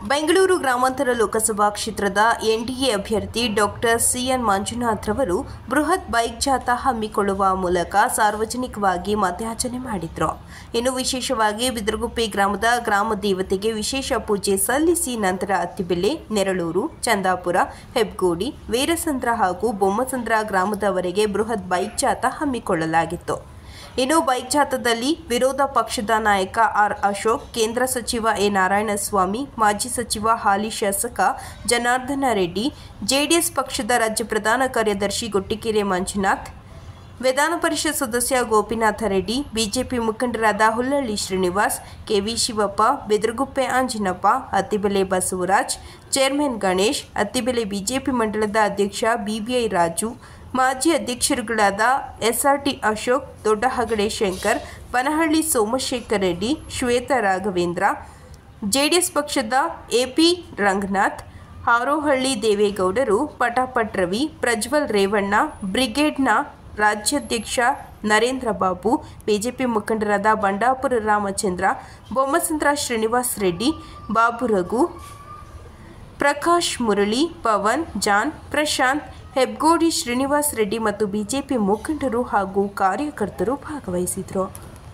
ಬೆಂಗಳೂರು ಗ್ರಾಮಾಂತರ ಲೋಕಸಭಾ ಕ್ಷೇತ್ರದ ಎನ್ಡಿಎ ಅಭ್ಯರ್ಥಿ ಡಾಕ್ಟರ್ ಸಿಎನ್ ಮಂಜುನಾಥ್ ರವರು ಬೃಹತ್ ಬೈಕ್ ಜಾಥಾ ಹಮ್ಮಿಕೊಳ್ಳುವ ಮೂಲಕ ಸಾರ್ವಜನಿಕವಾಗಿ ಮತಯಾಚನೆ ಮಾಡಿದ್ರು ಇನ್ನು ವಿಶೇಷವಾಗಿ ಬಿದರಗುಪ್ಪೆ ಗ್ರಾಮದ ಗ್ರಾಮ ದೇವತೆಗೆ ವಿಶೇಷ ಪೂಜೆ ಸಲ್ಲಿಸಿ ನಂತರ ಅತ್ತಿಬೆಲೆ ನೆರಳೂರು ಚಂದಾಪುರ ಹೆಬ್ಗೋಡಿ ವೀರಸಂದ್ರ ಹಾಗೂ ಬೊಮ್ಮಸಂದ್ರ ಗ್ರಾಮದವರೆಗೆ ಬೃಹತ್ ಬೈಕ್ ಜಾಥಾ ಹಮ್ಮಿಕೊಳ್ಳಲಾಗಿತ್ತು ಇನ್ನು ಬೈಕ್ ಜಾಥಾದಲ್ಲಿ ವಿರೋಧ ಪಕ್ಷದ ನಾಯಕ ಆರ್ ಅಶೋಕ್ ಕೇಂದ್ರ ಸಚಿವ ಎ ನಾರಾಯಣಸ್ವಾಮಿ ಮಾಜಿ ಸಚಿವ ಹಾಲಿ ಶಾಸಕ ಜನಾರ್ದನ ರೆಡ್ಡಿ ಜೆಡಿಎಸ್ ಪಕ್ಷದ ರಾಜ್ಯ ಪ್ರಧಾನ ಕಾರ್ಯದರ್ಶಿ ಗೊಟ್ಟಿಕೆರೆ ಮಂಜುನಾಥ್ ವಿಧಾನ ಪರಿಷತ್ ಸದಸ್ಯ ಗೋಪಿನಾಥ ರೆಡ್ಡಿ ಬಿಜೆಪಿ ಮುಖಂಡರಾದ Hullalli Srinivas KV Shivappa Bedaraguppe Anjinappa Attibele Basavaraj chairman Ganesh Attibele BJP ಮಂಡಲದ ಅಧ್ಯಕ್ಷ ಬಿಬಿಐ ರಾಜು ಮಾಜಿ ಅಧ್ಯಕ್ಷರುಗಳಾದ ಎಸ್ಆರ್ಟಿ ಅಶೋಕ್ ದೊಡ್ಡಹಗಡೆ ಶಂಕರ್ ಪನಹಳ್ಳಿ ಸೋಮಶೇಖರ್ ರೆಡ್ಡಿ ಶ್ವೇತಾ ರಾಘವೇಂದ್ರ ಜೆಡಿಎಸ್ ಪಕ್ಷದ ಎಪಿ ರಂಗನಾಥ್ ಹಾರೋಹಳ್ಳಿ ದೇವೇಗೌಡರು ಪಟಾಪಟ್ ರವಿ ಪ್ರಜ್ವಲ್ ರೇವಣ್ಣ ಬ್ರಿಗೇಡ್ನ ರಾಜ್ಯಾಧ್ಯಕ್ಷ ನರೇಂದ್ರ ಬಾಬು ಬಿಜೆಪಿ ಮುಖಂಡರಾದ ಬಂಡಾಪುರ ರಾಮಚಂದ್ರ ಬೊಮ್ಮಸಂದ್ರ ಶ್ರೀನಿವಾಸ್ ರೆಡ್ಡಿ ಬಾಬು ರಘು ಪ್ರಕಾಶ್ ಮುರಳಿ ಪವನ್ ಜಾನ್ ಪ್ರಶಾಂತ್ ಹೆಬ್ಗೋಡಿ ಶ್ರೀನಿವಾಸ್ ರೆಡ್ಡಿ ಮತ್ತು ಬಿಜೆಪಿ ಮುಖಂಡರು ಹಾಗೂ ಕಾರ್ಯಕರ್ತರು ಭಾಗವಹಿಸಿದರು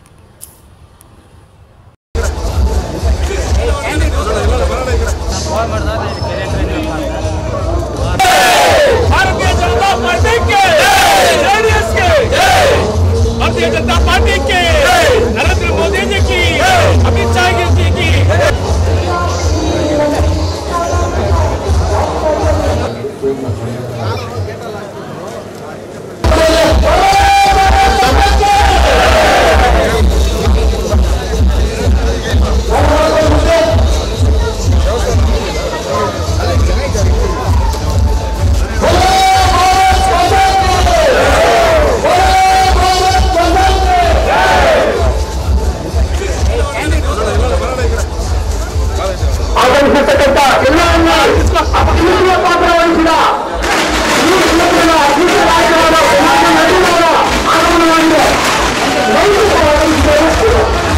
भारतीय जनता पार्टी के जेडीएस के भारतीय जनता पार्टी के नरेंद्र मोदी जी की अमित शाह जी की ಆಗಮಿಸಿರ್ತಕ್ಕಂಥ ಎಲ್ಲವನ್ನ ಅಭಿವೃದ್ಧಿಯ ಪಾತ್ರ ವಹಿಸಿದ ಈ ಕ್ಷೇತ್ರದ ಅಭಿವೃದ್ಧಿ ನಾಯಕರಾದ ಪ್ರಧಾನಿ ನರೇಂದ್ರ ಆಗಮನವಾಗಿದೆ ನೈತಿಕವಾಗಿ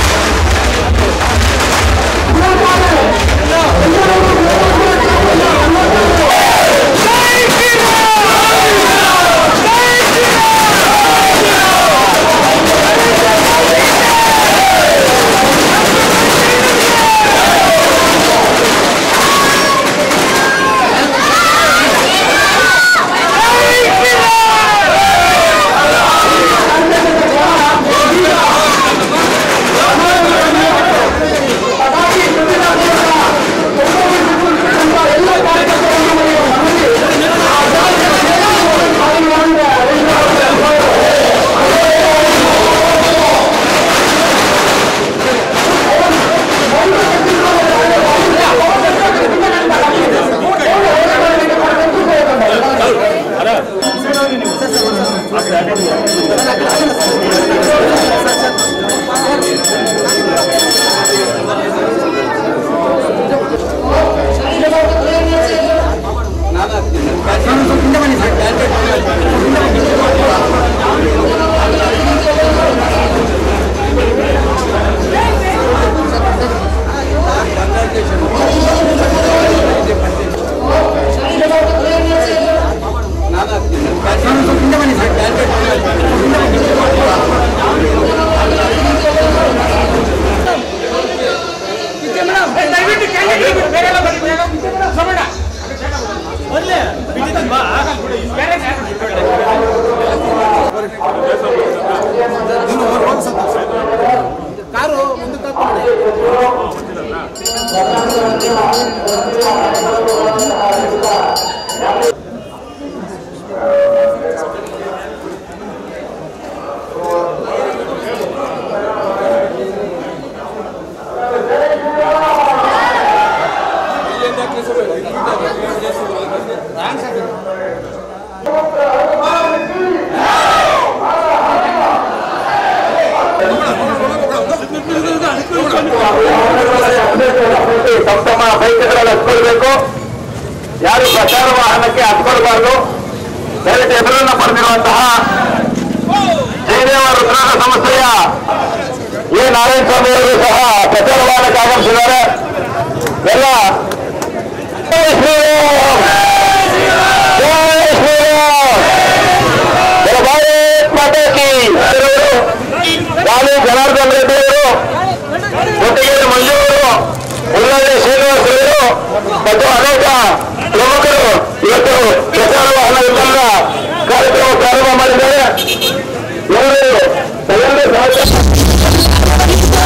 ದಯವಿಟ್ಟು ಕ್ಯಾಂಡಿಡೇಟ್ ಬೇರೆಲ್ಲ ಬನ್ನಿ ಬೇಗ ಸೋಮಣ್ಣ ಮೊದಲೇ ಬಿಟ್ಟಿದ್ದೀನಿ ಬಾ ಬೇರೆ ತಮ್ಮ ತಮ್ಮ ಬೈಕ್ಗಳಲ್ಲಿ ಹತ್ಕೊಳ್ಬೇಕು ಯಾರು ಪ್ರಚಾರ ವಾಹನಕ್ಕೆ ಹತ್ಕೊಳ್ಬಾರ್ದು ದಯವಿಟ್ಟು ಎದುರನ್ನ ಪಡೆದಿರುವಂತಹ ಜಯದೇವ ರುದ್ರಾಗ ಸಂಸ್ಥೆಯ ಎ ನಾರಾಯಣ ಸ್ವಾಮಿ ಅವರು ಸಹ ಪ್ರಚಾರ ವಾಹನಕ್ಕೆ ಆಗಮಿಸಿದ್ದಾರೆ ಎಲ್ಲ ಮತ್ತು ಅನೇಕ ಪ್ರಮುಖರು ಇವತ್ತು ಪ್ರಚಾರ ವಾಹನಗಳಿಂದ ಕಾರ್ಯಕ್ರಮ ಪ್ರಾರಂಭ ಮಾಡಿದ್ದಾರೆ ಇವರು ಎಲ್ಲರೂ ಸಹಕಾರ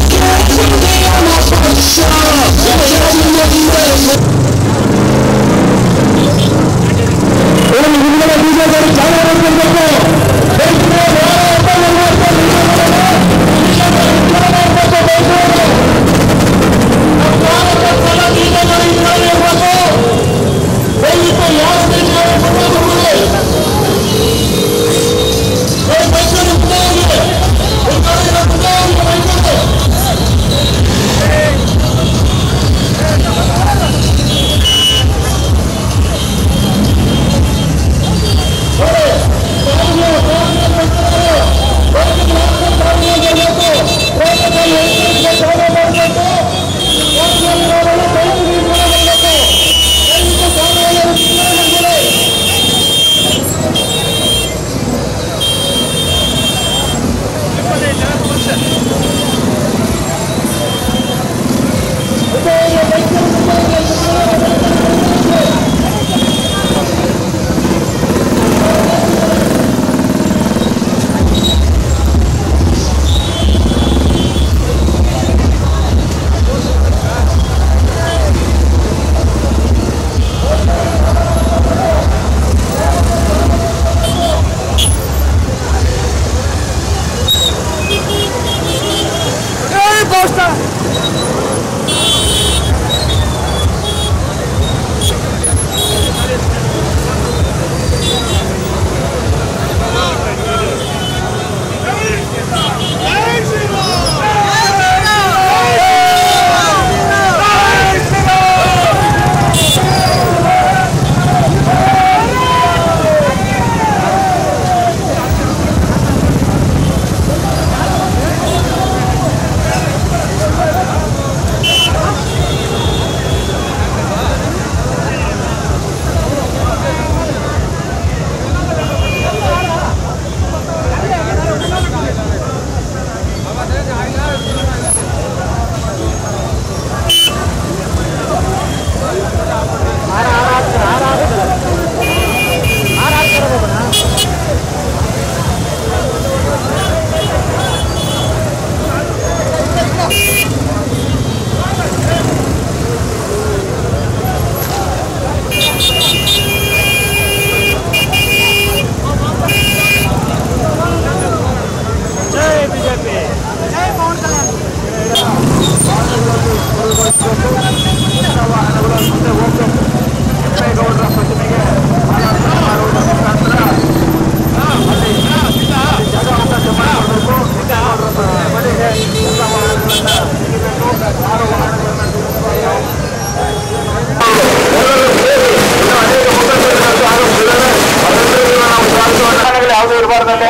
ಯಾವುದು ಇರಬಾರ್ದಲ್ಲಿ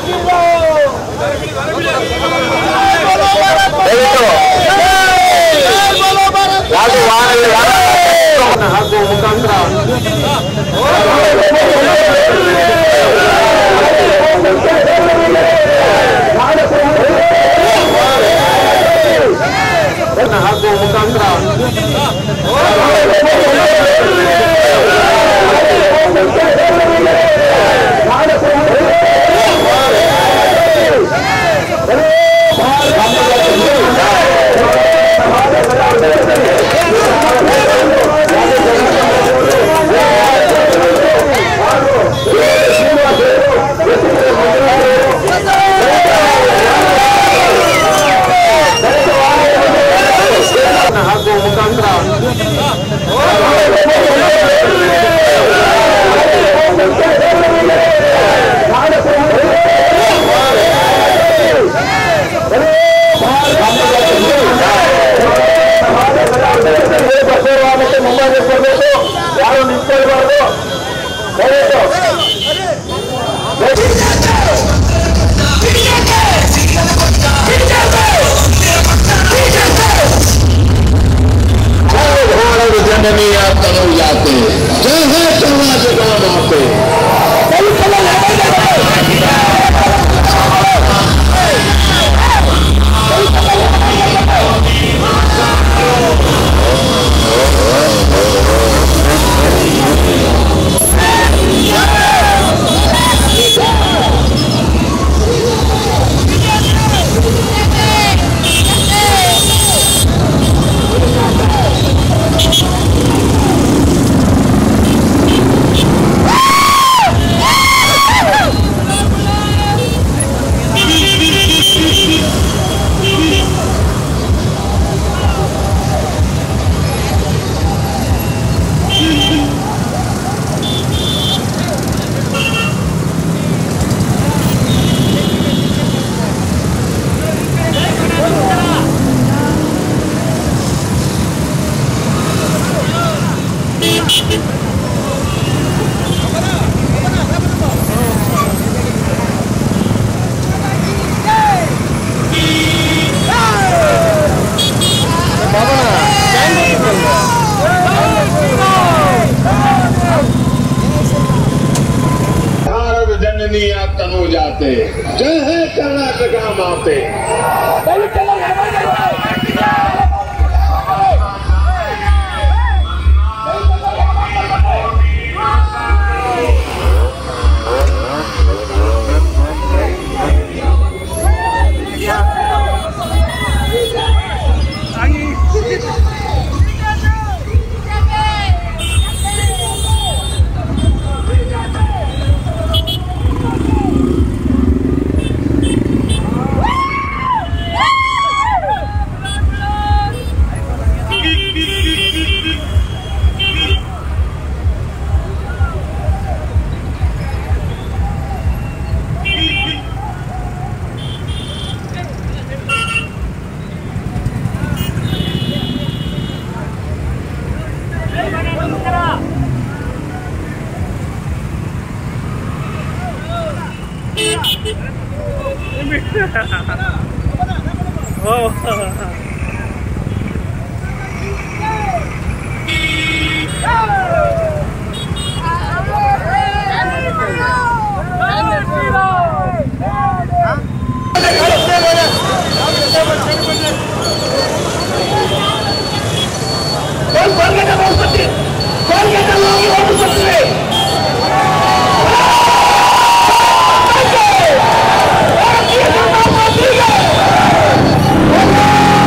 ದಯವಿಟ್ಟು ಯಾವುದು ವಾಹನಗಳು ಯಾರು ಹಾಕುವ ಮುಖಾಂತರ ಹಾಕುವ ಮುಖಾಂತರ ಹಾಕುವ ಮುಖಾಂತರ ಮತ್ತೆ ಮುಂಬೈ ಬರಬೇಕು ಯಾರು ನಿಂತ್ಕೊಳ್ಬಾರ್ದು ದಯವಿಟ್ಟು जननीय तनु जाते जय है समाज माते भारत जननी तनु जाते जय है कर्नाटका माते ¡Vamos!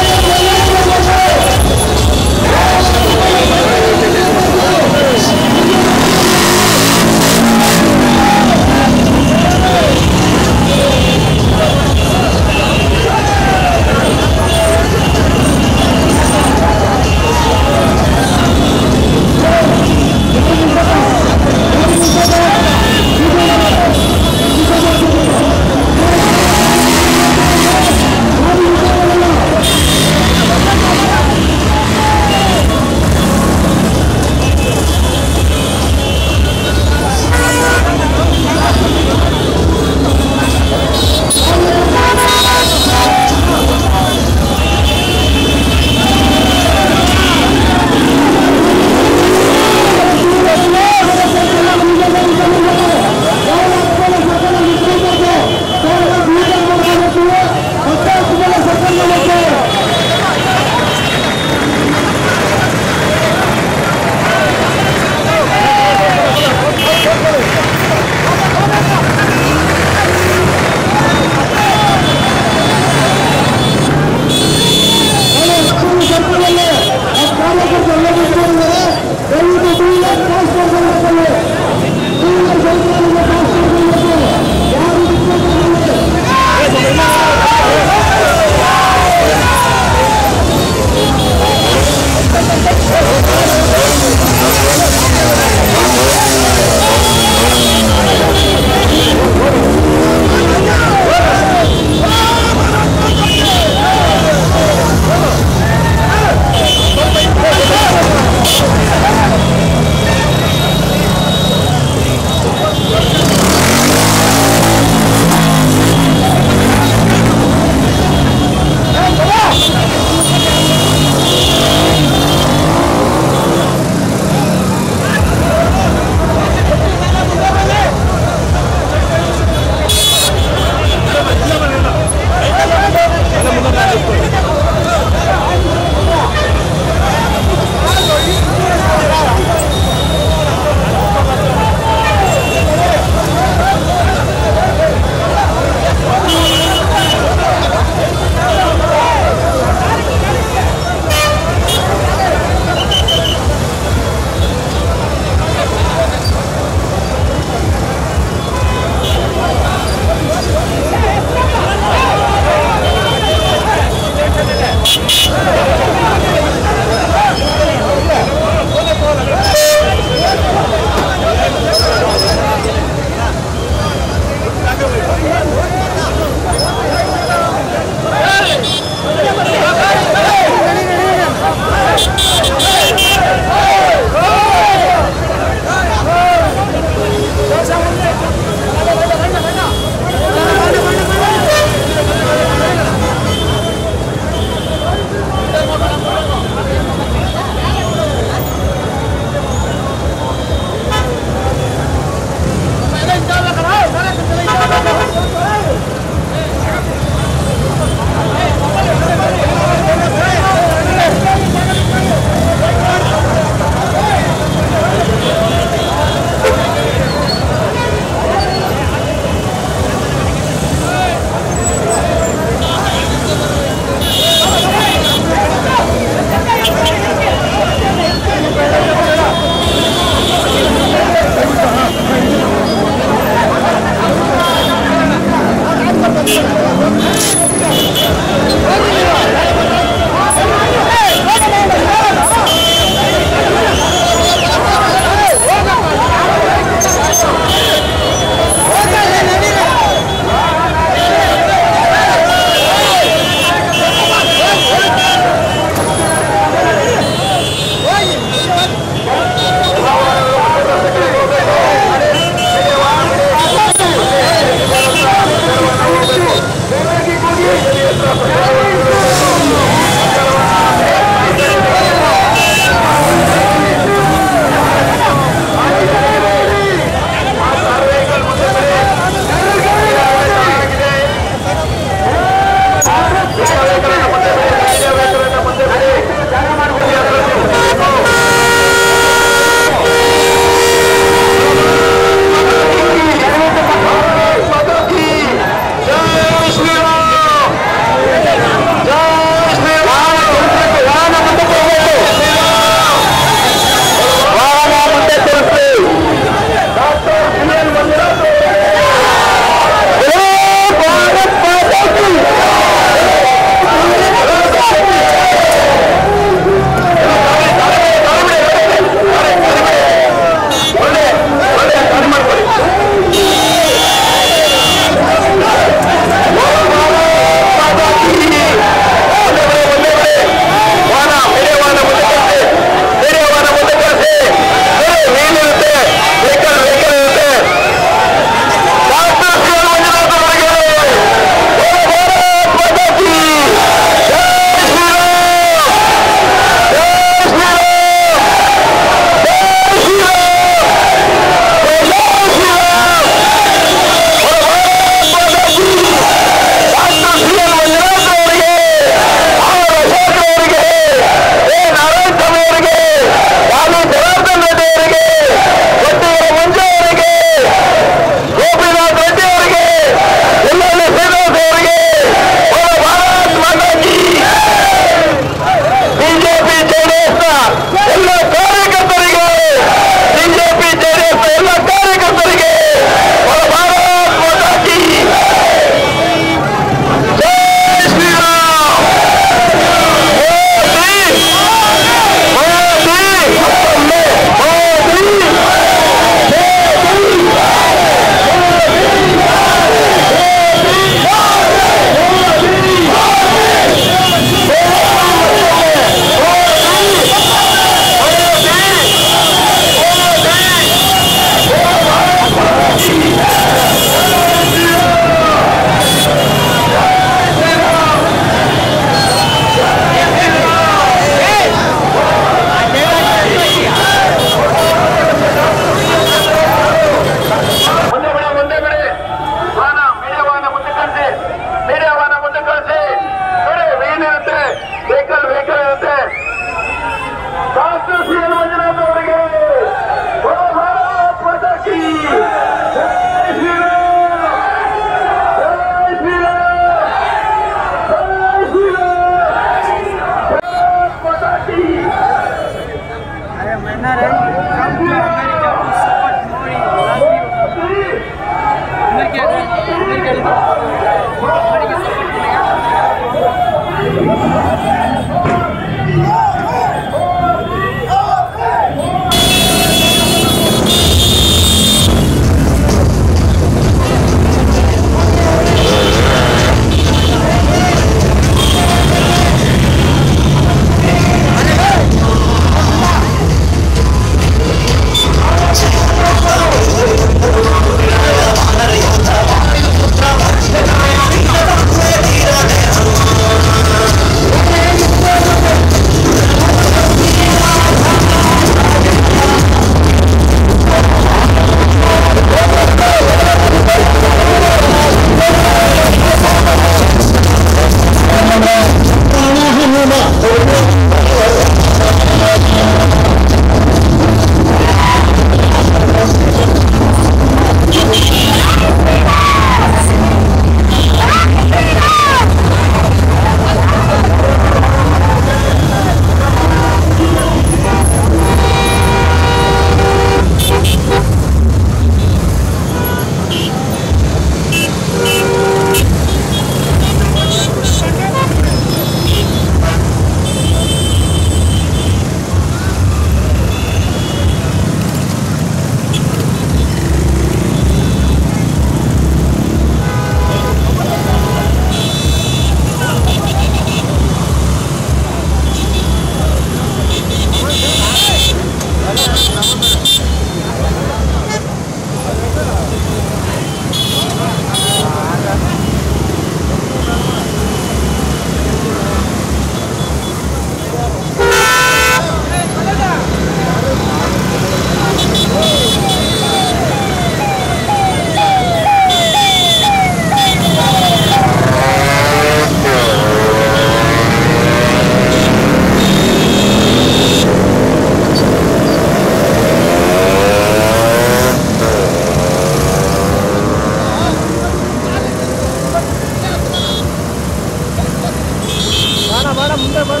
ಬೇಡ ಮುಂದೆ ಬೇಡ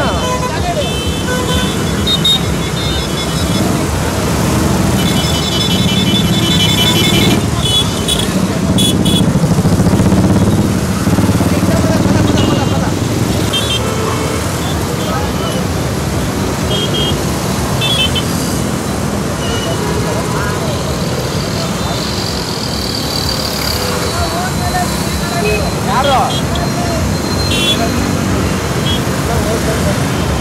ಯಾರು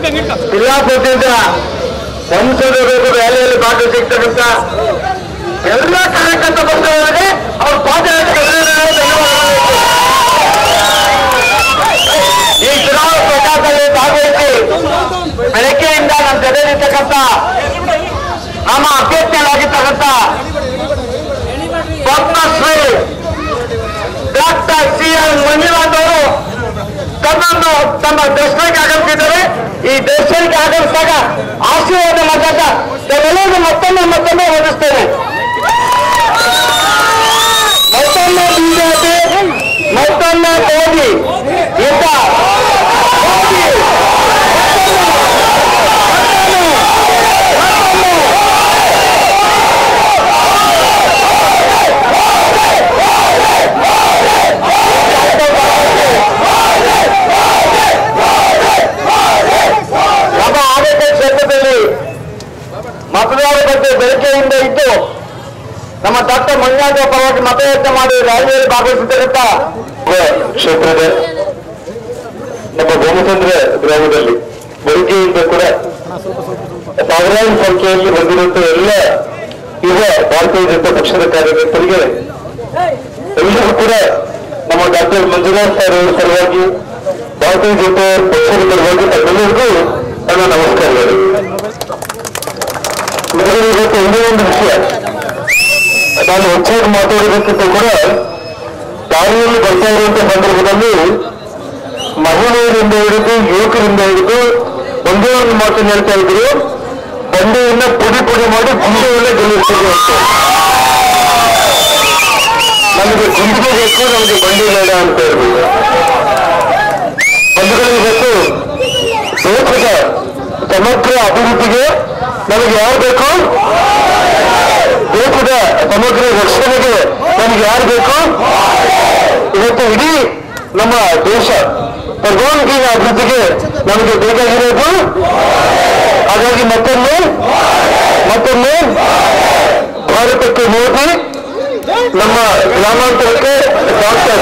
ಜಿಲ್ಲಾ ಪಂಚಾಯತ್ ಸಂಸದರು ರ್ಯಾಲಿಯಲ್ಲಿ ಭಾಗವಹಿಸಿರ್ತಕ್ಕಂಥ ಎಲ್ಲ ಕಾರ್ಯಕರ್ತ ಬಂಧುಗಳಿಗೆ ಅವ್ರ ಪಾದಯಾತ್ರೆ ಈ ಚುನಾವಣಾ ಪ್ರಚಾರದಲ್ಲಿ ಭಾಗವಹಿಸಿ ಬೆಳಗ್ಗೆಯಿಂದ ನಮ್ಮ ಜೊತೆಲಿರ್ತಕ್ಕಂಥ ನಮ್ಮ ಅಭ್ಯರ್ಥಿಗಳಾಗಿರ್ತಕ್ಕಂಥ Padmashri doctor C N Manjunath ಅವರು ತಮ್ಮನ್ನು ತಮ್ಮ ದರ್ಶನಕ್ಕೆ ಆಗಮಿಸಿದ್ದಾರೆ ಈ ದರ್ಶನಕ್ಕೆ ಆಗಮಿಸಿದಾಗ ಆಶೀರ್ವಾದ ಮಾಡಿದಾಗ ನಾವೆಲ್ಲರಿಗೂ ಮತ್ತೊಮ್ಮೆ ಮತ್ತೊಮ್ಮೆ ಓದಿಸ್ತೇನೆ ಮತ್ತೊಮ್ಮೆ ಬಿಜೆಪಿ ಮತ್ತೊಮ್ಮೆ ಮೋದಿ ಯುದ್ಧ ಮೋದಿ ನಮ್ಮ ಆಡಳಿತ ಕ್ಷೇತ್ರದಲ್ಲಿ ಮತದಾರರ ಬಗ್ಗೆ ಬೆಳಕೆಯಿಂದ ಇದ್ದು ನಮ್ಮ ಡಾಕ್ಟರ್ ಮಂಜುನಾಥ ಪರವಾಗಿ ಮತಯಾಚನೆ ಮಾಡಿ ರ್ಯಾಲಿಯಲ್ಲಿ ಭಾಗವಹಿಸಿರ್ತಕ್ಕಂಥ ಕ್ಷೇತ್ರದ ನಮ್ಮ ಗೋಮಚಂದ್ರ ಗ್ರಾಮದಲ್ಲಿ ಬೆಳಗ್ಗೆಯಿಂದ ಕೂಡ ಸಾವಿರಾರು ಸಂಖ್ಯೆಯಲ್ಲಿ ಬಂದಿರುವಂತ ಎಲ್ಲ ಯುವ ಭಾರತೀಯ ಜನತಾ ಪಕ್ಷದ ಕಾರ್ಯಕರ್ತರಿಗೆ ಎಲ್ಲರೂ ಕೂಡ ನಮ್ಮ ಡಾಕ್ಟರ್ ಮಂಜುನಾಥ್ ಸರ್ ಅವರ ಸಲುವಾಗಿ ಭಾರತೀಯ ಜನತಾ ಪಕ್ಷದ ಪರವಾಗಿ ತಮ್ಮೆಲ್ಲರಿಗೂ ನನ್ನ ನಮಸ್ಕಾರಗಳು ಮೊದಲು ಇವತ್ತು ಒಂದೇ ಒಂದು ವಿಷಯ ನಾನು ಹೆಚ್ಚಾಗಿ ಮಾತಾಡೋದಕ್ಕಿಂತ ಕೂಡ ದಾರಿಯಲ್ಲಿ ಬರ್ತಾ ಇರುವಂತಹ ಸಂದರ್ಭದಲ್ಲಿ ಮಹಿಳೆಯರಿಂದ ಹಿಡಿದು ಯುವಕರಿಂದ ಹಿಡಿದು ಒಂದೇ ಒಂದು ಮಾತನ್ನು ಹೇಳ್ತಾ ಇದ್ರು ಬಂಡೆಯನ್ನ ಪುಡಿ ಪುಡಿ ಮಾಡಿ ಗುಂಡೆಯಲ್ಲೇ ಗೆಲ್ಲಿಸ್ತೀವಿ ಅಂತ ನಮಗೆ ಗುಂಡಿಗೆ ಬೇಕು ನಮಗೆ ಬಂಡಿ ಬೇಡ ಅಂತ ಹೇಳ್ಬಿಟ್ಟು ಬಂಧುಗಳಿಗೆ ಗೊತ್ತು ದೇಶದ ಸಮಗ್ರ ಅಭಿವೃದ್ಧಿಗೆ ನಮಗೆ ಯಾರು ಬೇಕು ದೇಶದ ಸಮಗ್ರ ರಕ್ಷಣೆಗೆ ನಮಗೆ ಯಾರು ಬೇಕು ಇವತ್ತು ಇಡೀ ನಮ್ಮ ದೇಶ ಸರ್ವಾಂಗೀಣ ಅಭಿವೃದ್ಧಿಗೆ ನಮಗೆ ಬೇಕಾಗಿರೋದು ಹಾಗಾಗಿ ಮತ್ತೊಮ್ಮೆ ಮತ್ತೊಮ್ಮೆ ಭಾರತಕ್ಕೆ ಮೋದಿ ನಮ್ಮ ಗ್ರಾಮಾಂತರಕ್ಕೆ ಡಾಕ್ಟರ್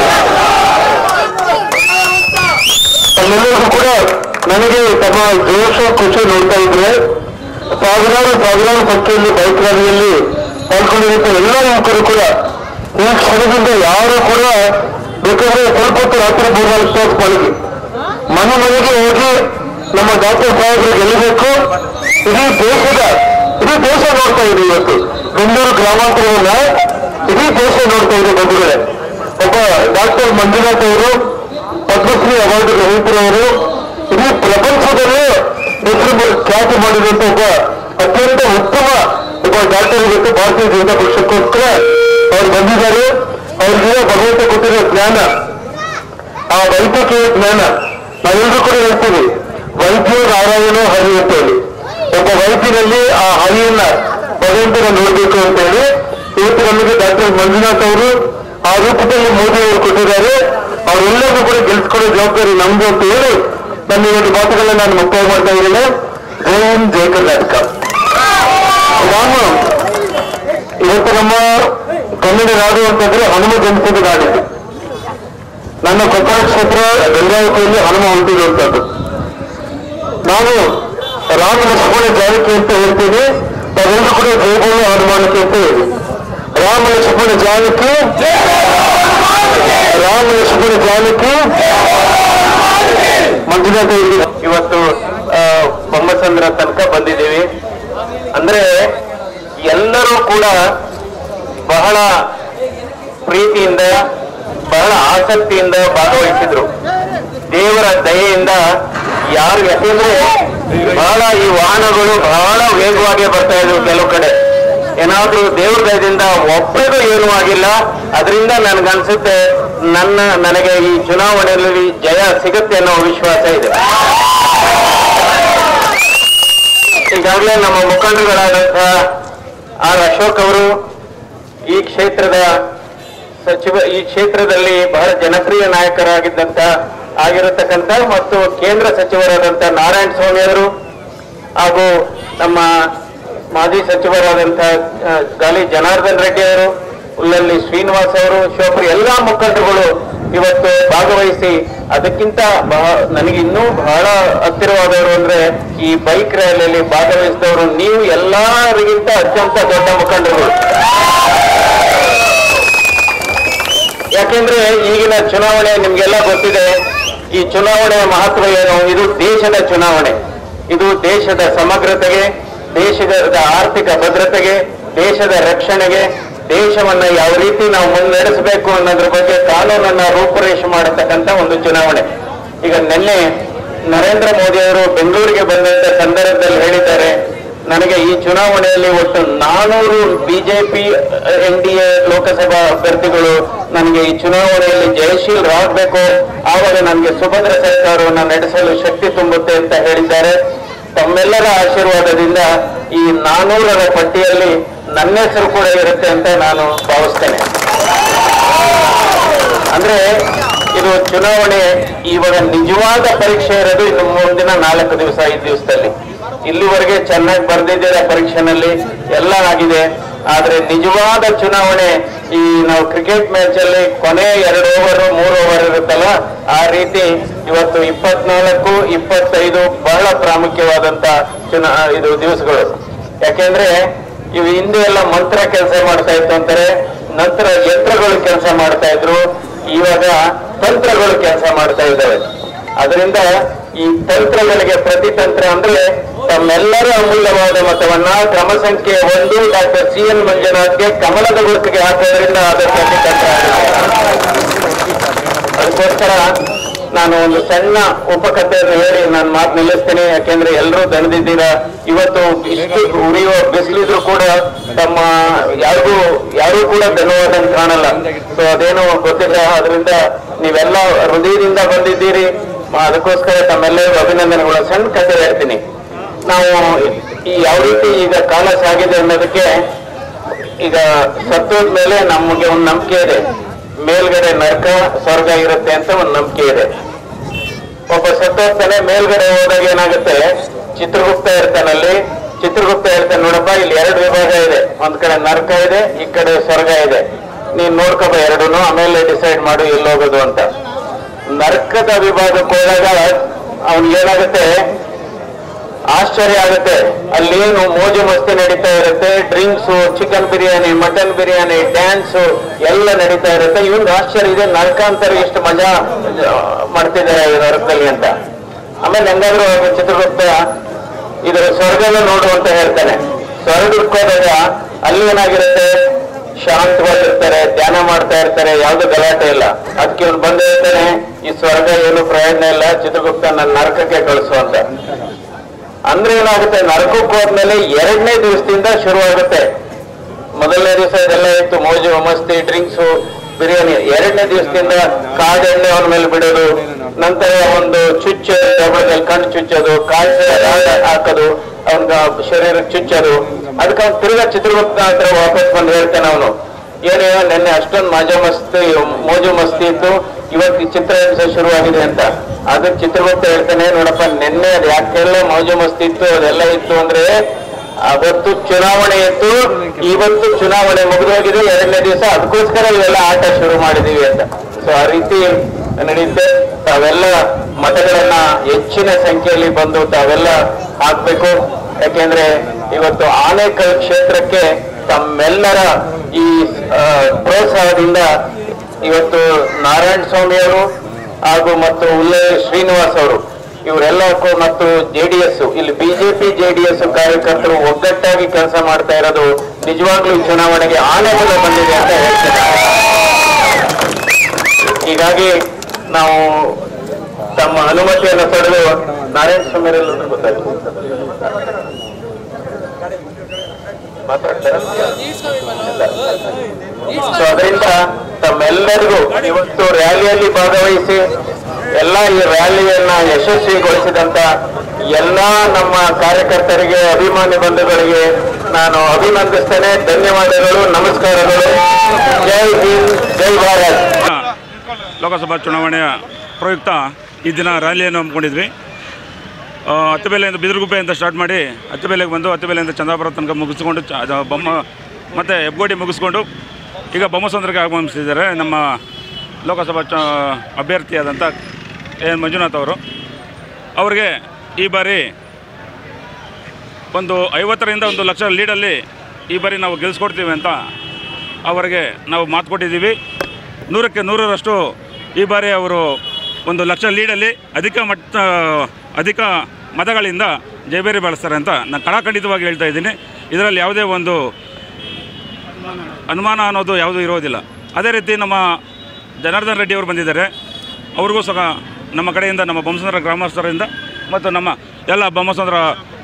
ತಮ್ಮೆಲ್ಲರಿಗೂ ಕೂಡ ನನಗೆ ತಮ್ಮ ಜೋಶ ಖುಷಿ ನೋಡ್ತಾ ಇದ್ರೆ ಸಾವಿರಾರು ಸಾವಿರಾರು ಸಂಖ್ಯೆಯಲ್ಲಿ ಬೈಕ್ ರ್ಯಾಲಿಯಲ್ಲಿ ಪಾಲ್ಗೊಂಡಿರುವಂತ ಎಲ್ಲ ಯುವಕರು ಕೂಡ ಈ ಕ್ಷಣದಿಂದ ಯಾರು ಕೂಡ ಬೇಕಾದ್ರೆ ಸ್ವಲ್ಪ ಹೊತ್ತು ರಾತ್ರಿ ಮೂರ್ನಾಲ್ಕು ಸ್ಟಾಕ್ ಪಾಲಿಗೆ ಮನೆ ಮನೆಗೆ ಹೋಗಿ ನಮ್ಮ ಡಾಕ್ಟರ್ ಸಾಹೇಬರು ಗೆಲ್ಲಬೇಕು ಇಡೀ ದೇಶದ ಇಡೀ ದೇಶ ನೋಡ್ತಾ ಇದೆ ಇವತ್ತು ಬೆಂಗಳೂರು ಗ್ರಾಮಾಂತರವನ್ನ ಇಡೀ ದೇಶ ನೋಡ್ತಾ ಇದೆ ಬಂಧುಗಳೇ ಒಬ್ಬ ಡಾಕ್ಟರ್ ಮಂಜುನಾಥ್ ಅವರು ಪದ್ಮಶ್ರೀ ಅವಾರ್ಡ್ ಗ್ರಹೀತರವರು ಇಡೀ ಪ್ರಪಂಚದಲ್ಲೇ ಹೆಸರು ಖ್ಯಾತಿ ಮಾಡಿರುವಂತ ಒಬ್ಬ ಅತ್ಯಂತ ಉತ್ತಮ ಒಬ್ಬ ಡಾಕ್ಟರ್ ಇವತ್ತು ಭಾರತೀಯ ಜನತಾ ಪಕ್ಷಕ್ಕೋಸ್ಕರ ಅವ್ರು ಬಂದಿದ್ದಾರೆ ಅವ್ರಿಗೆ ಭಗವಂತ ಕೊಟ್ಟಿರೋ ಜ್ಞಾನ ಆ ವೈದ್ಯಕೀಯ ಜ್ಞಾನ ನಾವೆಲ್ಲರೂ ಕೂಡ ಹೇಳ್ತೀವಿ ವೈದ್ಯ ನಾರಾಯಣ ಹರಿ ಅಂತ ಹೇಳಿ ಒಬ್ಬ ವೈದ್ಯನಲ್ಲಿ ಆ ಹರಿಯನ್ನ ಭಗವಂತನ ನೋಡ್ಬೇಕು ಅಂತ ಹೇಳಿ ಇವತ್ತು ನಮಗೆ ಡಾಕ್ಟರ್ ಮಂಜುನಾಥ್ ಅವರು ಆ ರೂಪದಲ್ಲಿ ಮೋದಿ ಅವರು ಕೊಟ್ಟಿದ್ದಾರೆ ಅವರೆಲ್ಲರೂ ಕೂಡ ಗೆಲ್ಸ್ಕೊಳ್ಳೋ ಜವಾಬ್ದಾರಿ ನಮ್ದು ಅಂತ ಹೇಳಿ ನನ್ನ ಇವತ್ತು ಮಾತುಗಳನ್ನ ನಾನು ಮುಕ್ತಾಯ ಮಾಡ್ತಾ ಇದ್ದೇನೆ ಜೈ ಹಿಂದ್ ಜೈ ಕರ್ನಾಟಕ ನಾನು ಇವತ್ತು ನಮ್ಮ ಕನ್ನಡ ನಾಡು ಅಂತಂದ್ರೆ ಹನುಮ ಜನಿಸಿದ ನಾಡಿದ್ದು ನನ್ನ ಕೊಪ್ಪಳ ಕ್ಷೇತ್ರ ಗಂಗಾವತಿಯಲ್ಲಿ ಹನುಮ ಹುಟ್ಟಿರುವಂತದ್ದು ನಾನು ರಾಮ ಲಕ್ಷ್ಮಣ ಜಾನಕಿ ಅಂತ ಹೇಳ್ತೀನಿ ತಾವೆಲ್ಲರೂ ಕೂಡ ಜೈಬೋಲ ಹನುಮಾನಕ್ಕೆ ಅಂತ ಹೇಳಿ ರಾಮ ಲಕ್ಷ್ಮಣ ಜಾನಕಿ ರಾಮ ಲಕ್ಷ್ಮಣ ಜಾನಕಿ ಮಂಜುನಾಥ ಇಲ್ಲಿ ಇವತ್ತು ಆ, ಬೊಮ್ಮಸಂದ್ರ ತನಕ ಬಂದಿದ್ದೀವಿ ಅಂದ್ರೆ ಎಲ್ಲರೂ ಕೂಡ ಬಹಳ ಪ್ರೀತಿಯಿಂದ ಬಹಳ ಆಸಕ್ತಿಯಿಂದ ಭಾಗವಹಿಸಿದ್ರು ದೇವರ ದಯೆಯಿಂದ ಯಾರು ಯಾಕೆಂದ್ರೆ ಬಹಳ ಈ ವಾಹನಗಳು ಬಹಳ ವೇಗವಾಗಿ ಬರ್ತಾ ಇದ್ವು ಕೆಲವು ಕಡೆ ಏನಾದ್ರೂ ದೇವ್ರ ದಯದಿಂದ ಒಬ್ಬರಿಗೂ ಏನೂ ಆಗಿಲ್ಲ ಅದರಿಂದ ನನ್ಗನ್ಸುತ್ತೆ ನನ್ನ ನನಗೆ ಈ ಚುನಾವಣೆಯಲ್ಲಿ ಜಯ ಸಿಗುತ್ತೆ ಅನ್ನೋ ವಿಶ್ವಾಸ ಇದೆ ಈಗಾಗಲೇ ನಮ್ಮ ಮುಖಂಡರುಗಳಾದಂತಹ ಆರ್ ಅಶೋಕ್ ಅವರು ಈ ಕ್ಷೇತ್ರದ ಸಚಿವ ಈ ಕ್ಷೇತ್ರದಲ್ಲಿ ಬಹಳ ಜನಪ್ರಿಯ ನಾಯಕರಾಗಿದ್ದಂತ ಆಗಿರತಕ್ಕಂತ ಮತ್ತು ಕೇಂದ್ರ ಸಚಿವರಾದಂತ ನಾರಾಯಣ ಸ್ವಾಮಿ ಅವರು ಹಾಗೂ ನಮ್ಮ ಮಾಜಿ ಸಚಿವರಾದಂತ ಆ, ಗಾಲಿ ಜನಾರ್ದನ್ ರೆಡ್ಡಿ ಅವರು ಉಲ್ಲಲ್ಲಿ ಶ್ರೀನಿವಾಸ್ ಅವರು ಶಿವಪುರಿ ಎಲ್ಲಾ ಮುಖಂಡರುಗಳು ಇವತ್ತು ಭಾಗವಹಿಸಿ ಅದಕ್ಕಿಂತ ಬಹ- ನನಗೆ ಇನ್ನೂ ಬಹಳ ಹತ್ತಿರವಾದವರು ಅಂದ್ರೆ ಈ ಬೈಕ್ ರ್ಯಾಲಿಯಲ್ಲಿ ಭಾಗವಹಿಸಿದವರು ನೀವು ಎಲ್ಲರಿಗಿಂತ ಅತ್ಯಂತ ದೊಡ್ಡ ಮುಖಂಡರು ಯಾಕೆಂದ್ರೆ ಈಗಿನ ಚುನಾವಣೆ ನಿಮ್ಗೆಲ್ಲ ಗೊತ್ತಿದೆ ಈ ಚುನಾವಣೆಯ ಮಹತ್ವ ಏನು ಇದು ದೇಶದ ಚುನಾವಣೆ ಇದು ದೇಶದ ಸಮಗ್ರತೆಗೆ ದೇಶದ ಆರ್ಥಿಕ ಭದ್ರತೆಗೆ ದೇಶದ ರಕ್ಷಣೆಗೆ ದೇಶವನ್ನ ಯಾವ ರೀತಿ ನಾವು ಮುನ್ನಡೆಸಬೇಕು ಅನ್ನೋದ್ರ ಬಗ್ಗೆ ಕಾನೂನನ್ನ ರೂಪುರೇಷೆ ಮಾಡತಕ್ಕಂತ ಒಂದು ಚುನಾವಣೆ ಈಗ ನಿನ್ನೆ ನರೇಂದ್ರ ಮೋದಿ ಅವರು ಬೆಂಗಳೂರಿಗೆ ಬಂದಂತ ಸಂದರ್ಭದಲ್ಲಿ ಹೇಳಿದ್ದಾರೆ ನನಗೆ ಈ ಚುನಾವಣೆಯಲ್ಲಿ ಒಟ್ಟು ನಾನೂರು BJP N D A Lok Sabha ಅಭ್ಯರ್ಥಿಗಳು ನನಗೆ ಈ ಚುನಾವಣೆಯಲ್ಲಿ ಜಯಶೀಲರಾಗಬೇಕು ಆವಾಗ ನನಗೆ ಸುಭದ್ರ ಸರ್ಕಾರವನ್ನು ನಡೆಸಲು ಶಕ್ತಿ ತುಂಬುತ್ತೆ ಅಂತ ಹೇಳಿದ್ದಾರೆ ತಮ್ಮೆಲ್ಲರ ಆಶೀರ್ವಾದದಿಂದ ಈ ನಾನೂರರ ಪಟ್ಟಿಯಲ್ಲಿ ನನ್ನ ಹೆಸರು ಕೂಡ ಇರುತ್ತೆ ಅಂತ ನಾನು ಭಾವಿಸ್ತೇನೆ ಅಂದ್ರೆ ಇದು ಚುನಾವಣೆ ಇವಾಗ ನಿಜವಾದ ಪರೀಕ್ಷೆ ಇರೋದು ಇನ್ನು ಮುಂದಿನ ನಾಲ್ಕು ದಿವಸ ಐದು ದಿವಸದಲ್ಲಿ ಇಲ್ಲಿವರೆಗೆ ಚೆನ್ನಾಗಿ ಬರೆದಿದ್ದೀರ ಪರೀಕ್ಷೆನಲ್ಲಿ ಎಲ್ಲ ಆಗಿದೆ ಆದ್ರೆ ನಿಜವಾದ ಚುನಾವಣೆ ಈ ನಾವು ಕ್ರಿಕೆಟ್ ಮ್ಯಾಚ್ ಅಲ್ಲಿ ಕೊನೆ ಎರಡು ಓವರ್ ಮೂರು ಓವರ್ ಇರುತ್ತಲ್ಲ ಆ ರೀತಿ ಇವತ್ತು ಇಪ್ಪತ್ನಾಲ್ಕು ಇಪ್ಪತ್ತೈದು ಬಹಳ ಪ್ರಾಮುಖ್ಯವಾದಂತ ಚುನಾ ಇದು ದಿವಸಗಳು ಯಾಕೆಂದ್ರೆ ಇವು ಹಿಂದೆ ಎಲ್ಲ ಮಂತ್ರ ಕೆಲಸ ಮಾಡ್ತಾ ಇತ್ತು ಅಂತಾರೆ ನಂತರ ಯಂತ್ರಗಳು ಕೆಲಸ ಮಾಡ್ತಾ ಇದ್ರು ಇವಾಗ ತಂತ್ರಗಳು ಕೆಲಸ ಮಾಡ್ತಾ ಇದ್ದಾವೆ ಅದರಿಂದ ಈ ತಂತ್ರಗಳಿಗೆ ಪ್ರತಿತಂತ್ರ ಅಂದ್ರೆ ತಮ್ಮೆಲ್ಲರ ಅಮೂಲ್ಯವಾದ ಮತವನ್ನ ಕ್ರಮ ಸಂಖ್ಯೆ ಒಂದು ಡಾಕ್ಟರ್ ಸಿ ಎನ್ ಮಂಜುನಾಥ್ಗೆ ಕಮಲದ ಗುರುತಿಗೆ ಹಾಕೋದ್ರಿಂದ ಅದರ ಪ್ರತಿತಂತ್ರ ಆಗುತ್ತೆ. ಅದಕ್ಕೋಸ್ಕರ ನಾನು ಒಂದು ಸಣ್ಣ ಉಪಕಥೆಯನ್ನು ಹೇಳಿ ನಾನು ಮಾತು ನಿಲ್ಲಿಸ್ತೀನಿ ಯಾಕೆಂದ್ರೆ ಎಲ್ಲರೂ ದಣದಿದ್ದೀರಾ ಇವತ್ತು ಇಷ್ಟು ಉರಿಯುವ ಬಿಸಿಲಿದ್ರು ಕೂಡ ತಮ್ಮ ಯಾರಿಗೂ ಯಾರೂ ಕೂಡ ಧನ್ಯವಾದ ಕಾಣಲ್ಲ ಸೊ ಅದೇನೋ ಗೊತ್ತಿಲ್ಲ ಅದರಿಂದ ನೀವೆಲ್ಲ ಹೃದಯದಿಂದ ಬಂದಿದ್ದೀರಿ ಮ- ಅದಕ್ಕೋಸ್ಕರ ತಮ್ಮೆಲ್ಲರಿಗೂ ಅಭಿನಂದನೆಗಳು ಸಣ್ಣ ಕಥೆ ಹೇಳ್ತೀನಿ ನಾವು ಈ ಯಾವ ರೀತಿ ಈಗ ಕಾಲ ಸಾಗಿದೆ ಅನ್ನೋದಕ್ಕೆ ಈಗ ಸತ್ತೋದ್ಮೇಲೆ ನಮಗೆ ಒಂದು ನಂಬಿಕೆ ಇದೆ ಮೇಲ್ಗಡೆ ನರಕ ಸ್ವರ್ಗ ಇರುತ್ತೆ ಅಂತ ಒಂದು ನಂಬಿಕೆ ಇದೆ ಒಬ್ಬ ಸತ್ತೋಗ್ತಾನೆ ಮೇಲ್ಗಡೆ ಹೋದಾಗ ಏನಾಗುತ್ತೆ ಚಿತ್ರಗುಪ್ತ ಇರ್ತಾನಲ್ಲಿ ಚಿತ್ರಗುಪ್ತ ಇರ್ತಾನೆ ನೋಡಪ್ಪ ಇಲ್ಲಿ ಎರಡು ವಿಭಾಗ ಇದೆ ಒಂದ್ ಕಡೆ ನರಕ ಇದೆ ಈ ಕಡೆ ಸ್ವರ್ಗ ಇದೆ ನೀನ್ ನೋಡ್ಕೊಬ ಎರಡೂನು ಆಮೇಲೆ ಡಿಸೈಡ್ ಮಾಡು ಎಲ್ಲಿ ಹೋಗೋದು ಅಂತ ನರಕದ ವಿಭಾಗಕ್ಕೆ ಹೋದಾಗ ಅವ್ನಿಗೆ ಏನಾಗುತ್ತೆ ಆಶ್ಚರ್ಯ ಆಗುತ್ತೆ ಅಲ್ಲೇನು ಮೋಜು ಮಸ್ತಿ ನಡೀತಾ ಇರುತ್ತೆ drinks chicken biryani mutton biryani dance ಎಲ್ಲ ನಡೀತಾ ಇರುತ್ತೆ ಇವ್ನಿಗೆ ಆಶ್ಚರ್ಯ ಇದೆ ನರಕಾಂತರ ಎಷ್ಟು ಮಜಾ ಆ, ಮಾಡ್ತಿದ್ದಾರೆ ಈ ನರಕದಲ್ಲಿ ಅಂತ ಆಮೇಲೆ ಹೆಂಗಾದ್ರೂ ಒಬ್ಬ ಚಿತ್ರಗುಪ್ತ ಇದರ ಸ್ವರ್ಗನ ನೋಡು ಅಂತ ಹೇಳ್ತಾನೆ ಸ್ವರ್ಗಕ್ಕೆ ಹೋದಾಗ ಅಲ್ಲಿ ಏನಾಗಿರುತ್ತೆ ಶಾಂತವಾಗಿರ್ತಾರೆ ಧ್ಯಾನ ಮಾಡ್ತಾ ಇರ್ತಾರೆ ಯಾವ್ದು ಗಲಾಟೆ ಇಲ್ಲ ಅದಕ್ಕೆ ಇವ್ನು ಬಂದು ಹೇಳ್ತಾನೆ ಈ ಸ್ವರ್ಗ ಏನು ಪ್ರಯೋಜನ ಇಲ್ಲ ಚಿತ್ರಗುಪ್ತ ನನ್ನ ನರಕಕ್ಕೆ ಕಳಿಸು ಅಂತ ಅಂದ್ರೆ ಏನಾಗುತ್ತೆ ನರಕಕ್ಕೆ ಹೋದ್ಮೇಲೆ ಎರಡನೇ ದಿವಸದಿಂದ ಶುರುವಾಗುತ್ತೆ ಮೊದಲನೇ ದಿವಸ ಇದೆಲ್ಲ ಇತ್ತು ಮೋಜು ಮಸ್ತಿ ಡ್ರಿಂಕ್ಸು ಬಿರಿಯಾನಿ ಎರಡನೇ ದಿವಸದಿಂದ ಕಾಡೆಣ್ಣೆ ಅವನ ಮೇಲೆ ಬಿಡೋದು ನಂತರ ಒಂದು ಚುಚ್ಚು ದಬ್ಬಳದಲ್ಲಿ ಕಣ್ಣು ಚುಚ್ಚೋದು ಕಾಯಿಸಿ ಹಾಕೋದು ಅವನ ಶರೀರಕ್ಕೆ ಚುಚ್ಚೋದು ಅದಕ್ಕೆ ಅವ್ನು ತಿರ್ಗಾ ಚಿತ್ರಗುಪ್ತ ಹತ್ರ ವಾಪಸ್ ಬಂದು ಹೇಳ್ತಾನೆ ಅವನು ಏನೇ ನಿನ್ನೆ ಅಷ್ಟೊಂದು ಮಜಾ ಮಸ್ತಿ ಮೋಜು ಮಸ್ತಿ ಇತ್ತು ಇವತ್ತು ಈ ಚಿತ್ರ ಹಿಂಸೆ ಶುರುವಾಗಿದೆ ಅಂತ ಅದಕ್ಕೆ ಚಿತ್ರಗುಪ್ತ ಹೇಳ್ತಾನೆ ನೋಡಪ್ಪ ನಿನ್ನೆ ಅದು ಯಾಕೆಲ್ಲ ಮೋಜು ಮಸ್ತಿ ಇತ್ತು ಅದೆಲ್ಲ ಇತ್ತು ಅಂದ್ರೆ ಅವತ್ತು ಚುನಾವಣೆ ಇತ್ತು ಇವತ್ತು ಚುನಾವಣೆ ಮುಗಿದೋಗಿದೆ ಎರಡನೇ ದಿವಸ ಅದಕ್ಕೋಸ್ಕರ ಇವೆಲ್ಲ ಆಟ ಶುರು ಮಾಡಿದೀವಿ ಅಂತ ಸೊ ಆ ರೀತಿ ನಡೆಯುತ್ತೆ ತಾವೆಲ್ಲ ಮತಗಳನ್ನ ಹೆಚ್ಚಿನ ಸಂಖ್ಯೆಯಲ್ಲಿ ಬಂದು ತಾವೆಲ್ಲ ಹಾಕ್ಬೇಕು ಯಾಕೆಂದ್ರೆ ಇವತ್ತು ಆನೇಕಲ್ ಕ್ಷೇತ್ರಕ್ಕೆ ತಮ್ಮೆಲ್ಲರ ಈ ಆ, ಪ್ರೋತ್ಸಾಹದಿಂದ ಇವತ್ತು ನಾರಾಯಣ ಸ್ವಾಮಿ ಅವರು ಹಾಗೂ ಮತ್ತು ಉಲ್ಲೇ ಶ್ರೀನಿವಾಸ್ ಅವರು ಇವರೆಲ್ಲಕ್ಕೂ ಮತ್ತು ಜೆಡಿಎಸ್ ಇಲ್ಲಿ ಬಿಜೆಪಿ ಜೆಡಿಎಸ್ ಕಾರ್ಯಕರ್ತರು ಒಗ್ಗಟ್ಟಾಗಿ ಕೆಲಸ ಮಾಡ್ತಾ ಇರೋದು ನಿಜವಾಗ್ಲೂ ಈ ಚುನಾವಣೆಗೆ ಆನೆಬಲ ಬಂದಿದೆ ಅಂತ ಹೇಳ್ತಾರೆ ಹೀಗಾಗಿ ನಾವು ತಮ್ಮ ಅನುಮತಿಯನ್ನು ಪಡೆದು ನಾರಾಯಣ ಸ್ವಾಮಿ ಅವರೆಲ್ಲರೂ ಗೊತ್ತಾಗ್ತದೆ ಮಾತಾಡ್ತಾರಾ? ಸೊ ಅದರಿಂದ ತಮ್ಮೆಲ್ಲರಿಗೂ ಇವತ್ತು ರ್ಯಾಲಿಯಲ್ಲಿ ಭಾಗವಹಿಸಿ ಎಲ್ಲ ಈ ರ್ಯಾಲಿಯನ್ನ ಯಶಸ್ವಿಗೊಳಿಸಿದಂತ ಎಲ್ಲ ನಮ್ಮ ಕಾರ್ಯಕರ್ತರಿಗೆ ಅಭಿಮಾನಿ ಬಂಧುಗಳಿಗೆ ನಾನು ಅಭಿನಂದಿಸ್ತೇನೆ ಧನ್ಯವಾದಗಳು ನಮಸ್ಕಾರಗಳು ಜೈ ಹಿಂದ್ ಜೈ ಭಾರತ್ ಲೋಕಸಭಾ ಚುನಾವಣೆಯ ಪ್ರಯುಕ್ತ ಈ ದಿನ ರ್ಯಾಲಿಯನ್ನು ಹಮ್ಮಿಕೊಂಡಿದ್ವಿ ಆ, ಹತ್ತುಬೇಲೆಯಿಂದ ಬಿದಿರುಗುಪ್ಪೆಯಿಂದ ಸ್ಟಾರ್ಟ್ ಮಾಡಿ ಹತ್ತುಬೇಲೆಗೆ ಬಂದು ಹತ್ತುಬೇಲೆಯಿಂದ ಚಂದಾಪುರ ತನಕ ಮುಗಿಸ್ಕೊಂಡು ಚ- ಅದು ಬೊಮ್ಮ ಮತ್ತು ಹೆಬ್ಗೋಡಿ ಮುಗಿಸ್ಕೊಂಡು ಈಗ ಬೊಮ್ಮಸಂದ್ರಕ್ಕೆ ಆಗಮಿಸ್ತಿದ್ದಾರೆ ನಮ್ಮ ಲೋಕಸಭಾ ಚ ಅಭ್ಯರ್ಥಿಯಾದಂಥ ಎನ್ ಮಂಜುನಾಥ್ ಅವರು ಅವರಿಗೆ ಈ ಬಾರಿ ಒಂದು ಐವತ್ತರಿಂದ ಒಂದು ಲಕ್ಷ ಲೀಡಲ್ಲಿ ಈ ಬಾರಿ ನಾವು ಗೆಲ್ಲಿಸ್ಕೊಡ್ತೀವಿ ಅಂತ ಅವರಿಗೆ ನಾವು ಮಾತು ಕೊಟ್ಟಿದ್ದೀವಿ ನೂರಕ್ಕೆ ನೂರರಷ್ಟು ಈ ಬಾರಿ ಅವರು ಒಂದು ಲಕ್ಷ ಲೀಡಲ್ಲಿ ಅಧಿಕ ಮಟ್ಟ ಅಧಿಕ ಮತಗಳಿಂದ ಜಯಬೇರಿ ಬಳಸ್ತಾರೆ ಅಂತ ನಾನು ಕಳಖಂಡಿತವಾಗಿ ಹೇಳ್ತಾ ಇದ್ದೀನಿ ಇದರಲ್ಲಿ ಯಾವುದೇ ಒಂದು ಅನುಮಾನ ಅನ್ನೋದು ಯಾವುದೂ ಇರೋದಿಲ್ಲ ಅದೇ ರೀತಿ ನಮ್ಮ ಜನಾರ್ದನ್ ರೆಡ್ಡಿ ಅವರು ಬಂದಿದ್ದಾರೆ ಅವ್ರಿಗೂ ಸಹ ನಮ್ಮ ಕಡೆಯಿಂದ ನಮ್ಮ ಬೊಮ್ಮಸಂದ್ರ ಗ್ರಾಮಸ್ಥರಿಂದ ಮತ್ತು ನಮ್ಮ ಎಲ್ಲ ಬೊಮ್ಮಸಂದ್ರ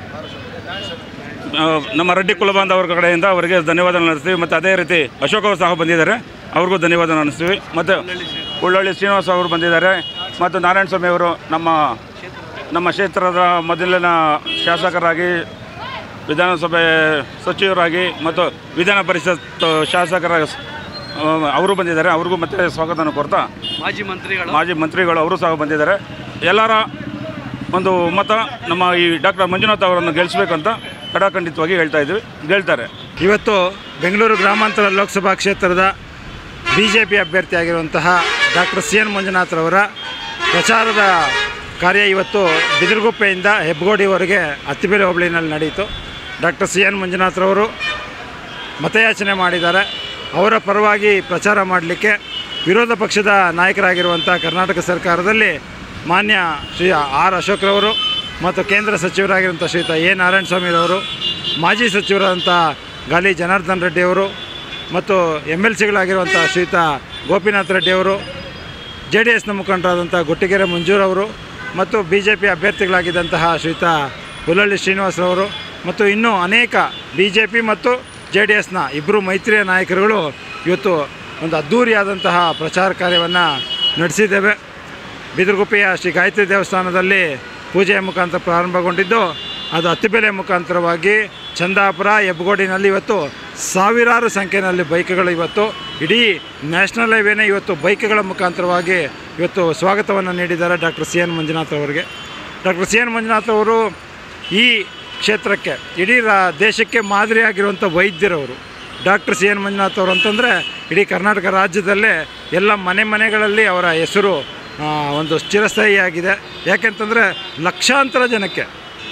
ಆ, ನಮ್ಮ ರೆಡ್ಡಿ ಕುಲಬಾಂಧವರ ಕಡೆಯಿಂದ ಅವರಿಗೆ ಧನ್ಯವಾದ ನಡೆಸ್ತೀವಿ ಮತ್ತು ಅದೇ ರೀತಿ ಅಶೋಕ್ ಅವರು ಸಹ ಬಂದಿದ್ದಾರೆ ಅವ್ರಿಗೂ ಧನ್ಯವಾದ ನಡೆಸ್ತೀವಿ ಮತ್ತು ಉಳ್ಳೊಳ್ಳಿ ಶ್ರೀನಿವಾಸ್ ಅವರು ಬಂದಿದ್ದಾರೆ ಮತ್ತು ನಾರಾಯಣ ಸ್ವಾಮಿ ಅವರು ನಮ್ಮ ನಮ್ಮ ಕ್ಷೇತ್ರದ ಮೊದಲಿನ ಶಾಸಕರಾಗಿ ವಿಧಾನಸಭೆ ಸಚಿವರಾಗಿ ಮತ್ತು ವಿಧಾನ ಪರಿಷತ್ ಶಾಸಕರ ಆ, ಅವರು ಬಂದಿದ್ದಾರೆ ಅವ್ರಿಗೂ ಮತ್ತೆ ಸ್ವಾಗತನ ಕೊಡ್ತಾ ಮಾಜಿ ಮಂತ್ರಿಗಳು ಮಾಜಿ ಮಂತ್ರಿಗಳು ಅವರು ಸಹ ಬಂದಿದ್ದಾರೆ ಎಲ್ಲರ ಒಂದು ಮತ ನಮ್ಮ ಈ ಡಾಕ್ಟರ್ ಮಂಜುನಾಥ್ ಅವರನ್ನು ಗೆಲ್ಲಿಸ್ಬೇಕಂತ ಕಡಾಖಂಡಿತವಾಗಿ ಹೇಳ್ತಾ ಇದ್ವಿ ಗೆಲ್ತಾರೆ ಇವತ್ತು ಬೆಂಗಳೂರು ಗ್ರಾಮಾಂತರ ಲೋಕಸಭಾ ಕ್ಷೇತ್ರದ ಬಿ ಜೆ ಪಿ ಅಭ್ಯರ್ಥಿಯಾಗಿರುವಂತಹ ಡಾಕ್ಟರ್ ಸಿ ಎನ್ ಮಂಜುನಾಥ್ರವರ ಪ್ರಚಾರದ ಕಾರ್ಯ ಇವತ್ತು ಬಿದಿರುಗುಪ್ಪೆಯಿಂದ ಹೆಬ್ಬಗೋಡಿವರೆಗೆ ಅತ್ತಿಬೇರೆ ಹೋಬಳಿನಲ್ಲಿ ನಡೆಯಿತು ಡಾಕ್ಟರ್ ಸಿ ಎನ್ ಮಂಜುನಾಥ್ರವರು ಮತಯಾಚನೆ ಮಾಡಿದ್ದಾರೆ ಅವರ ಪರವಾಗಿ ಪ್ರಚಾರ ಮಾಡಲಿಕ್ಕೆ ವಿರೋಧ ಪಕ್ಷದ ನಾಯಕರಾಗಿರುವಂಥ ಕರ್ನಾಟಕ ಸರ್ಕಾರದಲ್ಲಿ ಮಾನ್ಯ ಶ್ರೀ ಆರ್ ಅಶೋಕ್ರವರು ಮತ್ತು ಕೇಂದ್ರ ಸಚಿವರಾಗಿರುವಂಥ ಶ್ರೀಯುತ ಎ ನಾರಾಯಣ ಸ್ವಾಮಿರವರು ಮಾಜಿ ಸಚಿವರಾದಂಥ ಗಾಲಿ ಜನಾರ್ದನ್ ರೆಡ್ಡಿಯವರು ಮತ್ತು ಎಮ್ ಎಲ್ ಸಿಗಳಾಗಿರುವಂಥ ಶ್ರೀಯುತ ಗೋಪಿನಾಥ್ ರೆಡ್ಡಿಯವರು ಜೆ ಡಿ ಎಸ್ನ ಮುಖಂಡರಾದಂಥ ಗುಟ್ಟಿಗೆರೆ ಮಂಜೂರವರು ಮತ್ತು ಬಿ ಜೆ ಪಿ ಅಭ್ಯರ್ಥಿಗಳಾಗಿದ್ದಂತಹ ಶ್ರೀಯುತ ಹುಲ್ಲಳ್ಳಿ ಶ್ರೀನಿವಾಸರವರು ಮತ್ತು ಇನ್ನೂ ಅನೇಕ ಬಿ ಜೆ ಪಿ ಮತ್ತು ಜೆ ಡಿ ಎಸ್ನ ಇಬ್ಬರು ಮೈತ್ರಿಯ ನಾಯಕರುಗಳು ಇವತ್ತು ಒಂದು ಅದ್ಧೂರಿಯಾದಂತಹ ಪ್ರಚಾರ ಕಾರ್ಯವನ್ನು ನಡೆಸಿದ್ದೇವೆ ಬಿದಿರುಗುಪ್ಪೆಯ ಶ್ರೀ ಗಾಯತ್ರಿ ದೇವಸ್ಥಾನದಲ್ಲಿ ಪೂಜೆಯ ಮುಖಾಂತರ ಪ್ರಾರಂಭಗೊಂಡಿದ್ದು ಅದು ಅತ್ತಿಬೆಲೆ ಮುಖಾಂತರವಾಗಿ ಚಂದಾಪುರ ಹೆಬ್ಬಗೋಡಿನಲ್ಲಿ ಇವತ್ತು ಸಾವಿರಾರು ಸಂಖ್ಯೆಯಲ್ಲಿ ಬೈಕ್ಗಳು ಇವತ್ತು ಇಡೀ ನ್ಯಾಷನಲ್ ಹೈವೇನೇ ಇವತ್ತು ಬೈಕ್ಗಳ ಮುಖಾಂತರವಾಗಿ ಇವತ್ತು ಸ್ವಾಗತವನ್ನು ನೀಡಿದ್ದಾರೆ ಡಾಕ್ಟರ್ ಸಿ ಎನ್ ಮಂಜುನಾಥ್ ಅವರಿಗೆ ಡಾಕ್ಟರ್ ಸಿ ಎನ್ ಮಂಜುನಾಥ್ ಅವರು ಈ ಕ್ಷೇತ್ರಕ್ಕೆ ಇಡೀ ರಾ ದೇಶಕ್ಕೆ ಮಾದರಿಯಾಗಿರುವಂಥ ವೈದ್ಯರವರು ಡಾಕ್ಟರ್ ಸಿ ಎನ್ ಮಂಜುನಾಥ್ ಅವರು ಅಂತಂದರೆ ಇಡೀ ಕರ್ನಾಟಕ ರಾಜ್ಯದಲ್ಲೇ ಎಲ್ಲ ಮನೆ ಮನೆಗಳಲ್ಲಿ ಅವರ ಹೆಸರು ಆ, ಒಂದು ಚಿರಸ್ಥಾಯಿಯಾಗಿದೆ ಯಾಕೆಂತಂದರೆ ಲಕ್ಷಾಂತರ ಜನಕ್ಕೆ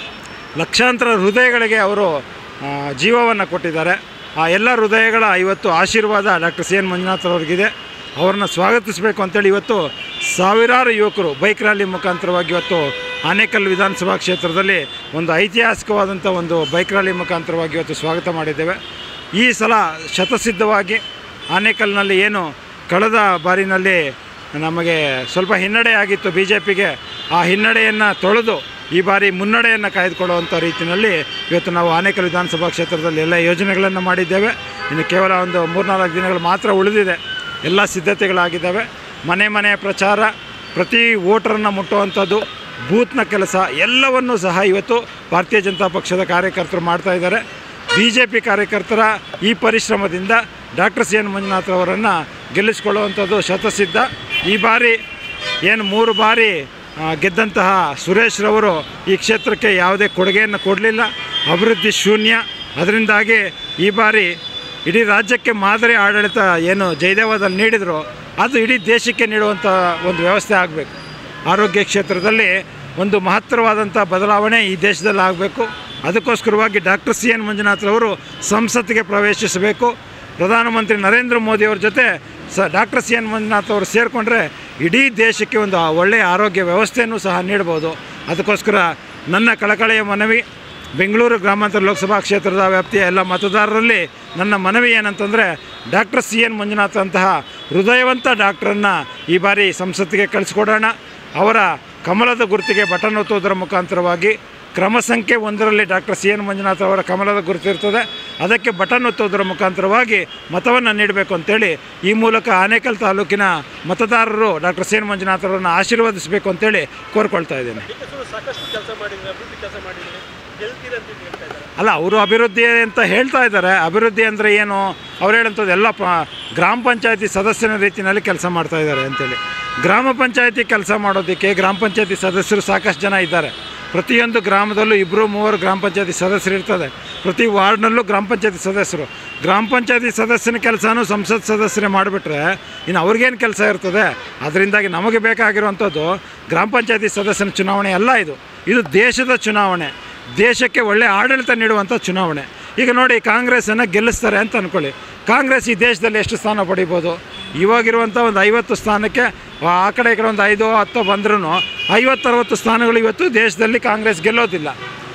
ಲಕ್ಷಾಂತರ ಹೃದಯಗಳಿಗೆ ಅವರು ಜೀವವನ್ನು ಕೊಟ್ಟಿದ್ದಾರೆ ಆ ಎಲ್ಲ ಹೃದಯಗಳ ಇವತ್ತು ಆಶೀರ್ವಾದ ಡಾಕ್ಟರ್ ಸಿ ಎನ್ ಮಂಜುನಾಥ್ ಅವ್ರಿಗಿದೆ ಅವ್ರನ್ನ ಸ್ವಾಗತಿಸಬೇಕು ಅಂತೇಳಿ ಇವತ್ತು ಸಾವಿರಾರು ಯುವಕರು ಬೈಕ್ ರ್ಯಾಲಿ ಮುಖಾಂತರವಾಗಿ ಇವತ್ತು ಆನೇಕಲ್ ವಿಧಾನಸಭಾ ಕ್ಷೇತ್ರದಲ್ಲಿ ಒಂದು ಐತಿಹಾಸಿಕವಾದಂಥ ಒಂದು ಬೈಕ್ ರ್ಯಾಲಿ ಮುಖಾಂತರವಾಗಿ ಇವತ್ತು ಸ್ವಾಗತ ಮಾಡಿದ್ದೇವೆ ಈ ಸಲ ಶತಸಿದ್ಧವಾಗಿ ಆನೇಕಲ್ನಲ್ಲಿ ಏನು ಕಳೆದ ಬಾರಿನಲ್ಲಿ ನಮಗೆ ಸ್ವಲ್ಪ ಹಿನ್ನಡೆ ಆಗಿತ್ತು ಬಿ ಜೆ ಪಿಗೆ ಆ ಹಿನ್ನಡೆಯನ್ನು ತೊಳೆದು ಈ ಬಾರಿ ಮುನ್ನಡೆಯನ್ನು ಕಾಯ್ದುಕೊಳ್ಳುವಂಥ ರೀತಿಯಲ್ಲಿ ಇವತ್ತು ನಾವು ಆನೇಕಲ್ ವಿಧಾನಸಭಾ ಕ್ಷೇತ್ರದಲ್ಲಿ ಎಲ್ಲ ಯೋಜನೆಗಳನ್ನು ಮಾಡಿದ್ದೇವೆ ಇನ್ನು ಕೇವಲ ಒಂದು ಮೂರ್ನಾಲ್ಕು ದಿನಗಳು ಮಾತ್ರ ಉಳಿದಿದೆ ಎಲ್ಲ ಸಿದ್ಧತೆಗಳಾಗಿದ್ದಾವೆ ಮನೆ ಮನೆ ಪ್ರಚಾರ ಪ್ರತಿ ವೋಟರನ್ನು ಮುಟ್ಟುವಂಥದ್ದು ಬೂತ್ನ ಕೆಲಸ ಎಲ್ಲವನ್ನೂ ಸಹ ಇವತ್ತು ಭಾರತೀಯ ಜನತಾ ಪಕ್ಷದ ಕಾರ್ಯಕರ್ತರು ಮಾಡ್ತಾ ಇದ್ದಾರೆ ಬಿ ಜೆ ಪಿ ಕಾರ್ಯಕರ್ತರ ಈ ಪರಿಶ್ರಮದಿಂದ ಡಾಕ್ಟರ್ ಸಿ ಎನ್ ಮಂಜುನಾಥ್ ಅವರನ್ನು ಗೆಲ್ಲಿಸಿಕೊಳ್ಳುವಂಥದ್ದು ಶತಸಿದ್ಧ ಈ ಬಾರಿ ಏನು ಮೂರು ಬಾರಿ ಆ, ಗೆದ್ದಂತಹ ಸುರೇಶ್ ರವರು ಈ ಕ್ಷೇತ್ರಕ್ಕೆ ಯಾವುದೇ ಕೊಡುಗೆಯನ್ನು ಕೊಡಲಿಲ್ಲ ಅಭಿವೃದ್ಧಿ ಶೂನ್ಯ ಅದರಿಂದಾಗಿ ಈ ಬಾರಿ ಇಡೀ ರಾಜ್ಯಕ್ಕೆ ಮಾದರಿ ಆಡಳಿತ ಏನು ಜಯದೇವದಲ್ಲಿ ನೀಡಿದ್ರು ಅದು ಇಡೀ ದೇಶಕ್ಕೆ ನೀಡುವಂಥ ಒಂದು ವ್ಯವಸ್ಥೆ ಆಗಬೇಕು ಆರೋಗ್ಯ ಕ್ಷೇತ್ರದಲ್ಲಿ ಒಂದು ಮಹತ್ತರವಾದಂಥ ಬದಲಾವಣೆ ಈ ದೇಶದಲ್ಲಿ ಆಗಬೇಕು ಅದಕ್ಕೋಸ್ಕರವಾಗಿ ಡಾಕ್ಟರ್ ಸಿ ಎನ್ ಮಂಜುನಾಥ್ರವರು ಸಂಸತ್ತಿಗೆ ಪ್ರವೇಶಿಸಬೇಕು ಪ್ರಧಾನಮಂತ್ರಿ ನರೇಂದ್ರ ಮೋದಿಯವ್ರ ಜೊತೆ ಸ ಡಾಕ್ಟರ್ ಸಿ ಎನ್ ಮಂಜುನಾಥ್ ಅವರು ಸೇರಿಕೊಂಡ್ರೆ ಇಡೀ ದೇಶಕ್ಕೆ ಒಂದು ಒಳ್ಳೆಯ ಆರೋಗ್ಯ ವ್ಯವಸ್ಥೆಯನ್ನು ಸಹ ನೀಡ್ಬೋದು ಅದಕ್ಕೋಸ್ಕರ ನನ್ನ ಕಳಕಳೆಯ ಮನವಿ ಬೆಂಗಳೂರು ಗ್ರಾಮಾಂತರ ಲೋಕಸಭಾ ಕ್ಷೇತ್ರದ ವ್ಯಾಪ್ತಿಯ ಎಲ್ಲ ಮತದಾರರಲ್ಲಿ ನನ್ನ ಮನವಿ ಏನಂತಂದರೆ ಡಾಕ್ಟರ್ ಸಿ ಎನ್ ಮಂಜುನಾಥ್ ಅಂತಹ ಹೃದಯವಂತ ಡಾಕ್ಟ್ರನ್ನು ಈ ಬಾರಿ ಸಂಸತ್ತಿಗೆ ಕಳಿಸ್ಕೊಡೋಣ ಅವರ ಕಮಲದ ಗುರುತಿಗೆ ಬಟನ್ ಒತ್ತುವುದರ ಮುಖಾಂತರವಾಗಿ ಕ್ರಮ ಸಂಖ್ಯೆ ಒಂದರಲ್ಲಿ ಡಾಕ್ಟರ್ ಸಿ ಎನ್ ಮಂಜುನಾಥ್ ಅವರ ಕಮಲದ ಗುರುತಿರ್ತದೆ ಅದಕ್ಕೆ ಬಟನ್ ಒತ್ತುವುದರ ಮುಖಾಂತರವಾಗಿ ಮತವನ್ನು ನೀಡಬೇಕು ಅಂತೇಳಿ ಈ ಮೂಲಕ ಆನೇಕಲ್ ತಾಲೂಕಿನ ಮತದಾರರು ಡಾಕ್ಟರ್ ಸಿ ಎನ್ ಮಂಜುನಾಥ್ ಅವರನ್ನು ಆಶೀರ್ವದಿಸಬೇಕು ಅಂತೇಳಿ ಕೋರ್ಕೊಳ್ತಾ ಇದ್ದೇನೆ ಅಲ್ಲ ಅವರು ಅಭಿವೃದ್ಧಿ ಅಂತ ಹೇಳ್ತಾ ಇದ್ದಾರೆ ಅಭಿವೃದ್ಧಿ ಅಂದರೆ ಏನು ಅವ್ರು ಹೇಳಂಥದ್ದು ಎಲ್ಲ ಪ ಗ್ರಾಮ ಪಂಚಾಯತಿ ಸದಸ್ಯನ ರೀತಿಯಲ್ಲಿ ಕೆಲಸ ಮಾಡ್ತಾ ಇದ್ದಾರೆ ಅಂತೇಳಿ ಗ್ರಾಮ ಪಂಚಾಯತಿ ಕೆಲಸ ಮಾಡೋದಕ್ಕೆ ಗ್ರಾಮ ಪಂಚಾಯತಿ ಸದಸ್ಯರು ಸಾಕಷ್ಟು ಜನ ಇದ್ದಾರೆ ಪ್ರತಿಯೊಂದು ಗ್ರಾಮದಲ್ಲೂ ಇಬ್ಬರು ಮೂವರು ಗ್ರಾಮ ಪಂಚಾಯತಿ ಸದಸ್ಯರು ಇರ್ತದೆ ಪ್ರತಿ ವಾರ್ಡ್ನಲ್ಲೂ ಗ್ರಾಮ ಪಂಚಾಯತಿ ಸದಸ್ಯರು ಗ್ರಾಮ ಪಂಚಾಯತಿ ಸದಸ್ಯನ ಕೆಲಸನೂ ಸಂಸತ್ ಸದಸ್ಯರೇ ಮಾಡಿಬಿಟ್ರೆ ಇನ್ನು ಅವ್ರಿಗೇನು ಕೆಲಸ ಇರ್ತದೆ ಅದರಿಂದಾಗಿ ನಮಗೆ ಬೇಕಾಗಿರುವಂಥದ್ದು ಗ್ರಾಮ ಪಂಚಾಯತಿ ಸದಸ್ಯನ ಚುನಾವಣೆ ಅಲ್ಲ ಇದು ಇದು ದೇಶದ ಚುನಾವಣೆ ದೇಶಕ್ಕೆ ಒಳ್ಳೆಯ ಆಡಳಿತ ನೀಡುವಂಥ ಚುನಾವಣೆ ಈಗ ನೋಡಿ ಕಾಂಗ್ರೆಸ್ಸನ್ನು ಗೆಲ್ಲಿಸ್ತಾರೆ ಅಂತ ಅಂದ್ಕೊಳ್ಳಿ ಕಾಂಗ್ರೆಸ್ ಈ ದೇಶದಲ್ಲಿ ಎಷ್ಟು ಸ್ಥಾನ ಪಡಿಬೋದು ಇವಾಗಿರುವಂಥ ಒಂದು ಐವತ್ತು ಸ್ಥಾನಕ್ಕೆ ಆ ಕಡೆ ಈ ಕಡೆ ಒಂದು ಐದು ಹತ್ತು ಬಂದ್ರೂ ಐವತ್ತರವತ್ತು ಸ್ಥಾನಗಳು ಇವತ್ತು ದೇಶದಲ್ಲಿ ಕಾಂಗ್ರೆಸ್ ಗೆಲ್ಲೋದಿಲ್ಲ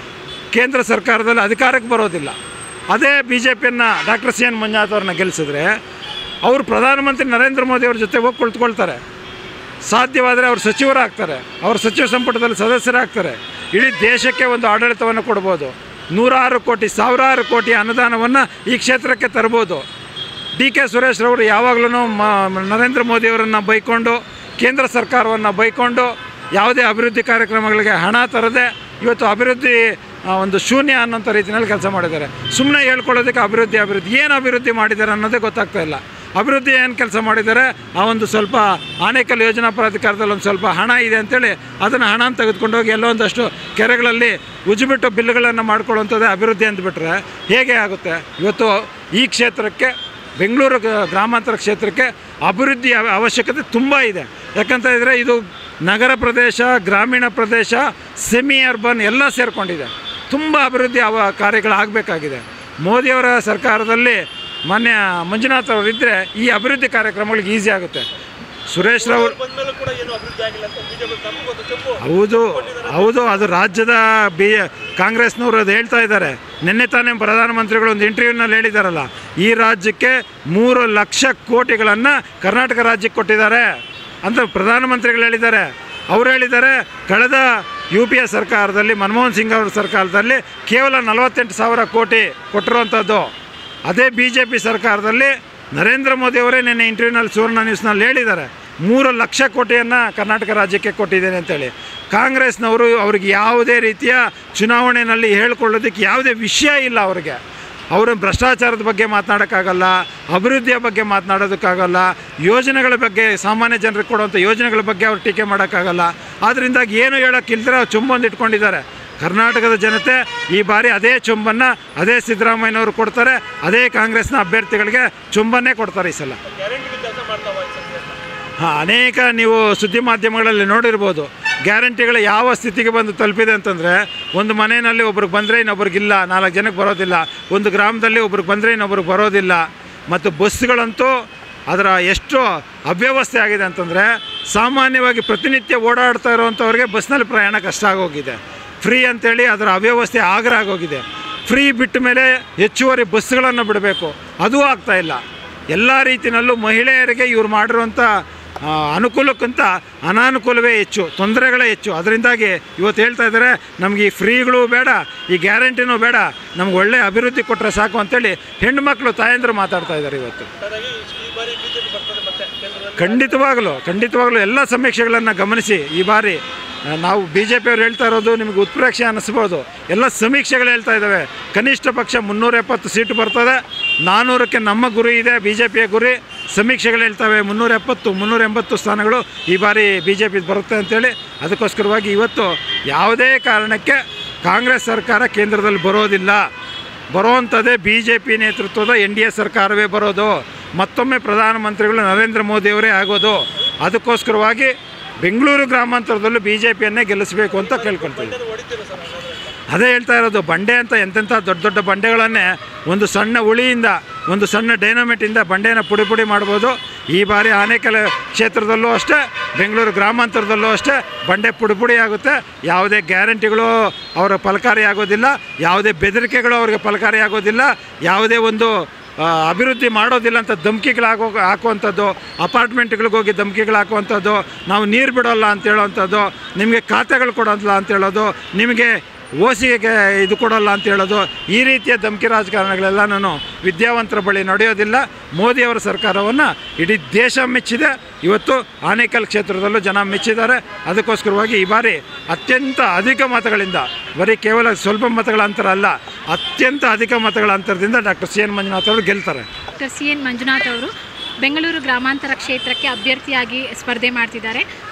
ಕೇಂದ್ರ ಸರ್ಕಾರದಲ್ಲಿ ಅಧಿಕಾರಕ್ಕೆ ಬರೋದಿಲ್ಲ ಅದೇ ಬಿ ಜೆ ಪಿಯನ್ನು ಡಾಕ್ಟರ್ ಸಿ ಎನ್ ಮಂಜುನಾಥ್ ಅವ್ರನ್ನ ಗೆಲ್ಲಿಸಿದ್ರೆ ಅವರು ಪ್ರಧಾನಮಂತ್ರಿ ನರೇಂದ್ರ ಮೋದಿ ಅವ್ರ ಜೊತೆ ಹೋಗಿ ಕುಳಿತುಕೊಳ್ತಾರೆ ಸಾಧ್ಯವಾದರೆ ಅವರು ಸಚಿವರಾಗ್ತಾರೆ ಅವ್ರ ಸಚಿವ ಸಂಪುಟದಲ್ಲಿ ಸದಸ್ಯರಾಗ್ತಾರೆ ಇಡೀ ದೇಶಕ್ಕೆ ಒಂದು ಆಡಳಿತವನ್ನು ಕೊಡ್ಬೋದು ನೂರಾರು ಕೋಟಿ ಸಾವಿರಾರು ಕೋಟಿ ಅನುದಾನವನ್ನು ಈ ಕ್ಷೇತ್ರಕ್ಕೆ ತರ್ಬೋದು ಡಿ ಕೆ ಸುರೇಶ್ ರವರು ಯಾವಾಗಲೂ ಮ ನರೇಂದ್ರ ಮೋದಿಯವರನ್ನು ಬೈಕೊಂಡು ಕೇಂದ್ರ ಸರ್ಕಾರವನ್ನು ಬೈಕೊಂಡು ಯಾವುದೇ ಅಭಿವೃದ್ಧಿ ಕಾರ್ಯಕ್ರಮಗಳಿಗೆ ಹಣ ತರದೆ ಇವತ್ತು ಅಭಿವೃದ್ಧಿ ಆ, ಒಂದು ಶೂನ್ಯ ಅನ್ನೋಂಥ ರೀತಿಯಲ್ಲಿ ಕೆಲಸ ಮಾಡಿದ್ದಾರೆ ಸುಮ್ಮನೆ ಹೇಳ್ಕೊಳ್ಳೋದಕ್ಕೆ ಅಭಿವೃದ್ಧಿ ಅಭಿವೃದ್ಧಿ ಏನು ಅಭಿವೃದ್ಧಿ ಮಾಡಿದ್ದಾರೆ ಅನ್ನೋದೇ ಗೊತ್ತಾಗ್ತಾ ಇಲ್ಲ ಅಭಿವೃದ್ಧಿ ಏನು ಕೆಲಸ ಮಾಡಿದ್ದಾರೆ ಆ ಒಂದು ಸ್ವಲ್ಪ ಆನೇಕಲ್ ಯೋಜನಾ ಪ್ರಾಧಿಕಾರದಲ್ಲಿ ಒಂದು ಸ್ವಲ್ಪ ಹಣ ಇದೆ ಅಂತೇಳಿ ಅದನ್ನು ಹಣ ತೆಗೆದುಕೊಂಡೋಗಿ ಎಲ್ಲೋ ಒಂದಷ್ಟು ಕೆರೆಗಳಲ್ಲಿ ಉಜ್ಜಿಬಿಟ್ಟು ಬಿಲ್లుಗಳನ್ನು ಮಾಡ್ಕೊಳ್ಳುವಂಥದ್ದೇ ಅಭಿವೃದ್ಧಿ ಅಂದ್ಬಿಟ್ರೆ ಹೇಗೆ ಆಗುತ್ತೆ ಇವತ್ತು ಈ ಕ್ಷೇತ್ರಕ್ಕೆ ಬೆಂಗಳೂರು ಗ- ಗ್ರಾಮಾಂತರ ಕ್ಷೇತ್ರಕ್ಕೆ ಅಭಿವೃದ್ಧಿ ಅವ- ಅವಶ್ಯಕತೆ ತುಂಬ ಇದೆ ಯಾಕಂತ ಇದ್ದರೆ ಇದು ನಗರ ಪ್ರದೇಶ ಗ್ರಾಮೀಣ ಪ್ರದೇಶ ಸೆಮಿ ಅರ್ಬನ್ ಎಲ್ಲ ಸೇರಿಕೊಂಡಿದೆ ತುಂಬ ಅಭಿವೃದ್ಧಿ ಅವ ಕಾರ್ಯಗಳಾಗಬೇಕಾಗಿದೆ ಮೋದಿಯವರ ಸರ್ಕಾರದಲ್ಲಿ ಮಾನ್ಯ ಮಂಜುನಾಥ್ ಅವರು ಇದ್ದರೆ ಈ ಅಭಿವೃದ್ಧಿ ಕಾರ್ಯಕ್ರಮಗಳಿಗೆ ಈಸಿ ಆಗುತ್ತೆ ಸುರೇಶ್ ರವರು ಬಂದ್ಮೇಲೂ ಕೂಡ ಏನು ಅಭಿವೃದ್ಧಿ ಆಗಿಲ್ಲ ಅಂತ ಬಿಜೆಪಿ ನಮಗೂ ಗೊತ್ತು ಕೆಂಪು ಹೌದು ಹೌದು ಅದು ರಾಜ್ಯದ ಬಿ ಕಾಂಗ್ರೆಸ್ನವರು ಅದು ಹೇಳ್ತಾ ಇದ್ದಾರೆ ನಿನ್ನೆ ತಾನೇ ಪ್ರಧಾನಮಂತ್ರಿಗಳು ಒಂದು ಇಂಟರ್ವ್ಯೂನಲ್ಲಿ ಹೇಳಿದಾರಲ್ಲ ಈ ರಾಜ್ಯಕ್ಕೆ ಮೂರು ಲಕ್ಷ ಕೋಟಿಗಳನ್ನು ಕರ್ನಾಟಕ ರಾಜ್ಯಕ್ಕೆ ಕೊಟ್ಟಿದ್ದಾರೆ ಅಂತ ಪ್ರಧಾನಮಂತ್ರಿಗಳು ಹೇಳಿದ್ದಾರೆ ಅವ್ರು ಹೇಳಿದ್ದಾರೆ ಕಳೆದ ಯು ಪಿ ಎ ಸರ್ಕಾರದಲ್ಲಿ ಮನಮೋಹನ್ ಸಿಂಗ್ ಅವರ ಸರ್ಕಾರದಲ್ಲಿ ಕೇವಲ ನಲವತ್ತೆಂಟು ಸಾವಿರ ಕೋಟಿ ಕೊಟ್ಟಿರುವಂಥದ್ದು ಅದೇ ಬಿ ಜೆ ಪಿ ಸರ್ಕಾರದಲ್ಲಿ ನರೇಂದ್ರ ಮೋದಿ ಅವರೇ ನಿನ್ನೆ ಇಂಟರ್ವ್ಯೂನಲ್ಲಿ ಸುವರ್ಣ ನ್ಯೂಸ್ನಲ್ಲಿ ಹೇಳಿದ್ದಾರೆ ಮೂರು ಲಕ್ಷ ಕೋಟಿಯನ್ನು ಕರ್ನಾಟಕ ರಾಜ್ಯಕ್ಕೆ ಕೊಟ್ಟಿದ್ದೇನೆ ಅಂತೇಳಿ ಕಾಂಗ್ರೆಸ್ನವರು ಅವ್ರಿಗೆ ಯಾವುದೇ ರೀತಿಯ ಚುನಾವಣೆಯಲ್ಲಿ ಹೇಳ್ಕೊಳ್ಳೋದಕ್ಕೆ ಯಾವುದೇ ವಿಷಯ ಇಲ್ಲ ಅವ್ರಿಗೆ ಅವರು ಭ್ರಷ್ಟಾಚಾರದ ಬಗ್ಗೆ ಮಾತನಾಡೋಕ್ಕಾಗಲ್ಲ ಅಭಿವೃದ್ಧಿಯ ಬಗ್ಗೆ ಮಾತನಾಡೋದಕ್ಕಾಗಲ್ಲ ಯೋಜನೆಗಳ ಬಗ್ಗೆ ಸಾಮಾನ್ಯ ಜನರಿಗೆ ಕೊಡುವಂಥ ಯೋಜನೆಗಳ ಬಗ್ಗೆ ಅವ್ರು ಟೀಕೆ ಮಾಡೋಕ್ಕಾಗಲ್ಲ ಆದ್ದರಿಂದಾಗಿ ಏನು ಹೇಳೋಕ್ಕಿಲ್ದ್ರೆ ಅವ್ರು ಚುಂಬೊಂದು ಇಟ್ಕೊಂಡಿದ್ದಾರೆ ಕರ್ನಾಟಕದ ಜನತೆ ಈ ಬಾರಿ ಅದೇ ಚುಂಬನ್ನು ಅದೇ ಸಿದ್ದರಾಮಯ್ಯನವರು ಕೊಡ್ತಾರೆ ಅದೇ ಕಾಂಗ್ರೆಸ್ನ ಅಭ್ಯರ್ಥಿಗಳಿಗೆ ಚುಂಬನ್ನೇ ಕೊಡ್ತಾರೆ ಈ ಸಲ ಗ್ಯಾರಂಟಿ ಕೆಲಸ ಮಾಡ್ತಾವ ಈ ಸದ್ಯ ಹಾಂ ಅನೇಕ ನೀವು ಸುದ್ದಿ ಮಾಧ್ಯಮಗಳಲ್ಲಿ ನೋಡಿರ್ಬೋದು ಗ್ಯಾರಂಟಿಗಳು ಯಾವ ಸ್ಥಿತಿಗೆ ಬಂದು ತಲುಪಿದೆ ಅಂತಂದರೆ ಒಂದು ಮನೆಯಲ್ಲಿ ಒಬ್ರಿಗೆ ಬಂದರೆ ಇನ್ನೊಬ್ರಿಗಿಲ್ಲ ನಾಲ್ಕು ಜನಕ್ಕೆ ಬರೋದಿಲ್ಲ ಒಂದು ಗ್ರಾಮದಲ್ಲಿ ಒಬ್ರಿಗೆ ಬಂದರೆ ಇನ್ನೊಬ್ರಿಗೆ ಬರೋದಿಲ್ಲ ಮತ್ತು ಬಸ್ಸುಗಳಂತೂ ಅದರ ಎಷ್ಟು ಅವ್ಯವಸ್ಥೆ ಆಗಿದೆ ಅಂತಂದರೆ ಸಾಮಾನ್ಯವಾಗಿ ಪ್ರತಿನಿತ್ಯ ಓಡಾಡ್ತಾ ಇರೋವಂಥವ್ರಿಗೆ ಬಸ್ನಲ್ಲಿ ಪ್ರಯಾಣ ಕಷ್ಟ ಆಗೋಗಿದೆ ಫ್ರೀ ಅಂತೇಳಿ ಅದರ ಅವ್ಯವಸ್ಥೆ ಆಗ್ರ ಆಗೋಗಿದೆ ಫ್ರೀ ಬಿಟ್ಟ ಮೇಲೆ ಹೆಚ್ಚುವರಿ ಬಸ್ಸುಗಳನ್ನು ಬಿಡಬೇಕು ಅದೂ ಆಗ್ತಾ ಇಲ್ಲ ಎಲ್ಲ ರೀತಿಯಲ್ಲೂ ಮಹಿಳೆಯರಿಗೆ ಇವ್ರು ಮಾಡಿರುವಂಥ ಆ, ಅನುಕೂಲಕ್ಕಿಂತ ಅನಾನುಕೂಲವೇ ಹೆಚ್ಚು ತೊಂದರೆಗಳೇ ಹೆಚ್ಚು ಅದರಿಂದಾಗಿ ಇವತ್ತು ಹೇಳ್ತಾ ಇದ್ದಾರೆ ನಮಗೆ ಈ ಫ್ರೀಗಳು ಬೇಡ ಈ ಗ್ಯಾರಂಟಿನೂ ಬೇಡ ನಮ್ಗೆ ಒಳ್ಳೆ ಅಭಿವೃದ್ಧಿ ಕೊಟ್ಟರೆ ಸಾಕು ಅಂತೇಳಿ ಹೆಣ್ಮಕ್ಳು ತಾಯಂದರು ಮಾತಾಡ್ತಾ ಇದ್ದಾರೆ ಇವತ್ತು ಹಾಗಾಗಿ ಈ ಬಾರಿ ಬಿಜೆಪಿ ಬರ್ತದೆ ಮತ್ತೆ ಕೇಂದ್ರದಲ್ಲಿ ಖಂಡಿತವಾಗಲೂ ಖಂಡಿತವಾಗಲೂ ಎಲ್ಲ ಸಮೀಕ್ಷೆಗಳನ್ನು ಗಮನಿಸಿ ಈ ಬಾರಿ ಆ, ನಾವು ಬಿ ಜೆ ಪಿಯವ್ರು ಹೇಳ್ತಾ ಇರೋದು ನಿಮಗೆ ಉತ್ಪ್ರೇಕ್ಷೆ ಅನ್ನಿಸ್ಬೋದು ಎಲ್ಲ ಸಮೀಕ್ಷೆಗಳು ಹೇಳ್ತಾ ಇದ್ದಾವೆ ಕನಿಷ್ಠ ಪಕ್ಷ ಮುನ್ನೂರ ಎಪ್ಪತ್ತು ಸೀಟು ಬರ್ತದೆ ನಾನ್ನೂರಕ್ಕೆ ನಮ್ಮ ಗುರಿ ಇದೆ ಬಿ ಜೆ ಪಿಯ ಗುರಿ ಸಮೀಕ್ಷೆಗಳು ಹೇಳ್ತವೆ ಮುನ್ನೂರ ಎಪ್ಪತ್ತು ಮುನ್ನೂರ ಎಂಬತ್ತು ಸ್ಥಾನಗಳು ಈ ಬಾರಿ ಬಿ ಜೆ ಪಿ ಬರುತ್ತೆ ಅಂತೇಳಿ ಅದಕ್ಕೋಸ್ಕರವಾಗಿ ಇವತ್ತು ಯಾವುದೇ ಕಾರಣಕ್ಕೆ ಕಾಂಗ್ರೆಸ್ ಸರ್ಕಾರ ಕೇಂದ್ರದಲ್ಲಿ ಬರೋದಿಲ್ಲ ಬರುವಂಥದ್ದೇ ಬಿ ಜೆ ಪಿ ನೇತೃತ್ವದ ಎನ್ ಡಿ ಎ ಸರ್ಕಾರವೇ ಬರೋದು ಮತ್ತೊಮ್ಮೆ ಪ್ರಧಾನಮಂತ್ರಿಗಳು ನರೇಂದ್ರ ಮೋದಿಯವರೇ ಆಗೋದು ಅದಕ್ಕೋಸ್ಕರವಾಗಿ ಬೆಂಗಳೂರು ಗ್ರಾಮಾಂತರದಲ್ಲೂ ಬಿ ಜೆ ಪಿಯನ್ನೇ ಗೆಲ್ಲಿಸಬೇಕು ಅಂತ ಕೇಳ್ಕೊಳ್ತೀವಿ ಹೊಡಿತೀರ ಸರ್ ಹಾಗಾದ್ರೆ ಅದೇ ಹೇಳ್ತಾ ಇರೋದು ಬಂಡೆ ಅಂತ ಎಂತೆಂಥ ದೊಡ್ಡ ದೊಡ್ಡ ಬಂಡೆಗಳನ್ನೇ ಒಂದು ಸಣ್ಣ ಉಳಿಯಿಂದ ಒಂದು ಸಣ್ಣ ಡೈನಮಿಟಿಂದ ಬಂಡೆನ ಪುಡಿ ಪುಡಿ ಮಾಡ್ಬೋದು ಈ ಬಾರಿ ಆನೇಕಲ್ ಕ್ಷೇತ್ರದಲ್ಲೂ ಅಷ್ಟೇ ಬೆಂಗಳೂರು ಗ್ರಾಮಾಂತರದಲ್ಲೂ ಅಷ್ಟೇ ಬಂಡೆ ಪುಡಿ ಪುಡಿ ಆಗುತ್ತೆ ಯಾವುದೇ ಗ್ಯಾರಂಟಿಗಳು ಅವರ ಫಲಕಾರಿ ಆಗೋದಿಲ್ಲ ಯಾವುದೇ ಬೆದರಿಕೆಗಳು ಅವ್ರಿಗೆ ಫಲಕಾರಿ ಆಗೋದಿಲ್ಲ ಯಾವುದೇ ಒಂದು ಆ, ಅಭಿವೃದ್ಧಿ ಮಾಡೋದಿಲ್ಲ ಅಂತ ಧಮ್ಕಿಗಳಾಗೋ ಹಾಕುವಂಥದ್ದು ಅಪಾರ್ಟ್ಮೆಂಟ್ಗಳಿಗೆ ಹೋಗಿ ಧಮ್ಕಿಗಳು ಹಾಕುವಂಥದ್ದು ನಾವು ನೀರು ಬಿಡೋಲ್ಲ ಅಂತ ಹೇಳೋವಂಥದ್ದು ನಿಮಗೆ ಖಾತೆಗಳು ಕೊಡೋಲ್ಲ ಅಂತ ಹೇಳೋದು ನಿಮಗೆ ಓಸಿಗೆ ಇದು ಕೊಡೋಲ್ಲ ಅಂತ ಹೇಳೋದು ಈ ರೀತಿಯ ಧಮಕಿ ರಾಜಕಾರಣಗಳೆಲ್ಲ ನಾನು ವಿದ್ಯಾವಂತರ ಬಳಿ ನಡೆಯೋದಿಲ್ಲ ಮೋದಿಯವರ ಸರ್ಕಾರವನ್ನು ಇಡೀ ದೇಶ ಮೆಚ್ಚಿದೆ ಇವತ್ತು ಆನೇಕಲ್ ಕ್ಷೇತ್ರದಲ್ಲೂ ಜನ ಮೆಚ್ಚಿದ್ದಾರೆ ಅದಕ್ಕೋಸ್ಕರವಾಗಿ ಈ ಬಾರಿ ಅತ್ಯಂತ ಅಧಿಕ ಮತಗಳಿಂದ ಬರೀ ಕೇವಲ ಸ್ವಲ್ಪ ಮತಗಳ ಅಂತರ ಅಲ್ಲ ಅತ್ಯಂತ ಅಧಿಕ ಮತಗಳ ಅಂತರದಿಂದ ಡಾಕ್ಟರ್ ಸಿ ಎನ್ ಮಂಜುನಾಥ್ ಅವರು ಗೆಲ್ತಾರೆ ಡಾಕ್ಟರ್ ಸಿ ಎನ್ ಮಂಜುನಾಥ್ ಅವರು ಬೆಂಗಳೂರು ಗ್ರಾಮಾಂತರ ಕ್ಷೇತ್ರಕ್ಕೆ ಅಭ್ಯರ್ಥಿಯಾಗಿ ಸ್ಪರ್ಧೆ ಮಾಡ್ತಿದ್ದಾರೆ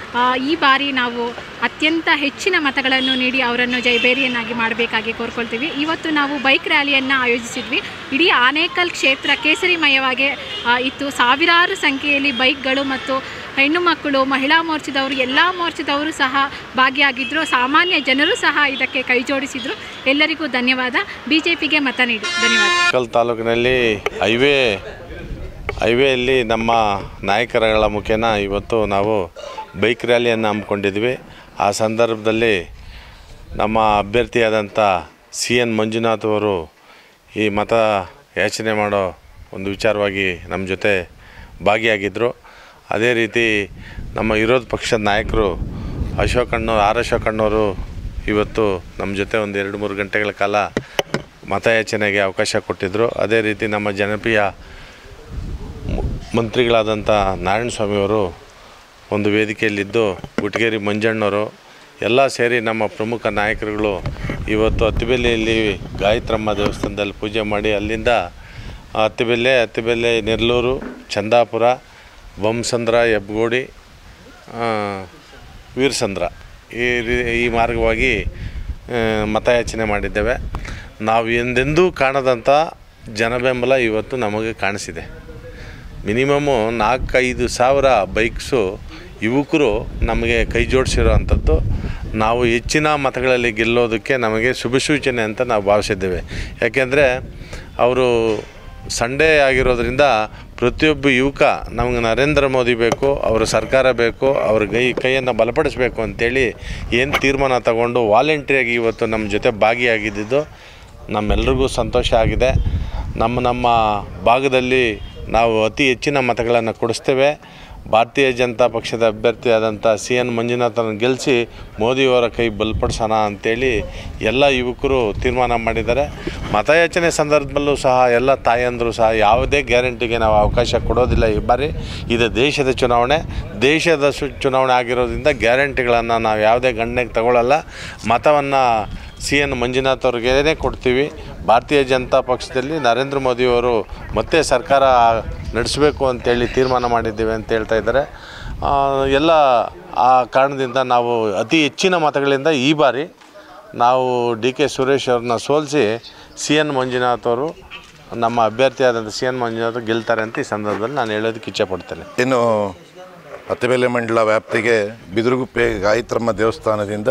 ಆ, ಈ ಬಾರಿ ನಾವು ಅತ್ಯಂತ ಹೆಚ್ಚಿನ ಮತಗಳನ್ನು ನೀಡಿ ಅವರನ್ನು ಜೈಬೇರಿಯನ್ನಾಗಿ ಮಾಡಬೇಕಾಗಿ ಕೋರ್ಕೊಳ್ತೀವಿ ಇವತ್ತು ನಾವು ಬೈಕ್ ರ್ಯಾಲಿಯನ್ನು ಆಯೋಜಿಸಿದ್ವಿ ಇಡೀ ಆನೇಕಲ್ ಕ್ಷೇತ್ರ ಕೇಸರಿಮಯವಾಗಿ ಆ, ಇತ್ತು ಸಾವಿರಾರು ಸಂಖ್ಯೆಯಲ್ಲಿ ಬೈಕ್ಗಳು ಮತ್ತು ಹೆಣ್ಣು ಮಕ್ಕಳು ಮಹಿಳಾ ಮೋರ್ಚಾದವರು ಎಲ್ಲ ಮೋರ್ಚಾದವರು ಸಹ ಭಾಗಿಯಾಗಿದ್ದರು ಸಾಮಾನ್ಯ ಜನರು ಸಹ ಇದಕ್ಕೆ ಕೈ ಜೋಡಿಸಿದರು ಎಲ್ಲರಿಗೂ ಧನ್ಯವಾದ ಬಿ ಜೆ ಪಿಗೆ ಮತ ನೀಡಿ ಧನ್ಯವಾದ ಕಲ್ ತಾಲೂಕಿನಲ್ಲಿ ಹೈವೇ ಹೈವೇಯಲ್ಲಿ ನಮ್ಮ ನಾಯಕರುಗಳ ಮುಖೇನ ಇವತ್ತು ನಾವು ಬೈಕ್ ರ್ಯಾಲಿಯನ್ನು ಹಮ್ಮಿಕೊಂಡಿದ್ವಿ ಆ ಸಂದರ್ಭದಲ್ಲಿ ನಮ್ಮ ಅಭ್ಯರ್ಥಿಯಾದಂಥ ಸಿ ಎನ್ ಮಂಜುನಾಥ್ ಅವರು ಈ ಮತ ಯಾಚನೆ ಮಾಡೋ ಒಂದು ವಿಚಾರವಾಗಿ ನಮ್ಮ ಜೊತೆ ಭಾಗಿಯಾಗಿದ್ದರು ಅದೇ ರೀತಿ ನಮ್ಮ ವಿರೋಧ ಪಕ್ಷದ ನಾಯಕರು ಅಶೋಕಣ್ಣವ್ರು ಆರ್ ಅಶೋಕಣ್ಣವರು ಇವತ್ತು ನಮ್ಮ ಜೊತೆ ಒಂದು ಎರಡು ಮೂರು ಗಂಟೆಗಳ ಕಾಲ ಮತಯಾಚನೆಗೆ ಅವಕಾಶ ಕೊಟ್ಟಿದ್ದರು ಅದೇ ರೀತಿ ನಮ್ಮ ಜನಪ್ರಿಯ ಮು- ಮಂತ್ರಿಗಳಾದಂಥ ನಾರಾಯಣ ಸ್ವಾಮಿಯವರು ಒಂದು ವೇದಿಕೆಯಲ್ಲಿದ್ದು ಗುಟ್ಗೇರಿ ಮಂಜಣ್ಣವರು ಎಲ್ಲ ಸೇರಿ ನಮ್ಮ ಪ್ರಮುಖ ನಾಯಕರುಗಳು ಇವತ್ತು ಅತ್ತಿಬೆಲೆಯಲ್ಲಿ ಗಾಯತ್ರಮ್ಮ ದೇವಸ್ಥಾನದಲ್ಲಿ ಪೂಜೆ ಮಾಡಿ ಅಲ್ಲಿಂದ ಅತ್ತಿಬೆಲೆ ಅತ್ತಿಬೆಲೆ ನೆರ್ಲೂರು ಚಂದಾಪುರ ಬೊಮ್ಮಸಂದ್ರ ಹೆಬ್ಗೋಡಿ ಆ, ವೀರಸಂದ್ರ ಈ ರೀ- ಈ ಮಾರ್ಗವಾಗಿ ಆ, ಮತಯಾಚನೆ ಮಾಡಿದ್ದೇವೆ ನಾವು ಎಂದೆಂದೂ ಕಾಣದಂಥ ಜನಬೆಂಬಲ ಇವತ್ತು ನಮಗೆ ಕಾಣಿಸಿದೆ ಮಿನಿಮಮ್ಮು ನಾಲ್ಕೈದು ಸಾವಿರ ಬೈಕ್ಸು ಯುವಕರು ನಮಗೆ ಕೈ ಜೋಡಿಸಿರೋ ಅಂಥದ್ದು ನಾವು ಹೆಚ್ಚಿನ ಮತಗಳಲ್ಲಿ ಗೆಲ್ಲೋದಕ್ಕೆ ನಮಗೆ ಶುಭ ಸೂಚನೆ ಅಂತ ನಾವು ಭಾವಿಸಿದ್ದೇವೆ ಯಾಕೆಂದರೆ ಅವರು ಸಂಡೇ ಆಗಿರೋದ್ರಿಂದ ಪ್ರತಿಯೊಬ್ಬ ಯುವಕ ನಮಗೆ ನರೇಂದ್ರ ಮೋದಿ ಬೇಕು ಅವರ ಸರ್ಕಾರ ಬೇಕು ಅವ್ರ ಕೈ ಕೈಯನ್ನು ಬಲಪಡಿಸಬೇಕು ಅಂತೇಳಿ ಏನು ತೀರ್ಮಾನ ತಗೊಂಡು ವಾಲಂಟ್ರಿಯಾಗಿ ಇವತ್ತು ನಮ್ಮ ಜೊತೆ ಭಾಗಿಯಾಗಿದ್ದು ನಮ್ಮೆಲ್ರಿಗೂ ಸಂತೋಷ ಆಗಿದೆ ನಮ್ಮ ನಮ್ಮ ಭಾಗದಲ್ಲಿ ನಾವು ಅತಿ ಹೆಚ್ಚಿನ ಮತಗಳನ್ನು ಕೊಡಿಸ್ತೇವೆ ಭಾರತೀಯ ಜನತಾ ಪಕ್ಷದ ಅಭ್ಯರ್ಥಿಯಾದಂಥ ಸಿ ಎನ್ ಮಂಜುನಾಥನ್ನು ಗೆಲ್ಲಿಸಿ ಮೋದಿಯವರ ಕೈ ಬಲಪಡಿಸೋಣ ಅಂತೇಳಿ ಎಲ್ಲ ಯುವಕರು ತೀರ್ಮಾನ ಮಾಡಿದ್ದಾರೆ ಮತಯಾಚನೆ ಸಂದರ್ಭದಲ್ಲೂ ಸಹ ಎಲ್ಲ ತಾಯಂದರು ಸಹ ಯಾವುದೇ ಗ್ಯಾರಂಟಿಗೆ ನಾವು ಅವಕಾಶ ಕೊಡೋದಿಲ್ಲ ಈ ಬಾರಿ ಇದು ದೇಶದ ಚುನಾವಣೆ ದೇಶದ ಸು ಚುನಾವಣೆ ಆಗಿರೋದ್ರಿಂದ ಗ್ಯಾರಂಟಿಗಳನ್ನು ನಾವು ಯಾವುದೇ ಗಣನೆಗೆ ತಗೊಳ್ಳಲ್ಲ ಮತವನ್ನು ಸಿ ಎನ್ ಮಂಜುನಾಥ್ ಅವ್ರಿಗೇ ಕೊಡ್ತೀವಿ ಭಾರತೀಯ ಜನತಾ ಪಕ್ಷದಲ್ಲಿ ನರೇಂದ್ರ ಮೋದಿಯವರು ಮತ್ತೆ ಸರ್ಕಾರ ನಡೆಸಬೇಕು ಅಂತೇಳಿ ತೀರ್ಮಾನ ಮಾಡಿದ್ದೇವೆ ಅಂತ ಹೇಳ್ತಾ ಇದ್ದಾರೆ ಆ, ಎಲ್ಲ ಆ ಕಾರಣದಿಂದ ನಾವು ಅತಿ ಹೆಚ್ಚಿನ ಮತಗಳಿಂದ ಈ ಬಾರಿ ನಾವು ಡಿ ಕೆ ಸುರೇಶ್ ಅವ್ರನ್ನ ಸೋಲಿಸಿ ಸಿ ಎನ್ ಮಂಜುನಾಥ್ ಅವರು ನಮ್ಮ ಅಭ್ಯರ್ಥಿಯಾದಂಥ ಸಿ ಎನ್ ಮಂಜುನಾಥ್ ಗೆಲ್ತಾರೆ ಅಂತ ಈ ಸಂದರ್ಭದಲ್ಲಿ ನಾನು ಹೇಳೋದಕ್ಕೆ ಇಚ್ಛೆಪಡ್ತೇನೆ ಇನ್ನು ಅತ್ತಿಬೆಲೆ ಮಂಡಲ ವ್ಯಾಪ್ತಿಗೆ ಬಿದಿರುಗುಪ್ಪೆ ಗಾಯತ್ರಮ್ಮ ದೇವಸ್ಥಾನದಿಂದ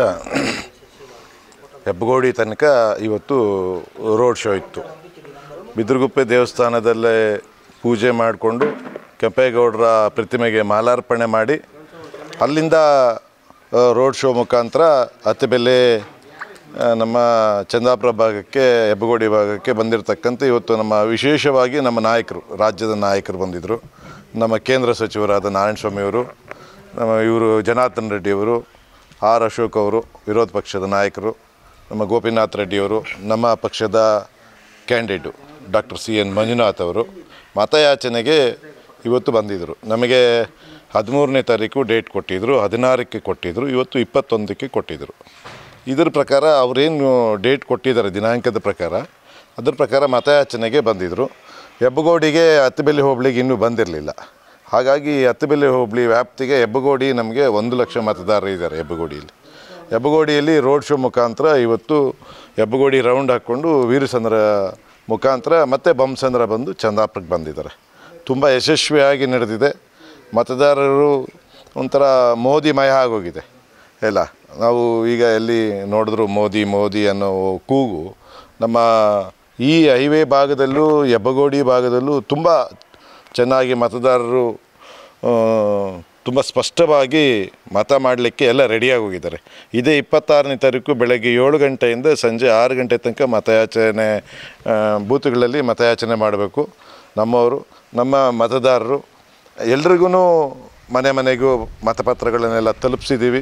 ಹೆಬ್ಬಗೋಡಿ ತನಕ ಇವತ್ತು ರೋಡ್ ಶೋ ಇತ್ತು ಬಿದಿರುಗುಪ್ಪೆ ದೇವಸ್ಥಾನದಲ್ಲೇ ಪೂಜೆ ಮಾಡಿಕೊಂಡು ಕೆಂಪೇಗೌಡರ ಪ್ರತಿಮೆಗೆ ಮಾಲಾರ್ಪಣೆ ಮಾಡಿ ಅಲ್ಲಿಂದ ಆ, ರೋಡ್ ಶೋ ಮುಖಾಂತರ ಅತ್ತಿಬೆಲೆ ಆ, ನಮ್ಮ ಚಂದಾಪುರ ಭಾಗಕ್ಕೆ ಹೆಬ್ಬಗೋಡಿ ಭಾಗಕ್ಕೆ ಬಂದಿರತಕ್ಕಂಥ ಇವತ್ತು ನಮ್ಮ ವಿಶೇಷವಾಗಿ ನಮ್ಮ ನಾಯಕರು ರಾಜ್ಯದ ನಾಯಕರು ಬಂದಿದ್ದರು ನಮ್ಮ ಕೇಂದ್ರ ಸಚಿವರಾದ ನಾರಾಯಣಸ್ವಾಮಿಯವರು ನಮ್ಮ ಇವರು ಜನಾರ್ದನ್ ರೆಡ್ಡಿಯವರು ಆರ್ ಅಶೋಕ್ ಅವರು ವಿರೋಧ ಪಕ್ಷದ ನಾಯಕರು ನಮ್ಮ ಗೋಪಿನಾಥ್ ರೆಡ್ಡಿಯವರು ನಮ್ಮ ಪಕ್ಷದ candidate doctor C N Manjunath ಅವರು ಮತಯಾಚನೆಗೆ ಇವತ್ತು ಬಂದಿದ್ದರು ನಮಗೆ ಹದಿಮೂರನೇ ತಾರೀಕು ಡೇಟ್ ಕೊಟ್ಟಿದ್ದರು ಹದಿನಾರಕ್ಕೆ ಕೊಟ್ಟಿದ್ದರು ಇವತ್ತು ಇಪ್ಪತ್ತೊಂದಕ್ಕೆ ಕೊಟ್ಟಿದ್ದರು ಇದರ ಪ್ರಕಾರ ಅವರೇನು ಡೇಟ್ ಕೊಟ್ಟಿದ್ದಾರೆ ದಿನಾಂಕದ ಪ್ರಕಾರ ಅದ್ರ ಪ್ರಕಾರ ಮತಯಾಚನೆಗೆ ಬಂದಿದ್ದರು ಹೆಬ್ಬಗೋಡಿಗೆ ಹತ್ತಿಬೆಲೆ ಹೋಬಳಿಗೆ ಇನ್ನೂ ಬಂದಿರಲಿಲ್ಲ ಹಾಗಾಗಿ ಹತ್ತಿಬೆಲೆ ಹೋಬಳಿ ವ್ಯಾಪ್ತಿಗೆ ಹೆಬ್ಬಗೋಡಿ ನಮಗೆ ಒಂದು ಲಕ್ಷ ಮತದಾರರು ಇದ್ದಾರೆ ಹೆಬ್ಬಗೋಡಿಯಲ್ಲಿ ಹೆಬ್ಬಗೋಡಿಯಲ್ಲಿ ರೋಡ್ ಶೋ ಮುಖಾಂತರ ಇವತ್ತು ಹೆಬ್ಬಗೋಡಿ ರೌಂಡ್ ಹಾಕ್ಕೊಂಡು ವೀರಸಂದ್ರ ಮುಖಾಂತರ ಮತ್ತು ಬೊಮ್ಮಸಂದ್ರ ಬಂದು ಚಂದಾಪುರಕ್ಕೆ ಬಂದಿದ್ದಾರೆ ತುಂಬ ಯಶಸ್ವಿಯಾಗಿ ನಡೆದಿದೆ ಮತದಾರರು ಒಂಥರ ಮೋದಿಮಯ ಆಗೋಗಿದೆ ಎಲ್ಲ ನಾವು ಈಗ ಎಲ್ಲಿ ನೋಡಿದ್ರು ಮೋದಿ ಮೋದಿ ಅನ್ನೋ ಕೂಗು ನಮ್ಮ ಈ ಹೈವೇ ಭಾಗದಲ್ಲೂ ಹೆಬ್ಬಗೋಡಿ ಭಾಗದಲ್ಲೂ ತುಂಬ ಚೆನ್ನಾಗಿ ಮತದಾರರು ತುಂಬ ಸ್ಪಷ್ಟವಾಗಿ ಮತ ಮಾಡಲಿಕ್ಕೆ ಎಲ್ಲ ರೆಡಿಯಾಗಿ ಹೋಗಿದ್ದಾರೆ ಇದೇ ಇಪ್ಪತ್ತಾರನೇ ತಾರೀಕು ಬೆಳಗ್ಗೆ ಏಳು ಗಂಟೆಯಿಂದ ಸಂಜೆ ಆರು ಗಂಟೆ ತನಕ ಮತಯಾಚನೆ ಆ, ಬೂತ್ಗಳಲ್ಲಿ ಮತಯಾಚನೆ ಮಾಡಬೇಕು ನಮ್ಮವರು ನಮ್ಮ ಮತದಾರರು ಎಲ್ರಿಗೂ ಮನೆ ಮನೆಗೂ ಮತಪತ್ರಗಳನ್ನೆಲ್ಲ ತಲುಪಿಸಿದ್ದೀವಿ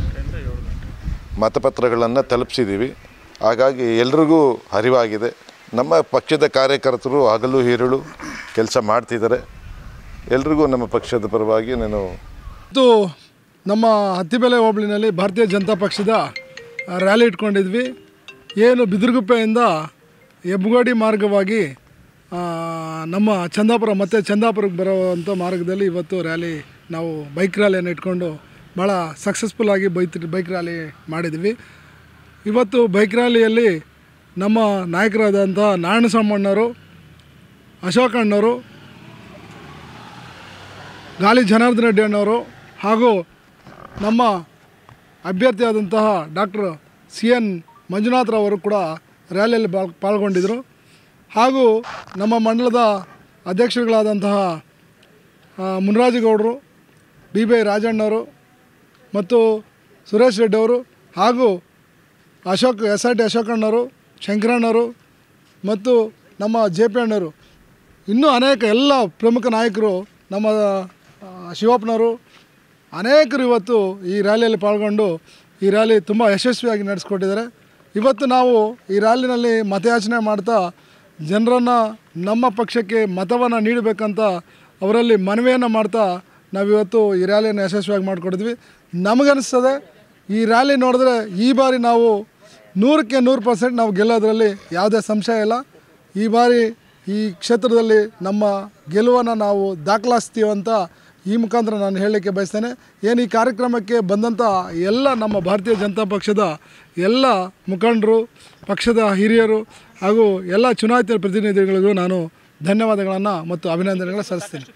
ಮತಪತ್ರಗಳನ್ನು ತಲುಪಿಸಿದ್ದೀವಿ ಹಾಗಾಗಿ ಎಲ್ರಿಗೂ ಅರಿವಾಗಿದೆ ನಮ್ಮ ಪಕ್ಷದ ಕಾರ್ಯಕರ್ತರು ಹಗಲು ಹೀರಳು ಕೆಲಸ ಮಾಡ್ತಿದ್ದಾರೆ ಎಲ್ರಿಗೂ ನಮ್ಮ ಪಕ್ಷದ ಪರವಾಗಿ ನಾನು ಇವತ್ತು ನಮ್ಮ ಹತ್ತಿಬೆಲೆ ಹೋಬಳಿನಲ್ಲಿ ಭಾರತೀಯ ಜನತಾ ಪಕ್ಷದ ರ್ಯಾಲಿ ಇಟ್ಕೊಂಡಿದ್ವಿ ಏನು ಬಿದಿರುಗುಪ್ಪೆಯಿಂದ ಹೆಬ್ಬಗೋಡಿ ಮಾರ್ಗವಾಗಿ ಆ, ನಮ್ಮ ಚಂದಾಪುರ ಮತ್ತು ಚಂದಾಪುರಕ್ಕೆ ಬರುವಂಥ ಮಾರ್ಗದಲ್ಲಿ ಇವತ್ತು ರ್ಯಾಲಿ ನಾವು ಬೈಕ್ ರ್ಯಾಲಿಯನ್ನು ಇಟ್ಕೊಂಡು ಭಾಳ ಸಕ್ಸಸ್ಫುಲ್ಲಾಗಿ ಬೈಕ್ ಬೈಕ್ ರ್ಯಾಲಿ ಮಾಡಿದ್ವಿ ಇವತ್ತು ಬೈಕ್ ರ್ಯಾಲಿಯಲ್ಲಿ ನಮ್ಮ ನಾಯಕರಾದಂಥ ನಾರಾಯಣಸ್ವಾಮಣ್ಣವರು ಅಶೋಕ್ ಅಣ್ಣವರು ಗಾಲಿ ಜನಾರ್ದನ ರೆಡ್ಡಿ ಅಣ್ಣವರು ಹಾಗೂ ನಮ್ಮ ಅಭ್ಯರ್ಥಿಯಾದಂತಹ ಡಾಕ್ಟರ್ ಸಿ ಎನ್ ಮಂಜುನಾಥ್ರವರು ಕೂಡ ರ್ಯಾಲಿಯಲ್ಲಿ ಪಾಲ್ ಪಾಲ್ಗೊಂಡಿದ್ದರು ಹಾಗೂ ನಮ್ಮ ಮಂಡಲದ ಅಧ್ಯಕ್ಷರುಗಳಾದಂತಹ ಆ, ಮುನ್ರಾಜಗೌಡರು ಡಿ ಬಿ ರಾಜಣ್ಣವರು ಮತ್ತು ಸುರೇಶ್ ರೆಡ್ಡಿ ಅವರು ಹಾಗೂ ಅಶೋಕ್ ಎಸ್ ಆರ್ ಟಿ ಅಶೋಕಣ್ಣವರು ಶಂಕರಣ್ಣವರು ಮತ್ತು ನಮ್ಮ ಜೆ ಪಿ ಅಣ್ಣವರು ಇನ್ನೂ ಅನೇಕ ಎಲ್ಲ ಪ್ರಮುಖ ನಾಯಕರು ನಮ್ಮ ಆ, ಶಿವಪ್ಪನವರು ಅನೇಕರು ಇವತ್ತು ಈ ರ್ಯಾಲಿಯಲ್ಲಿ ಪಾಲ್ಗೊಂಡು ಈ ರ್ಯಾಲಿ ತುಂಬ ಯಶಸ್ವಿಯಾಗಿ ನಡೆಸ್ಕೊಟ್ಟಿದ್ದಾರೆ ಇವತ್ತು ನಾವು ಈ ರ್ಯಾಲಿನಲ್ಲಿ ಮತಯಾಚನೆ ಮಾಡ್ತಾ ಜನರನ್ನು ನಮ್ಮ ಪಕ್ಷಕ್ಕೆ ಮತವನ್ನು ನೀಡಬೇಕಂತ ಅವರಲ್ಲಿ ಮನವಿಯನ್ನು ಮಾಡ್ತಾ ನಾವಿವತ್ತು ಈ ರ್ಯಾಲಿಯನ್ನು ಯಶಸ್ವಿಯಾಗಿ ಮಾಡಿಕೊಡಿದ್ವಿ ನಮಗನ್ನಿಸ್ತದೆ ಈ ರ್ಯಾಲಿ ನೋಡಿದ್ರೆ ಈ ಬಾರಿ ನಾವು ನೂರಕ್ಕೆ ನೂರು ಪರ್ಸೆಂಟ್ ನಾವು ಗೆಲ್ಲೋದ್ರಲ್ಲಿ ಯಾವುದೇ ಸಂಶಯ ಇಲ್ಲ ಈ ಬಾರಿ ಈ ಕ್ಷೇತ್ರದಲ್ಲಿ ನಮ್ಮ ಗೆಲುವನ್ನು ನಾವು ದಾಖಲಿಸ್ತೀವಂತ ಈ ಮುಖಾಂತರ ನಾನು ಹೇಳಲಿಕ್ಕೆ ಬಯಸ್ತೇನೆ ಏನು ಈ ಕಾರ್ಯಕ್ರಮಕ್ಕೆ ಬಂದಂಥ ಎಲ್ಲ ನಮ್ಮ ಭಾರತೀಯ ಜನತಾ ಪಕ್ಷದ ಎಲ್ಲ ಮುಖಂಡರು ಪಕ್ಷದ ಹಿರಿಯರು ಹಾಗೂ ಎಲ್ಲ ಚುನಾಯಿತ ಪ್ರತಿನಿಧಿಗಳಿಗೂ ನಾನು ಧನ್ಯವಾದಗಳನ್ನು ಮತ್ತು ಅಭಿನಂದನೆಗಳನ್ನು ಸಲ್ಲಿಸ್ತೀನಿ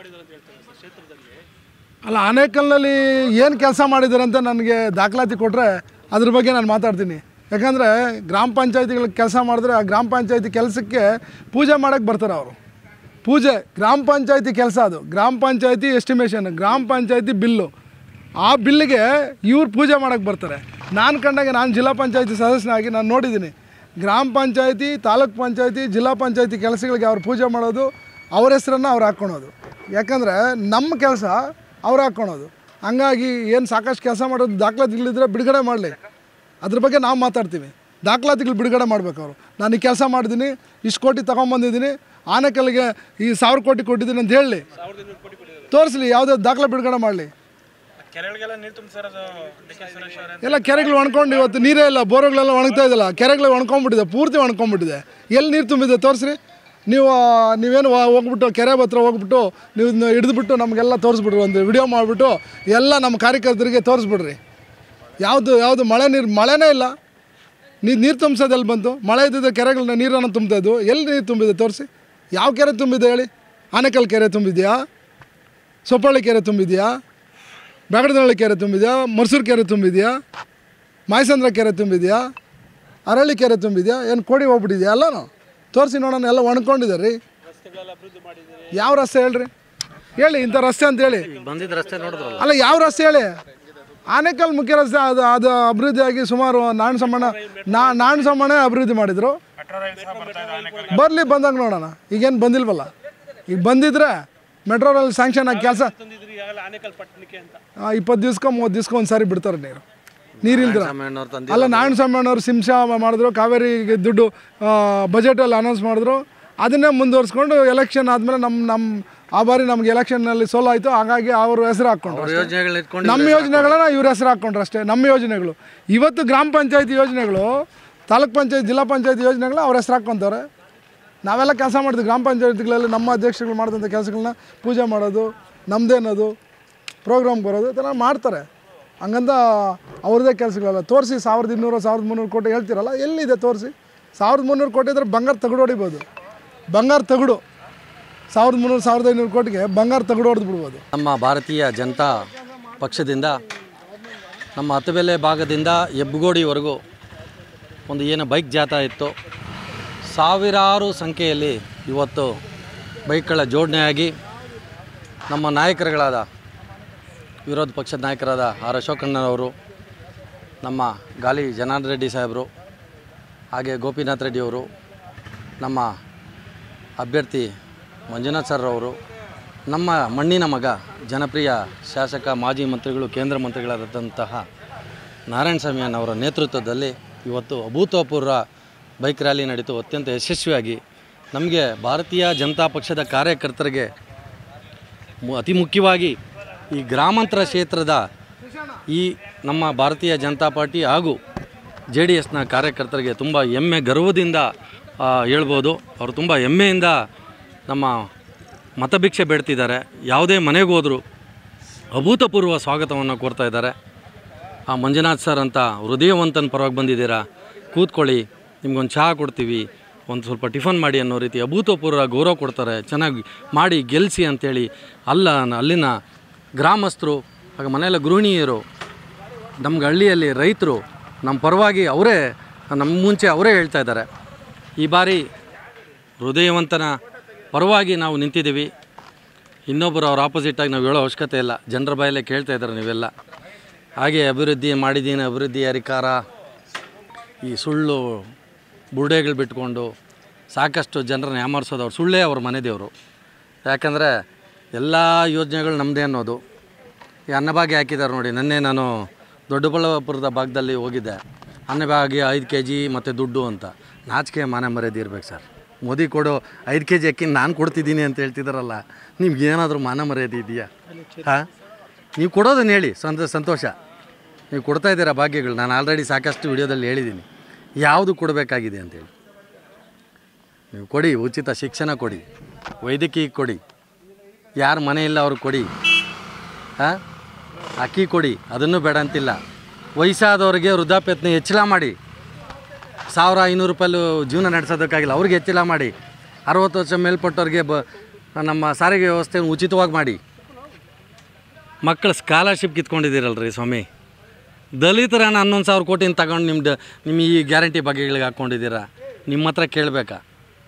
ಅಲ್ಲ ಆನೇಕಲ್ನಲ್ಲಿ ಏನು ಕೆಲಸ ಮಾಡಿದ್ದಾರೆ ಅಂತ ನನಗೆ ದಾಖಲಾತಿ ಕೊಟ್ಟರೆ ಅದ್ರ ಬಗ್ಗೆ ನಾನು ಮಾತಾಡ್ತೀನಿ ಯಾಕಂದರೆ ಗ್ರಾಮ ಪಂಚಾಯತಿಗಳಿಗೆ ಕೆಲಸ ಮಾಡಿದ್ರೆ ಆ ಗ್ರಾಮ ಪಂಚಾಯತಿ ಕೆಲಸಕ್ಕೆ ಪೂಜೆ ಮಾಡೋಕ್ಕೆ ಬರ್ತಾರೆ ಅವರು ಪೂಜೆ ಗ್ರಾಮ ಪಂಚಾಯತಿ ಕೆಲಸ ಅದು ಗ್ರಾಮ ಪಂಚಾಯತಿ ಎಸ್ಟಿಮೇಷನ್ ಗ್ರಾಮ ಪಂಚಾಯತಿ ಬಿಲ್ಲು ಆ ಬಿಲ್ಲಿಗೆ ಇವ್ರು ಪೂಜೆ ಮಾಡೋಕ್ಕೆ ಬರ್ತಾರೆ ನಾನು ಕಂಡಾಗ ನಾನು ಜಿಲ್ಲಾ ಪಂಚಾಯತಿ ಸದಸ್ಯನಾಗಿ ನಾನು ನೋಡಿದ್ದೀನಿ ಗ್ರಾಮ ಪಂಚಾಯತಿ ತಾಲೂಕ್ ಪಂಚಾಯತಿ ಜಿಲ್ಲಾ ಪಂಚಾಯತಿ ಕೆಲಸಗಳಿಗೆ ಅವ್ರು ಪೂಜೆ ಮಾಡೋದು ಅವ್ರ ಹೆಸರನ್ನು ಅವ್ರು ಹಾಕ್ಕೊಳೋದು ಯಾಕಂದರೆ ನಮ್ಮ ಕೆಲಸ ಅವ್ರು ಹಾಕ್ಕೊಳೋದು ಹಂಗಾಗಿ ಏನು ಸಾಕಷ್ಟು ಕೆಲಸ ಮಾಡೋದು ದಾಖಲಾತಿಗಳಿದ್ರೆ ಬಿಡುಗಡೆ ಮಾಡಲಿ ಅದ್ರ ಬಗ್ಗೆ ನಾವು ಮಾತಾಡ್ತೀವಿ ದಾಖಲಾತಿಗಳು ಬಿಡುಗಡೆ ಮಾಡ್ಬೇಕು ಅವರು ನಾನು ಈ ಕೆಲಸ ಮಾಡಿದ್ದೀನಿ ಇಷ್ಟು ಕೋಟಿ ತೊಗೊಂಬಂದಿದ್ದೀನಿ ಆನೆಕಲ್ಲಿಗೆ ಈ ಸಾವಿರ ಕೋಟಿ ಕೊಟ್ಟಿದ್ದೀನಿ ಅಂತ ಹೇಳಿ ತೋರಿಸ್ಲಿ ಯಾವುದೇ ದಾಖಲೆ ಬಿಡುಗಡೆ ಮಾಡಲಿ ಎಲ್ಲ ಕೆರೆಗಳು ಒಣ್ಕೊಂಡು ಇವತ್ತು ನೀರೇ ಇಲ್ಲ ಬೋರ್ಗಳೆಲ್ಲ ಒಣಗ್ತಾ ಇದೆಯಲ್ಲ ಕೆರೆಗಳು ಒಣ್ಕೊಂಡ್ಬಿಟ್ಟಿದೆ ಪೂರ್ತಿ ಒಣ್ಕೊಂಡ್ಬಿಟ್ಟಿದೆ ಎಲ್ಲಿ ನೀರು ತುಂಬಿದೆ ತೋರಿಸ್ರಿ ನೀವು ಆ, ನೀವೇನು ವಾ- ಹೋಗ್ಬಿಟ್ಟು ಕೆರೆ ಹತ್ರ ಹೋಗ್ಬಿಟ್ಟು ನೀವು ಇದನ್ನ ಹಿಡಿದ್ಬಿಟ್ಟು ನಮಗೆಲ್ಲ ತೋರಿಸ್ಬಿಡ್ರಿ ಒಂದು ವಿಡಿಯೋ ಮಾಡಿಬಿಟ್ಟು ಎಲ್ಲ ನಮ್ಮ ಕಾರ್ಯಕರ್ತರಿಗೆ ತೋರಿಸ್ಬಿಡ್ರಿ ಯಾವುದು ಯಾವುದು ಮಳೆ ನೀರು ಮಳೆನೇ ಇಲ್ಲ ನೀರು ನೀರು ತುಂಬಿಸೋದು ಎಲ್ಲಿ ಬಂತು ಮಳೆ ಇದ್ದಿದ್ದ ಕೆರೆಗಳನ್ನ ನೀರನ್ನು ತುಂಬ್ತಾ ಇದ್ವು ಎಲ್ಲಿ ನೀರು ತುಂಬಿದೆ ತೋರಿಸಿ ಯಾವ ಕೆರೆ ತುಂಬಿದೆ ಹೇಳಿ ಆನೆಕಲ್ ಕೆರೆ ತುಂಬಿದೆಯಾ ಸೊಪ್ಪಳ್ಳಿ ಕೆರೆ ತುಂಬಿದೆಯಾ ಬೆಗಡದಹಳ್ಳಿ ಕೆರೆ ತುಂಬಿದೆಯಾ ಮರ್ಸೂರು ಕೆರೆ ತುಂಬಿದೆಯಾ ಮಾಯಸಂದ್ರ ಕೆರೆ ತುಂಬಿದೆಯಾ ಅರಳಿ ಕೆರೆ ತುಂಬಿದೆಯಾ ಏನು ಕೋಡಿ ಹೋಗ್ಬಿಟ್ಟಿದೆಯಾ ಎಲ್ಲನೂ ತೋರಿಸಿ ನೋಡೋಣ ಎಲ್ಲ ಒಣ್ಕೊಂಡಿದ್ದಾರೆ ರೀ ಯಾವ ರಸ್ತೆ ಹೇಳ್ರಿ ಹೇಳಿ ಇಂಥ ರಸ್ತೆ ಅಂತ ಹೇಳಿ ಬಂದಿದ್ದ ರಸ್ತೆ ನೋಡಿದ್ರಲ್ಲ ಅಲ್ಲ ಯಾವ ರಸ್ತೆ ಹೇಳಿ ಆನೇಕಲ್ ಮುಖ್ಯ ರಸ್ತೆ ಅದು ಅದು ಅಭಿವೃದ್ಧಿಯಾಗಿ ಸುಮಾರು ನಾರಾಯಣ ಸಮ್ಮಣ್ಣ ನಾ ನಾರಾಯಣ ಸಮ್ಮಣ್ಣೇ ಅಭಿವೃದ್ಧಿ ಮಾಡಿದರು ಬರಲಿ ಬಂದಾಗ ನೋಡೋಣ ಈಗೇನು ಬಂದಿಲ್ವಲ್ಲ ಈಗ ಬಂದಿದ್ರೆ ಮೆಟ್ರೋ ರೈಲ್ ಸ್ಯಾಂಕ್ಷನ್ ಆಗಿ ಕೆಲಸ ಇಪ್ಪತ್ತು ದಿವ್ಸಕ್ಕೆ ಮೂವತ್ತು ದಿವ್ಸಕ್ಕೆ ಒಂದು ಸಾರಿ ಬಿಡ್ತಾರೆ ನೀರು ನೀರಿಲ್ದ್ರ ರಾಮಣ್ಣವ್ರು ತಂದಿ ಅಲ್ಲ ನಾರಾಯಣ ಸ್ವಾಮಿಯವ್ರು ಸಿಂಶ ಮಾಡಿದ್ರು ಕಾವೇರಿಗೆ ದುಡ್ಡು ಬಜೆಟಲ್ಲಿ ಅನೌನ್ಸ್ ಮಾಡಿದ್ರು ಅದನ್ನೇ ಮುಂದುವರಿಸ್ಕೊಂಡು ಎಲೆಕ್ಷನ್ ಆದಮೇಲೆ ನಮ್ಮ ನಮ್ಮ ಆ ಬಾರಿ ನಮ್ಗೆ ಎಲೆಕ್ಷನ್ನಲ್ಲಿ ಸೋಲಾಯಿತು ಹಾಗಾಗಿ ಅವ್ರ ಹೆಸರು ಹಾಕ್ಕೊಂಡ್ರು ಅವ್ರ ಅಷ್ಟೇ. ಯೋಜನೆಗಳನ್ನ ಇಟ್ಕೊಂಡು ನಮ್ಮ ಯೋಜನೆಗಳನ್ನ ಇವ್ರ ಹೆಸರು ಹಾಕ್ಕೊಂಡ್ರು ಅಷ್ಟೇ ನಮ್ಮ ಯೋಜನೆಗಳು ಇವತ್ತು ಗ್ರಾಮ ಪಂಚಾಯತಿ ಯೋಜನೆಗಳು ತಾಲೂಕ್ ಪಂಚಾಯತ್ ಜಿಲ್ಲಾ ಪಂಚಾಯತ್ ಯೋಜನೆಗಳನ್ನ ಅವ್ರ ಹೆಸರು ಹಾಕ್ಕೊಂತಾರೆ ನಾವೆಲ್ಲ ಕೆಲಸ ಮಾಡ್ತೀವಿ ಗ್ರಾಮ ಪಂಚಾಯತಿಗಳಲ್ಲಿ ನಮ್ಮ ಅಧ್ಯಕ್ಷಗಳು ಮಾಡಿದಂಥ ಕೆಲಸಗಳನ್ನ ಪೂಜೆ ಮಾಡೋದು ನಮ್ಮದೇನದು ಪ್ರೋಗ್ರಾಮ್ ಬರೋದು ಇದೆಲ್ಲ ಮಾಡ್ತಾರೆ ಹಂಗಂತ ಅವ್ರದ್ದೇ ಕೆಲಸಗಳಲ್ಲ ತೋರಿಸಿ ಸಾವಿರದ ಇನ್ನೂರು ಸಾವಿರದ ಮುನ್ನೂರು ಕೋಟಿ ಹೇಳ್ತಿರಲ್ಲ ಎಲ್ಲಿದೆ ತೋರಿಸಿ ಸಾವಿರದ ಮುನ್ನೂರು ಕೋಟಿ ಇದ್ರೆ ಬಂಗಾರ ತಗಡು ಹೊಡಿಬೋದು ಬಂಗಾರ ತಗಡು ಸಾವಿರದ ಮುನ್ನೂರು ಸಾವಿರದ ಐನೂರು ಕೋಟಿಗೆ ಬಂಗಾರ ತಗಡು ಹೊಡೆದು ಬಿಡ್ಬೋದು ನಮ್ಮ ಭಾರತೀಯ ಜನತಾ ಪಕ್ಷದಿಂದ ನಮ್ಮ ಹತ್ತಬೆಲೆ ಭಾಗದಿಂದ ಹೆಬ್ಬಗೋಡಿವರೆಗೂ ಒಂದು ಏನು ಬೈಕ್ ಜಾಥಾ ಇತ್ತು ಸಾವಿರಾರು ಸಂಖ್ಯೆಯಲ್ಲಿ ಇವತ್ತು ಬೈಕ್ಗಳ ಜೋಡಣೆಯಾಗಿ ನಮ್ಮ ನಾಯಕರುಗಳಾದ ವಿರೋಧ ಪಕ್ಷದ ನಾಯಕರಾದ ಆರ್ ಅಶೋಕಣ್ಣನವರು ನಮ್ಮ ಗಾಲಿ ಜನಾರ್ದನ್ ರೆಡ್ಡಿ ಸಾಹೇಬರು ಹಾಗೆ ಗೋಪಿನಾಥ್ ರೆಡ್ಡಿಯವರು ನಮ್ಮ ಅಭ್ಯರ್ಥಿ ಮಂಜುನಾಥ್ ಸರ್ ಅವರು ನಮ್ಮ ಮಣ್ಣಿನ ಮಗ ಜನಪ್ರಿಯ ಶಾಸಕ ಮಾಜಿ ಮಂತ್ರಿಗಳು ಕೇಂದ್ರ ಮಂತ್ರಿಗಳಾದಂತಹ ನಾರಾಯಣ ಸ್ವಾಮಿಯನ್ನವರ ನೇತೃತ್ವದಲ್ಲಿ ಇವತ್ತು ಅಭೂತಪೂರ್ವ ಬೈಕ್ ರ್ಯಾಲಿ ನಡೀತು ಅತ್ಯಂತ ಯಶಸ್ವಿಯಾಗಿ ನಮಗೆ ಭಾರತೀಯ ಜನತಾ ಪಕ್ಷದ ಕಾರ್ಯಕರ್ತರಿಗೆ ಮು- ಅತಿ ಮುಖ್ಯವಾಗಿ ಈ ಗ್ರಾಮಾಂತರ ಕ್ಷೇತ್ರದ ಈ ನಮ್ಮ ಭಾರತೀಯ ಜನತಾ ಪಾರ್ಟಿ ಹಾಗೂ ಜೆ ಡಿ ಎಸ್ನ ಕಾರ್ಯಕರ್ತರಿಗೆ ತುಂಬ ಹೆಮ್ಮೆ ಗರ್ವದಿಂದ ಆ, ಹೇಳ್ಬೋದು ಅವರು ತುಂಬ ಹೆಮ್ಮೆಯಿಂದ ನಮ್ಮ ಮತಭಿಕ್ಷೆ ಬೇಡ್ತಿದ್ದಾರೆ ಯಾವುದೇ ಮನೆಗೆ ಹೋದರೂ ಅಭೂತಪೂರ್ವ ಸ್ವಾಗತವನ್ನು ಕೋರ್ತಾ ಇದ್ದಾರೆ ಆ ಮಂಜುನಾಥ್ ಸರ್ ಅಂತ ಹೃದಯವಂತನ ಪರವಾಗಿ ಬಂದಿದ್ದೀರಾ ಕೂತ್ಕೊಳ್ಳಿ ನಿಮ್ಗೊಂದು ಚಹಾ ಕೊಡ್ತೀವಿ ಒಂದು ಸ್ವಲ್ಪ ಟಿಫನ್ ಮಾಡಿ ಅನ್ನೋ ರೀತಿ ಅಭೂತಪೂರ್ವ ಗೌರವ ಕೊಡ್ತಾರೆ ಚೆನ್ನಾಗಿ ಮಾಡಿ ಗೆಲ್ಲಿಸಿ ಅಂತೇಳಿ ಅಲ್ಲ ಅಲ್ಲಿನ ಗ್ರಾಮಸ್ಥರು ಹಾಗೆ ಮನೆಯಲ್ಲ ಗೃಹಿಣಿಯರು ನಮ್ಗೆ ಹಳ್ಳಿಯಲ್ಲಿ ರೈತರು ನಮ್ಮ ಪರವಾಗಿ ಅವರೇ ನಮ್ಮ ಮುಂಚೆ ಅವರೇ ಹೇಳ್ತಾ ಇದ್ದಾರೆ ಈ ಬಾರಿ ಹೃದಯವಂತನ ಪರವಾಗಿ ನಾವು ನಿಂತಿದ್ದೀವಿ ಇನ್ನೊಬ್ಬರು ಅವ್ರ ಆಪೋಸಿಟಾಗಿ ನಾವು ಹೇಳೋ ಅವಶ್ಯಕತೆ ಇಲ್ಲ ಜನರ ಬಾಯಲ್ಲೇ ಕೇಳ್ತಾ ಇದ್ದಾರೆ ನೀವೆಲ್ಲ ಹಾಗೆ ಅಭಿವೃದ್ಧಿ ಮಾಡಿದ್ದೀನಿ ಅಭಿವೃದ್ಧಿ ಅಧಿಕಾರ ಈ ಸುಳ್ಳು ಬುರುಡೆಗಳು ಬಿಟ್ಕೊಂಡು ಸಾಕಷ್ಟು ಜನರನ್ನ ಯಾಮಾರಿಸೋದು ಅವ್ರು ಸುಳ್ಳೇ ಅವ್ರ ಮನೆ ದೇವರು ಯಾಕಂದರೆ ಎಲ್ಲ ಯೋಜನೆಗಳು ನಮ್ಮದೇ ಅನ್ನೋದು ಈ ಅನ್ನಭಾಗ್ಯ ಹಾಕಿದ್ದಾರೆ ನೋಡಿ ನನ್ನೇ ನಾನು ದೊಡ್ಡಬಳ್ಳಾಪುರದ ಭಾಗದಲ್ಲಿ ಹೋಗಿದ್ದೆ ಅನ್ನಭಾಗ್ಯ ಐದು ಕೆ ಜಿ ಮತ್ತು ದುಡ್ಡು ಅಂತ ನಾಚಿಕೆ ಮಾನ ಮರ್ಯಾದೆ ಇರ್ಬೇಕು ಸರ್ ಮೋದಿ ಕೊಡೋ ಐದು ಕೆ ಜಿ ಅಕ್ಕಿ ನಾನು ಕೊಡ್ತಿದ್ದೀನಿ ಅಂತ ಹೇಳ್ತಿದ್ದಾರಲ್ಲ ನಿಮ್ಗೆ ಏನಾದರೂ ಮಾನ ಮರ್ಯಾದೆ ಇದೆಯಾ ಹಾಂ ನೀವು ಕೊಡೋದನ್ನ ಹೇಳಿ ಸಂತ ಸಂತೋಷ ನೀವು ಕೊಡ್ತಾ ಇದ್ದೀರಾ ಭಾಗ್ಯಗಳು ನಾನು ಆಲ್ರೆಡಿ ಸಾಕಷ್ಟು ವಿಡಿಯೋದಲ್ಲಿ ಹೇಳಿದ್ದೀನಿ ಯಾವುದು ಕೊಡಬೇಕಾಗಿದೆ ಅಂತೇಳಿ ನೀವು ಕೊಡಿ ಉಚಿತ ಶಿಕ್ಷಣ ಕೊಡಿ ವೈದ್ಯಕೀಯ ಕೊಡಿ ಯಾರ ಮನೆ ಇಲ್ಲ ಅವ್ರಿಗೆ ಕೊಡಿ ಹಾಂ ಅಕ್ಕಿ ಕೊಡಿ ಅದನ್ನು ಬೇಡ ಅಂತಿಲ್ಲ ವಯಸ್ಸಾದವ್ರಿಗೆ ವೃದ್ಧಾಪ್ಯತ್ನ ಹೆಚ್ಚಳ ಮಾಡಿ ಸಾವಿರ ಐನೂರು ರೂಪಾಯಿ ಜೀವನ ನಡೆಸೋದಕ್ಕಾಗಿಲ್ಲ ಅವ್ರಿಗೆ ಹೆಚ್ಚಳ ಮಾಡಿ ಅರವತ್ತು ವರ್ಷ ಮೇಲ್ಪಟ್ಟವ್ರಿಗೆ ಬ ನಮ್ಮ ಸಾರಿಗೆ ವ್ಯವಸ್ಥೆಯನ್ನು ಉಚಿತವಾಗಿ ಮಾಡಿ ಮಕ್ಕಳ ಸ್ಕಾಲರ್ಶಿಪ್ ಕಿತ್ಕೊಂಡಿದ್ದೀರಲ್ರಿ ಸ್ವಾಮಿ ದಲಿತರನ್ನ ಹನ್ನೊಂದು ಸಾವಿರ ಕೋಟಿನ ತಗೊಂಡು ನಿಮ್ದು ನಿಮ್ಮ ಈ ಗ್ಯಾರಂಟಿ ಬಗ್ಗೆಗಳಿಗೆ ಹಾಕ್ಕೊಂಡಿದ್ದೀರಾ ನಿಮ್ಮ ಹತ್ರ ಕೇಳಬೇಕಾ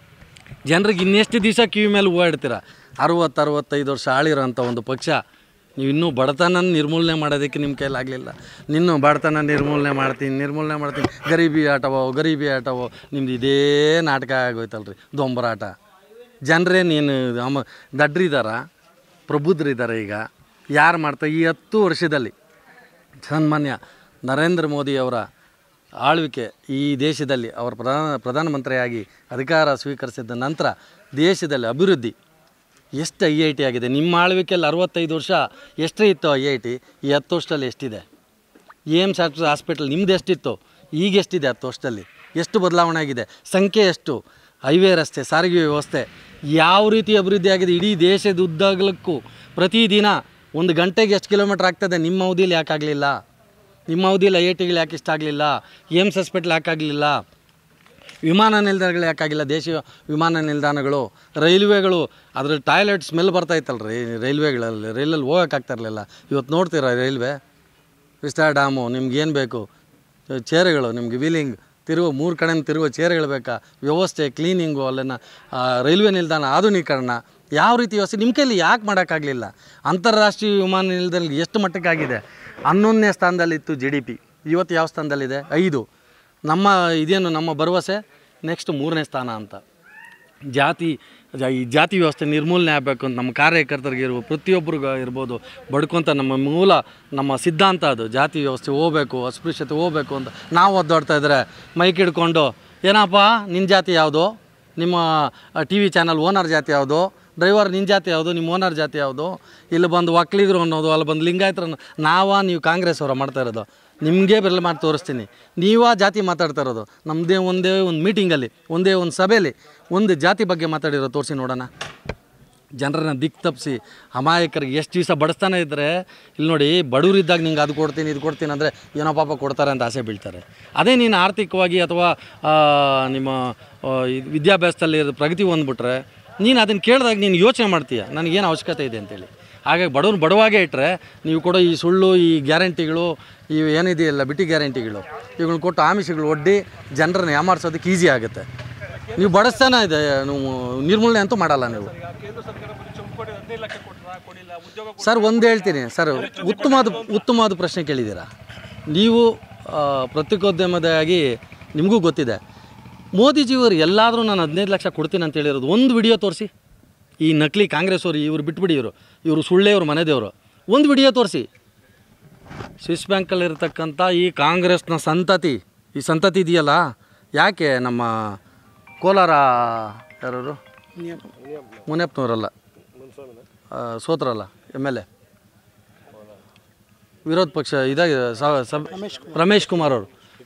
ಜನರಿಗೆ ಇನ್ನೆಷ್ಟು ದಿವಸ ಕಿವಿ ಮೇಲೆ ಓಡಾಡ್ತೀರ ಅರುವತ್ತು ಅರವತ್ತೈದು ವರ್ಷ ಆಳಿರೋಂಥ ಒಂದು ಪಕ್ಷ ನೀವು ಇನ್ನೂ ಬಡತನ ನಿರ್ಮೂಲನೆ ಮಾಡೋದಕ್ಕೆ ನಿಮ್ಮ ಕೈಲಾಗಲಿಲ್ಲ ನಿನ್ನೂ ಬಡತನ ನಿರ್ಮೂಲನೆ ಮಾಡ್ತೀನಿ ನಿರ್ಮೂಲನೆ ಮಾಡ್ತೀನಿ ಗರೀಬಿ ಆಟವೋ ಗರೀಬಿ ಆಟವೋ ನಿಮ್ದು ಇದೇ ನಾಟಕ ಆಗೋಯ್ತಲ್ರಿ ದೊಂಬರಾಟ ಜನರೇ ನೀನು ಅಮ ದಡ್ರಿದಾರ ಪ್ರಬುದ್ಧರಿದ್ದಾರೆ ಈಗ ಯಾರು ಮಾಡ್ತಾರೆ ಈ ಹತ್ತು ವರ್ಷದಲ್ಲಿ ಸನ್ಮಾನ್ಯ ನರೇಂದ್ರ ಮೋದಿಯವರ ಆಳ್ವಿಕೆ ಈ ದೇಶದಲ್ಲಿ ಅವರ ಪ್ರಧಾನ ಪ್ರಧಾನಮಂತ್ರಿಯಾಗಿ ಅಧಿಕಾರ ಸ್ವೀಕರಿಸಿದ ನಂತರ ದೇಶದಲ್ಲಿ ಅಭಿವೃದ್ಧಿ ಎಷ್ಟು ಐ ಐ ಟಿ ಆಗಿದೆ ನಿಮ್ಮ ಆಳ್ವಿಕೆಯಲ್ಲಿ ಅರವತ್ತೈದು ವರ್ಷ ಎಷ್ಟೇ ಇತ್ತು ಐ ಐ ಟಿ ಈ ಹತ್ತು ವರ್ಷದಲ್ಲಿ ಎಷ್ಟಿದೆ ಏಮ್ಸ್ ಹಾಸ್ಪಿಟಲ್ ನಿಮ್ದು ಎಷ್ಟಿತ್ತು ಈಗ ಎಷ್ಟಿದೆ ಹತ್ತು ವರ್ಷದಲ್ಲಿ ಎಷ್ಟು ಬದಲಾವಣೆ ಆಗಿದೆ ಸಂಖ್ಯೆ ಎಷ್ಟು ಹೈವೇ ರಸ್ತೆ ಸಾರಿಗೆ ವ್ಯವಸ್ಥೆ ಯಾವ ರೀತಿ ಅಭಿವೃದ್ಧಿ ಆಗಿದೆ ಇಡೀ ದೇಶದ ಉದ್ದಾಗಲಕ್ಕೂ ಪ್ರತಿದಿನ ಒಂದು ಗಂಟೆಗೆ ಎಷ್ಟು ಕಿಲೋಮೀಟ್ರ್ ಆಗ್ತದೆ ನಿಮ್ಮ ಅವಧಿಯಲ್ಲಿ ಯಾಕಾಗಲಿಲ್ಲ ನಿಮ್ಮ ಅವಧಿಯಲ್ಲಿ ಐ ಐ ಟಿಗಳು ಯಾಕೆ ಇಷ್ಟ ಆಗಲಿಲ್ಲ ಏಮ್ಸ್ ಹಾಸ್ಪಿಟ್ಲ್ ಯಾಕಾಗಲಿಲ್ಲ ವಿಮಾನ ನಿಲ್ದಾಣಗಳು ಯಾಕಾಗಿಲ್ಲ ದೇಶೀಯ ವಿಮಾನ ನಿಲ್ದಾಣಗಳು ರೈಲ್ವೆಗಳು ಅದ್ರಲ್ಲಿ ಟಾಯ್ಲೆಟ್ ಸ್ಮೆಲ್ ಬರ್ತಾ ಇತ್ತಲ್ರಿ ರೈಲ್ವೆಗಳಲ್ಲಿ ರೈಲಲ್ಲಿ ಹೋಗೋಕ್ಕಾಗ್ತಾ ಇರಲಿಲ್ಲ ಇವತ್ತು ನೋಡ್ತೀರಾ ರೈಲ್ವೆ ವಿಸ್ತಾರ ಡ್ಯಾಮು ನಿಮ್ಗೆ ಏನು ಬೇಕು ಚೇರುಗಳು ನಿಮ್ಗೆ ವೀಲಿಂಗ್ ತಿರುವ ಮೂರು ಕಡೆ ತಿರುವ ಚೇರುಗಳು ಬೇಕಾ ವ್ಯವಸ್ಥೆ ಕ್ಲೀನಿಂಗು ಅಲ್ಲಿನ ಆ, ರೈಲ್ವೆ ನಿಲ್ದಾಣ ಆಧುನೀಕರಣ ಯಾವ ರೀತಿ ವ್ಯವಸ್ಥೆ ನಿಮ್ಮ ಕೈಲಿ ಯಾಕೆ ಮಾಡೋಕ್ಕಾಗಲಿಲ್ಲ ಅಂತಾರಾಷ್ಟ್ರೀಯ ವಿಮಾನ ನಿಲ್ದಾಣದಲ್ಲಿ ಎಷ್ಟು ಮಟ್ಟಕ್ಕಾಗಿದೆ ಹನ್ನೊಂದನೇ ಸ್ಥಾನದಲ್ಲಿತ್ತು ಜಿ ಡಿ ಪಿ ಇವತ್ತು ಯಾವ ಸ್ಥಾನದಲ್ಲಿದೆ ಐದು ನಮ್ಮ ಇದೇನು ನಮ್ಮ ಭರವಸೆ ನೆಕ್ಸ್ಟ್ ಮೂರನೇ ಸ್ಥಾನ ಅಂತ ಜಾತಿ ಜ- ಈ ಜಾತಿ ವ್ಯವಸ್ಥೆ ನಿರ್ಮೂಲನೆ ಆಗಬೇಕು ಅಂತ ನಮ್ಮ ಕಾರ್ಯಕರ್ತರಿಗೆ ಇರ್ಬೋದು ಪ್ರತಿಯೊಬ್ಬರಿಗೂ ಇರ್ಬೋದು ಬಡ್ಕೊಂತ ನಮ್ಮ ಮೂಲ ನಮ್ಮ ಸಿದ್ಧಾಂತ ಅದು ಜಾತಿ ವ್ಯವಸ್ಥೆ ಹೋಗ್ಬೇಕು ಅಸ್ಪೃಶ್ಯತೆ ಹೋಗ್ಬೇಕು ಅಂತ ನಾವು ಒದ್ದಾಡ್ತಾ ಇದ್ರೆ ಮೈಕ್ ಹಿಡ್ಕೊಂಡು ಏನಪ್ಪ ನಿನ್ನ ಜಾತಿ ಯಾವುದು ನಿಮ್ಮ ಟಿ ವಿ ಚಾನಲ್ ಓನರ್ ಜಾತಿ ಯಾವುದು ಡ್ರೈವರ್ ನಿನ್ನ ಜಾತಿ ಯಾವುದು ನಿಮ್ಮ ಓನರ್ ಜಾತಿ ಯಾವುದು ಇಲ್ಲಿ ಬಂದು ಒಕ್ಕಲಿಗರು ಅನ್ನೋದು ಅಲ್ಲಿ ಬಂದು ಲಿಂಗಾಯತರು ಅನ್ನೋ ನಾವಾ ನೀವು ಕಾಂಗ್ರೆಸ್ ಅವರ ಮಾಡ್ತಾ ಇರೋದು ನಿಮಗೆ ಬೆಲ್ಲ ಮಾಡಿ ತೋರಿಸ್ತೀನಿ ನೀವಾ ಜಾತಿ ಮಾತಾಡ್ತಾ ಇರೋದು ನಮ್ಮದೇ ಒಂದೇ ಒಂದು ಮೀಟಿಂಗಲ್ಲಿ ಒಂದೇ ಒಂದು ಸಭೆಯಲ್ಲಿ ಒಂದು ಜಾತಿ ಬಗ್ಗೆ ಮಾತಾಡಿರೋ ತೋರಿಸಿ ನೋಡೋಣ ಜನರನ್ನ ದಿಕ್ಕು ತಪ್ಪಿಸಿ ಅಮಾಯಕರಿಗೆ ಎಷ್ಟು ದಿವಸ ಬಡಿಸ್ತಾನೆ ಇದ್ದರೆ ಇಲ್ಲಿ ನೋಡಿ ಬಡವರಿದ್ದಾಗ ನಿಂಗೆ ಅದು ಕೊಡ್ತೀನಿ ಇದು ಕೊಡ್ತೀನಿ ಅಂದರೆ ಏನೋ ಪಾಪ ಕೊಡ್ತಾರೆ ಅಂತ ಆಸೆ ಬೀಳ್ತಾರೆ ಅದೇ ನೀನು ಆರ್ಥಿಕವಾಗಿ ಅಥವಾ ಆ, ನಿಮ್ಮ ಆ, ಇದ್- ವಿದ್ಯಾಭ್ಯಾಸದಲ್ಲಿ ಇರೋ ಪ್ರಗತಿ ಹೊಂದ್ಬಿಟ್ರೆ ನೀನು ಅದನ್ನು ಕೇಳಿದಾಗ ನೀನು ಯೋಚನೆ ಮಾಡ್ತೀಯ ನನಗೇನು ಅವಶ್ಯಕತೆ ಇದೆ ಅಂತೇಳಿ ಹಾಗಾಗಿ ಬಡವ್ರು ಬಡವಾಗೇ ಇಟ್ಟರೆ ನೀವು ಕೊಡೋ ಈ ಸುಳ್ಳು ಈ ಗ್ಯಾರಂಟಿಗಳು ಇವು ಏನಿದೆಯಲ್ಲ ಬಿಟ್ಟಿ ಗ್ಯಾರಂಟಿಗಳು ಇವುಗಳನ್ನ ಕೊಟ್ಟು ಆಮಿಷಗಳು ಒಡ್ಡಿ ಜನರನ್ನ ಯಾಮಾರಿಸೋದಕ್ಕೆ ಈಸಿ ಆಗುತ್ತೆ ನೀವು ಬಡಿಸ್ತಾನೆ ಇದೆ ನೀವು ನಿರ್ಮೂಲನೆ ಅಂತೂ ಮಾಡಲ್ಲ ನೀವು ಸರ್ ಒಂದು ಹೇಳ್ತೀನಿ ಸರ್ ಉತ್ತಮವಾದ ಉತ್ತಮವಾದ ಪ್ರಶ್ನೆ ಕೇಳಿದ್ದೀರಾ ನೀವು ಆ, ಪತ್ರಿಕೋದ್ಯಮದಾಗಿ ನಿಮಗೂ ಗೊತ್ತಿದೆ ಮೋದಿಜಿಯವರು ಎಲ್ಲಾದರೂ ನಾನು ಹದಿನೈದು ಲಕ್ಷ ಕೊಡ್ತೀನಿ ಅಂತ ಹೇಳಿರೋದು ಒಂದು ವಿಡಿಯೋ ತೋರಿಸಿ ಈ ನಕಲಿ ಕಾಂಗ್ರೆಸ್ ಅವರು ಇವರು ಬಿಟ್ಬಿಡಿ ಇವರು ಇವರು ಸುಳ್ಳೆ ಇವ್ರ ಮನೆದೇವರು ಒಂದು ವಿಡಿಯೋ ತೋರಿಸಿ ಸ್ವಿಸ್ ಬ್ಯಾಂಕಲ್ಲಿರ್ತಕ್ಕಂಥ ಈ ಕಾಂಗ್ರೆಸ್ನ ಸಂತತಿ ಈ ಸಂತತಿ ಇದೆಯಲ್ಲ ಯಾಕೆ ನಮ್ಮ ಕೋಲಾರ ಯಾರವರು ಮುನಿಯಪ್ಪನವರಲ್ಲ ಆ, ಸೋತ್ರಲ್ಲ ಎಮ್ ಎಲ್ ಎ ವಿರೋಧ ಪಕ್ಷ ಇದಾಗಿದೆ ಸ- ಸಬ್- ರಮೇಶ್ ಕುಮಾರ್ ಅವರು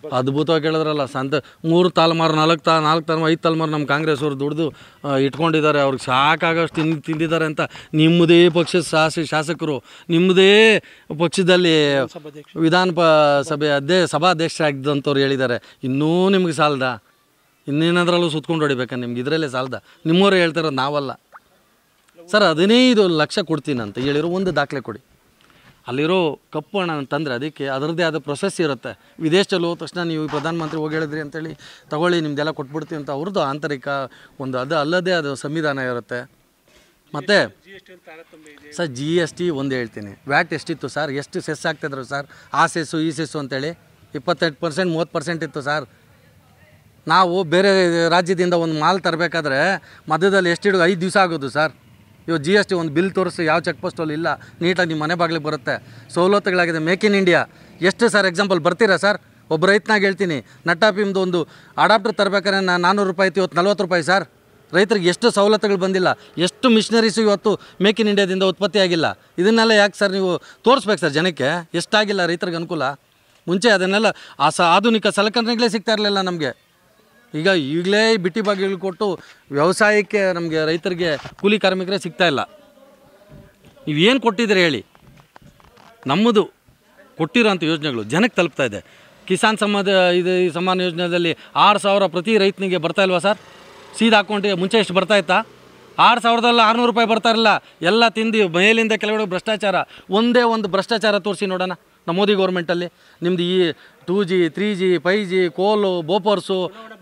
ಅದ್ಭುತವಾಗಿ ಹೇಳಿದ್ರಲ್ಲ ಸಂತ ಮೂರು ತಲೆಮಾರು ನಾಲ್ಕು ತಾ ನಾಲ್ಕು ತಲೆಮಾರು ಐದು ತಲೆಮಾರು ನಮ್ಮ ಕಾಂಗ್ರೆಸ್ ಅವರು ದುಡ್ದು ಆ, ಇಟ್ಕೊಂಡಿದ್ದಾರೆ ಅವ್ರಿಗೆ ಸಾಕಾಗೋಷ್ಟು ತಿಂದು ತಿಂದಿದ್ದಾರೆ ಅಂತ ನಿಮ್ಮದೇ ಪಕ್ಷದ ಶಾಸ ಶಾಸಕರು ನಿಮ್ಮದೇ ಪಕ್ಷದಲ್ಲಿ ವಿಧಾನ ಪ ಸಭೆ ಅಧ್ಯೇ ಸಭಾಧ್ಯಕ್ಷರಾಗಿದ್ದಂಥವ್ರು ಹೇಳಿದ್ದಾರೆ ಇನ್ನೂ ನಿಮ್ಗೆ ಸಾಲದ ಇನ್ನೇನಾದ್ರಲ್ಲೂ ಸುತ್ಕೊಂಡು ಹೊಡಿಬೇಕಾ ನಿಮ್ಗೆ ಇದರಲ್ಲೇ ಸಾಲದ ನಿಮ್ಮವರು ಹೇಳ್ತಾರ ನಾವಲ್ಲ ಸರ್ ಹದಿನೈದು ಲಕ್ಷ ಕೊಡ್ತೀನಿ ಅಂತ ಹೇಳಿರೋ ಒಂದು ದಾಖಲೆ ಕೊಡಿ ಅಲ್ಲಿರೋ ಕಪ್ಪು ಹಣ ಅಂತಂದರೆ ಅದಕ್ಕೆ ಅದರದ್ದೇ ಆದ ಪ್ರೊಸೆಸ್ ಇರುತ್ತೆ ವಿದೇಶದಲ್ಲಿ ಹೋದ ತಕ್ಷಣ ನೀವು ಪ್ರಧಾನಮಂತ್ರಿ ಹೋಗಿ ಹೇಳಿದ್ರಿ ಅಂತೇಳಿ ತಗೊಳ್ಳಿ ನಿಮ್ದೆಲ್ಲ ಕೊಟ್ಬಿಡ್ತೀವಿ ಅಂತ ಅವ್ರದ್ದು ಆಂತರಿಕ ಒಂದು ಅದು ಅಲ್ಲದೇ ಅದು ಸಂವಿಧಾನ ಇರುತ್ತೆ ಮತ್ತು ಸರ್ ಜಿ ಎಸ್ ಟಿ ಒಂದು ಹೇಳ್ತೀನಿ ವ್ಯಾಟ್ ಎಷ್ಟಿತ್ತು ಸರ್ ಎಷ್ಟು ಸೆಸ್ ಆಗ್ತಿದ್ರು ಸರ್ ಆ ಸೆಸ್ಸು ಈ ಸೆಸ್ಸು ಅಂತೇಳಿ ಇಪ್ಪತ್ತೆಂಟು ಪರ್ಸೆಂಟ್ ಮೂವತ್ತು ಪರ್ಸೆಂಟ್ ಇತ್ತು ಸರ್ ನಾವು ಬೇರೆ ರಾಜ್ಯದಿಂದ ಒಂದು ಮಾಲ್ ತರಬೇಕಾದ್ರೆ ಮಧ್ಯದಲ್ಲಿ ಎಷ್ಟು ಹಿಡಿದು ಐದು ದಿವಸ ಆಗೋದು ಸರ್ ಇವಾಗ ಜಿ ಎಸ್ ಟಿ ಒಂದು ಬಿಲ್ ತೋರಿಸಿ ಯಾವ ಚೆಕ್ ಪೋಸ್ಟಲ್ಲಿ ಇಲ್ಲ ನೀಟಾಗಿ ನಿಮ್ಮ ಮನೆ ಬಾಗಿಲಿಗೆ ಬರುತ್ತೆ ಸವಲತ್ತುಗಳಾಗಿದೆ ಮೇಕ್ ಇನ್ ಇಂಡಿಯಾ ಎಷ್ಟು ಸರ್ ಎಕ್ಸಾಂಪಲ್ ಬರ್ತೀರಾ ಸರ್ ಒಬ್ಬ ರೈತನಾಗ ಹೇಳ್ತೀನಿ ನಟ್ಟಾಪಿಮ್ದು ಒಂದು ಅಡಾಪ್ಟರ್ ತರಬೇಕಾದ್ರೆ ನಾನು ನಾನ್ನೂರು ರೂಪಾಯಿ ಇತ್ತು ಇವತ್ತು ನಲ್ವತ್ತು ರೂಪಾಯಿ ಸರ್ ರೈತರಿಗೆ ಎಷ್ಟು ಸವಲತ್ತುಗಳು ಬಂದಿಲ್ಲ ಎಷ್ಟು ಮಿಷನರೀಸು ಇವತ್ತು ಮೇಕ್ ಇನ್ ಇಂಡಿಯಾದಿಂದ ಉತ್ಪತ್ತಿ ಆಗಿಲ್ಲ ಇದನ್ನೆಲ್ಲ ಯಾಕೆ ಸರ್ ನೀವು ತೋರಿಸ್ಬೇಕು ಸರ್ ಜನಕ್ಕೆ ಎಷ್ಟಾಗಿಲ್ಲ ರೈತರಿಗೆ ಅನುಕೂಲ ಮುಂಚೆ ಅದನ್ನೆಲ್ಲ ಆ ಸ ಆಧುನಿಕ ಸಲಕರಣೆಗಳೇ ಸಿಗ್ತಾ ಇರಲಿಲ್ಲ ನಮಗೆ ಈಗ ಈಗಲೇ ಬಿಟ್ಟಿ ಬಾಗಿಲು ಕೊಟ್ಟು ವ್ಯವಸಾಯಕ್ಕೆ ನಮಗೆ ರೈತರಿಗೆ ಕೂಲಿ ಕಾರ್ಮಿಕರೇ ಸಿಗ್ತಾ ಇಲ್ಲ ನೀವೇನು ಕೊಟ್ಟಿದ್ದೀರಿ ಹೇಳಿ ನಮ್ಮದು ಕೊಟ್ಟಿರೋಂಥ ಯೋಜನೆಗಳು ಜನಕ್ಕೆ ತಲುಪ್ತಾ ಇದೆ ಕಿಸಾನ್ ಸಮ್ಮಾದ ಇದು ಈ ಸಮ್ಮಾನ ಯೋಜನೆಯಲ್ಲಿ ಆರು ಸಾವಿರ ಪ್ರತಿ ರೈತನಿಗೆ ಬರ್ತಾ ಇಲ್ವಾ ಸರ್ ಸೀದಾ ಅಕೌಂಟಿಗೆ ಮುಂಚೆ ಎಷ್ಟು ಬರ್ತಾ ಇತ್ತಾ ಆರು ಸಾವಿರದಲ್ಲಿ ಆರುನೂರು ರೂಪಾಯಿ ಬರ್ತಾ ಇರಲಿಲ್ಲ ಎಲ್ಲ ತಿಂದು ಮೇಲಿಂದ ಕೆಳಗಡೆ ಭ್ರಷ್ಟಾಚಾರ ಒಂದೇ ಒಂದು ಭ್ರಷ್ಟಾಚಾರ ತೋರಿಸಿ ನೋಡೋಣ ನಮ್ಮ ಮೋದಿ ಗೌರ್ಮೆಂಟಲ್ಲಿ ನಿಮ್ಮದು ಈ two G three G five G ಕೋಲು ಬೋಪರ್ಸು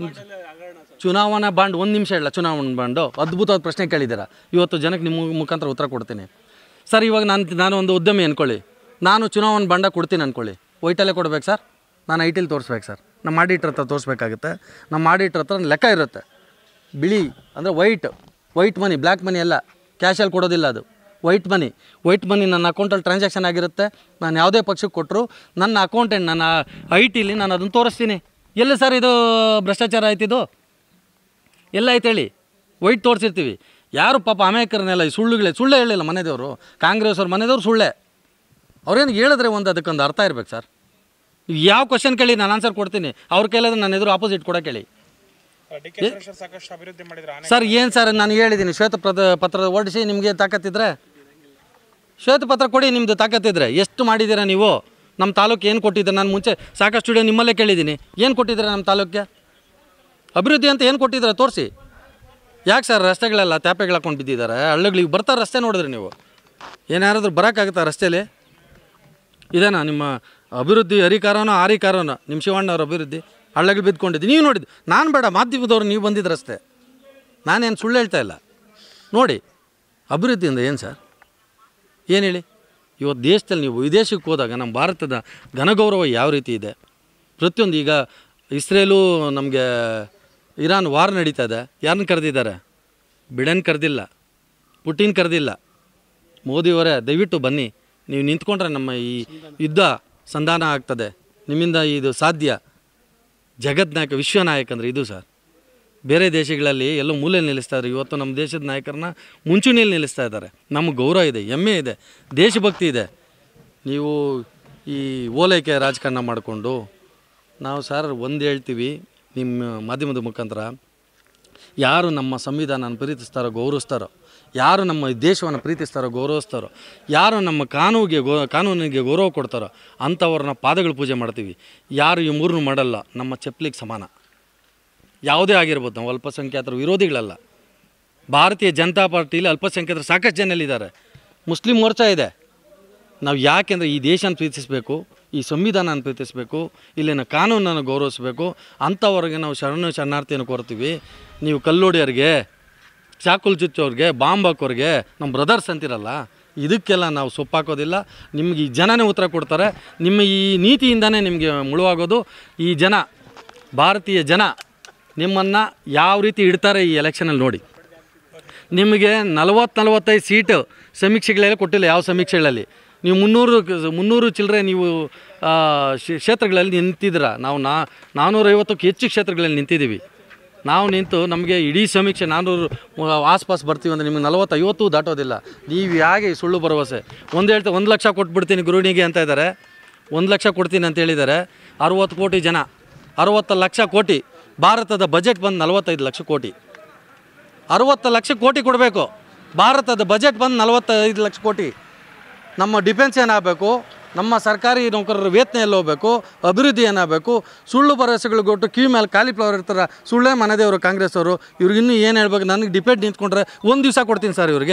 ಚುನಾವಣಾ ಬಾಂಡ್ ಒಂದು ನಿಮಿಷ ಇಲ್ಲ ಚುನಾವಣಾ ಬಾಂಡು ಅದ್ಭುತವಾದ ಪ್ರಶ್ನೆ ಕೇಳಿದ್ದೀರಾ ಇವತ್ತು ಜನಕ್ಕೆ ನಿಮ್ಮ ಮುಖಾಂತರ ಉತ್ತರ ಕೊಡ್ತೀನಿ ಸರ್ ಇವಾಗ ನಾನು ನಾನು ಒಂದು ಉದ್ಯಮಿ ಅಂದ್ಕೊಳ್ಳಿ ನಾನು ಚುನಾವಣಾ ಬಾಂಡ ಕೊಡ್ತೀನಿ ಅಂದ್ಕೊಳ್ಳಿ ವೈಟಲ್ಲೇ ಕೊಡ್ಬೇಕು ಸರ್ ನಾನು ಐ ಟಿಲಿ ತೋರಿಸ್ಬೇಕು ಸರ್ ನಮ್ಮ ಆಡಿಟ್ರ್ ಹತ್ರ ತೋರಿಸ್ಬೇಕಾಗುತ್ತೆ ನಮ್ಮ ಆಡಿಟ್ರ್ ಹತ್ರ ಲೆಕ್ಕ ಇರುತ್ತೆ ಬಿಳಿ ಅಂದರೆ white white money black money ಅಲ್ಲ ಕ್ಯಾಶಲ್ಲಿ ಕೊಡೋದಿಲ್ಲ ಅದು ವೈಟ್ ಮನಿ ವೈಟ್ ಮನಿ ನನ್ನ ಅಕೌಂಟಲ್ಲಿ ಟ್ರಾನ್ಸಾಕ್ಷನ್ ಆಗಿರುತ್ತೆ ನಾನು ಯಾವುದೇ ಪಕ್ಷಕ್ಕೆ ಕೊಟ್ಟರು ನನ್ನ ಅಕೌಂಟೆಂಟ್ ನನ್ನ ಐ ಟಿಲಿ ನಾನು ಅದನ್ನು ತೋರಿಸ್ತೀನಿ ಎಲ್ಲಿ ಸರ್ ಇದು ಭ್ರಷ್ಟಾಚಾರ ಆಯ್ತಿದು ಎಲ್ಲ ಆಯ್ತು ಹೇಳಿ ವೈಟ್ ತೋರಿಸಿರ್ತೀವಿ ಯಾರು ಪಾಪ ಅಮೇಕರನ್ನೆಲ್ಲ ಈ ಸುಳ್ಳುಗಳೇ ಸುಳ್ಳೇ ಹೇಳಿಲ್ಲ ಮನೆದೇವರು ಕಾಂಗ್ರೆಸ್ ಅವ್ರ ಮನೆದೇವ್ರು ಸುಳ್ಳೇ ಅವ್ರೇನು ಹೇಳಿದ್ರೆ ಒಂದು ಅದಕ್ಕೊಂದು ಅರ್ಥ ಇರ್ಬೇಕು ಸರ್ ಯಾವ ಕ್ವಶನ್ ಕೇಳಿ ನಾನು ಆನ್ಸರ್ ಕೊಡ್ತೀನಿ ಅವ್ರ ಕೈಲಾದ್ರೆ ನನ್ನ ಎದುರು ಆಪೋಸಿಟ್ ಕೊಡೋಕೆ ಹೇಳಿ ಸಾಕಷ್ಟು ಅಭಿವೃದ್ಧಿ ಮಾಡಿದ್ರೆ ಸರ್ ಏನು ಸರ್ ನಾನು ಹೇಳಿದ್ದೀನಿ ಶ್ವೇತ ಪತ್ರ ಪತ್ರ ಹೊರಡಿಸಿ ನಿಮಗೆ ತಾಕತ್ತಿದ್ರೆ ಶ್ವೇತಪತ್ರ ಕೊಡಿ ನಿಮ್ಮದು ತಾಕತ್ತಿದ್ರೆ ಎಷ್ಟು ಮಾಡಿದ್ದೀರಾ ನೀವು ನಮ್ಮ ತಾಲೂಕು ಏನು ಕೊಟ್ಟಿದ್ದೀರಾ ನಾನು ಮುಂಚೆ ಸಾಕಷ್ಟು ಸ್ಟುಡಿಯೋ ನಿಮ್ಮಲ್ಲೇ ಕೇಳಿದ್ದೀನಿ ಏನು ಕೊಟ್ಟಿದ್ದೀರಾ ನಮ್ಮ ತಾಲೂಕಿಗೆ ಅಭಿವೃದ್ಧಿ ಅಂತ ಏನು ಕೊಟ್ಟಿದ್ದೀರಾ ತೋರಿಸಿ ಯಾಕೆ ಸರ್ ರಸ್ತೆಗಳೆಲ್ಲ ತ್ಯಾಪೆಗಳು ಹಾಕೊಂಡು ಬಿದ್ದಿದ್ದಾರೆ ಹಳ್ಳಗಳಿಗೆ ಬರ್ತಾ ರಸ್ತೆ ನೋಡಿದ್ರಿ ನೀವು ಏನಾರಾದ್ರೂ ಬರೋಕ್ಕಾಗುತ್ತಾ ರಸ್ತೆಯಲ್ಲಿ ಇದೇನಾ ನಿಮ್ಮ ಅಭಿವೃದ್ಧಿ ಹರಿಕಾರನೋ ಆರಿಕಾರನೋ ನಿಮ್ಮ ಶಿವಣ್ಣವ್ರ ಅಭಿವೃದ್ಧಿ ಹಳ್ಳಗಳು ಬಿದ್ಕೊಂಡಿದ್ದು ನೀವು ನೋಡಿದ್ದು ನಾನು ಬೇಡ ಮಾಧ್ಯಮದವ್ರು ನೀವು ಬಂದಿದ್ದು ರಸ್ತೆ ನಾನೇನು ಸುಳ್ಳು ಹೇಳ್ತಾ ಇಲ್ಲ ನೋಡಿ ಅಭಿವೃದ್ಧಿಯಿಂದ ಏನು ಸರ್ ಏನು ಹೇಳಿ ಇವತ್ತು ದೇಶದಲ್ಲಿ ನೀವು ವಿದೇಶಕ್ಕೆ ಹೋದಾಗ ನಮ್ಮ ಭಾರತದ ಘನಗೌರವ ಯಾವ ರೀತಿ ಇದೆ ಪ್ರತಿಯೊಂದು ಈಗ ಇಸ್ರೇಲು ನಮಗೆ ಇರಾನ್ ವಾರ್ ನಡೀತಾ ಇದೆ ಯಾರನ್ನ ಕರೆದಿದ್ದಾರೆ ಬಿಡನ್ ಕರೆದಿಲ್ಲ ಪುಟಿನ್ ಕರೆದಿಲ್ಲ ಮೋದಿಯವರೇ ದಯವಿಟ್ಟು ಬನ್ನಿ ನೀವು ನಿಂತ್ಕೊಂಡ್ರೆ ನಮ್ಮ ಈ ಯುದ್ಧ ಸಂಧಾನ ಆಗ್ತದೆ ನಿಮ್ಮಿಂದ ಇದು ಸಾಧ್ಯ ಜಗತ್ ವಿಶ್ವ ನಾಯಕ ಅಂದರೆ ಇದು ಸರ್ ಬೇರೆ ದೇಶಗಳಲ್ಲಿ ಎಲ್ಲೋ ಮೂಲೆ ನಿಲ್ಲಿಸ್ತಾ ಇದ್ದಾರೆ ಇವತ್ತು ನಮ್ಮ ದೇಶದ ನಾಯಕರನ್ನ ಮುಂಚೂಣಿಯಲ್ಲಿ ನಿಲ್ಲಿಸ್ತಾ ಇದ್ದಾರೆ ನಮಗೆ ಗೌರವ ಇದೆ ಹೆಮ್ಮೆ ಇದೆ ದೇಶಭಕ್ತಿ ಇದೆ ನೀವು ಈ ಓಲೈಕೆ ರಾಜಕಾರಣ ಮಾಡಿಕೊಂಡು ನಾವು ಸರ್ ಒಂದು ಹೇಳ್ತೀವಿ ನಿಮ್ಮ ಮಾಧ್ಯಮದ ಮುಖಾಂತರ ಯಾರು ನಮ್ಮ ಸಂವಿಧಾನ ಪ್ರೀತಿಸ್ತಾರೋ ಗೌರವಿಸ್ತಾರೋ ಯಾರು ನಮ್ಮ ದೇಶವನ್ನು ಪ್ರೀತಿಸ್ತಾರೋ ಗೌರವಿಸ್ತಾರೋ ಯಾರು ನಮ್ಮ ಕಾನೂನಿಗೆ ಗೌ ಕಾನೂನಿಗೆ ಗೌರವ ಕೊಡ್ತಾರೋ ಅಂಥವ್ರನ್ನ ಪಾದಗಳು ಪೂಜೆ ಮಾಡ್ತೀವಿ ಯಾರು ಈ ಮೂರನ್ನು ಮಾಡಲ್ಲ ನಮ್ಮ ಚಪ್ಪಲಿಗೆ ಸಮಾನ ಯಾವುದೇ ಆಗಿರ್ಬೋದು ನಾವು ಅಲ್ಪಸಂಖ್ಯಾತರ ವಿರೋಧಿಗಳಲ್ಲ ಭಾರತೀಯ ಜನತಾ ಪಾರ್ಟಿಲಿ ಅಲ್ಪಸಂಖ್ಯಾತರು ಸಾಕಷ್ಟು ಜನ ಇದ್ದಾರೆ ಮುಸ್ಲಿಂ ಮೋರ್ಚಾ ಇದೆ ನಾವು ಯಾಕೆಂದರೆ ಈ ದೇಶನ ಪ್ರೀತಿಸಬೇಕು ಈ ಸಂವಿಧಾನನ ಪ್ರೀತಿಸಬೇಕು ಇಲ್ಲಿನ ಕಾನೂನನ್ನು ಗೌರವಿಸಬೇಕು ಅಂಥವ್ರಿಗೆ ನಾವು ಶರಣ ಶರಣಾರ್ಥಿಯನ್ನು ಕೋರ್ತೀವಿ ನೀವು ಕಲ್ಲೋಡಿಯವ್ರಿಗೆ ಚಾಕುಲ್ ಚುಚ್ಚೋರಿಗೆ ಬಾಂಬ್ ಹಾಕೋರಿಗೆ ನಮ್ಮ ಬ್ರದರ್ಸ್ ಅಂತಿರಲ್ಲ ಇದಕ್ಕೆಲ್ಲ ನಾವು ಸೊಪ್ಪಾಕೋದಿಲ್ಲ ನಿಮ್ಗೆ ಈ ಜನನೇ ಉತ್ತರ ಕೊಡ್ತಾರೆ ನಿಮ್ಮ ಈ ನೀತಿಯಿಂದನೇ ನಿಮಗೆ ಮುಳುವಾಗೋದು ಈ ಜನ ಭಾರತೀಯ ಜನ ನಿಮ್ಮನ್ನು ಯಾವ ರೀತಿ ಇಡ್ತಾರೆ ಈ ಎಲೆಕ್ಷನಲ್ಲಿ ನೋಡಿ ನಿಮಗೆ ನಲವತ್ತು ನಲವತ್ತೈದು ಸೀಟು ಸಮೀಕ್ಷೆಗಳೆಲ್ಲ ಕೊಟ್ಟಿಲ್ಲ ಯಾವ ಸಮೀಕ್ಷೆಗಳಲ್ಲಿ ನೀವು ಮುನ್ನೂರು ಮುನ್ನೂರು ಚಿಲ್ಲರೆ ನೀವು ಆ, ಕ್ಷೇ- ಕ್ಷೇತ್ರಗಳಲ್ಲಿ ನಿಂತಿದ್ದೀರ ನಾವು ನಾ ನಾನ್ನೂರೈವತ್ತಕ್ಕೂ ಹೆಚ್ಚು ಕ್ಷೇತ್ರಗಳಲ್ಲಿ ನಿಂತಿದ್ದೀವಿ ನಾವು ನಿಂತು ನಮಗೆ ಇಡೀ ಸಮೀಕ್ಷೆ ನಾನ್ನೂರು ಆಸ್ಪಾಸ್ ಬರ್ತೀವಿ ಅಂದರೆ ನಿಮಗೆ ನಲವತ್ತು ಐವತ್ತು ದಾಟೋದಿಲ್ಲ ನೀವು ಹೇಗೆ ಈ ಸುಳ್ಳು ಭರವಸೆ ಒಂದು ಹೇಳ್ತಾ ಒಂದು ಲಕ್ಷ ಕೊಟ್ಬಿಡ್ತೀನಿ ಗೃಹಿಣಿಗೆ ಅಂತ ಇದ್ದಾರೆ ಒಂದು ಲಕ್ಷ ಕೊಡ್ತೀನಿ ಅಂತ ಹೇಳಿದ್ದಾರೆ ಅರುವತ್ತು ಕೋಟಿ ಜನ ಅರವತ್ತು ಲಕ್ಷ ಕೋಟಿ ಭಾರತದ ಬಜೆಟ್ ಬಂದು ನಲವತ್ತೈದು ಲಕ್ಷ ಕೋಟಿ ಅರವತ್ತು ಲಕ್ಷ ಕೋಟಿ ಕೊಡಬೇಕು ಭಾರತದ ಬಜೆಟ್ ಬಂದು ನಲವತ್ತೈದು ಲಕ್ಷ ಕೋಟಿ ನಮ್ಮ ಡಿಫೆನ್ಸ್ ಏನಾಗಬೇಕು ನಮ್ಮ ಸರ್ಕಾರಿ ನೌಕರರ ವೇತನ ಎಲ್ಲಿ ಹೋಗಬೇಕು ಅಭಿವೃದ್ಧಿ ಏನಾಗಬೇಕು ಸುಳ್ಳು ಭರವಸೆಗಳು ಕೊಟ್ಟು ಕಿವಿ ಮೇಲೆ ಕಾಲಿಫ್ಲವರ್ ಇರ್ತಾರೆ ಸುಳ್ಳೇ ಮನೆದೇವರು ಕಾಂಗ್ರೆಸ್ ಅವರು ಇವ್ರಿಗೆ ಇನ್ನೂ ಏನು ಹೇಳ್ಬೇಕು ನನಗೆ ಡಿಪೆಂಡ್ ನಿಂತ್ಕೊಂಡ್ರೆ ಒಂದು ದಿವಸ ಕೊಡ್ತೀನಿ ಸರ್ ಇವ್ರಿಗೆ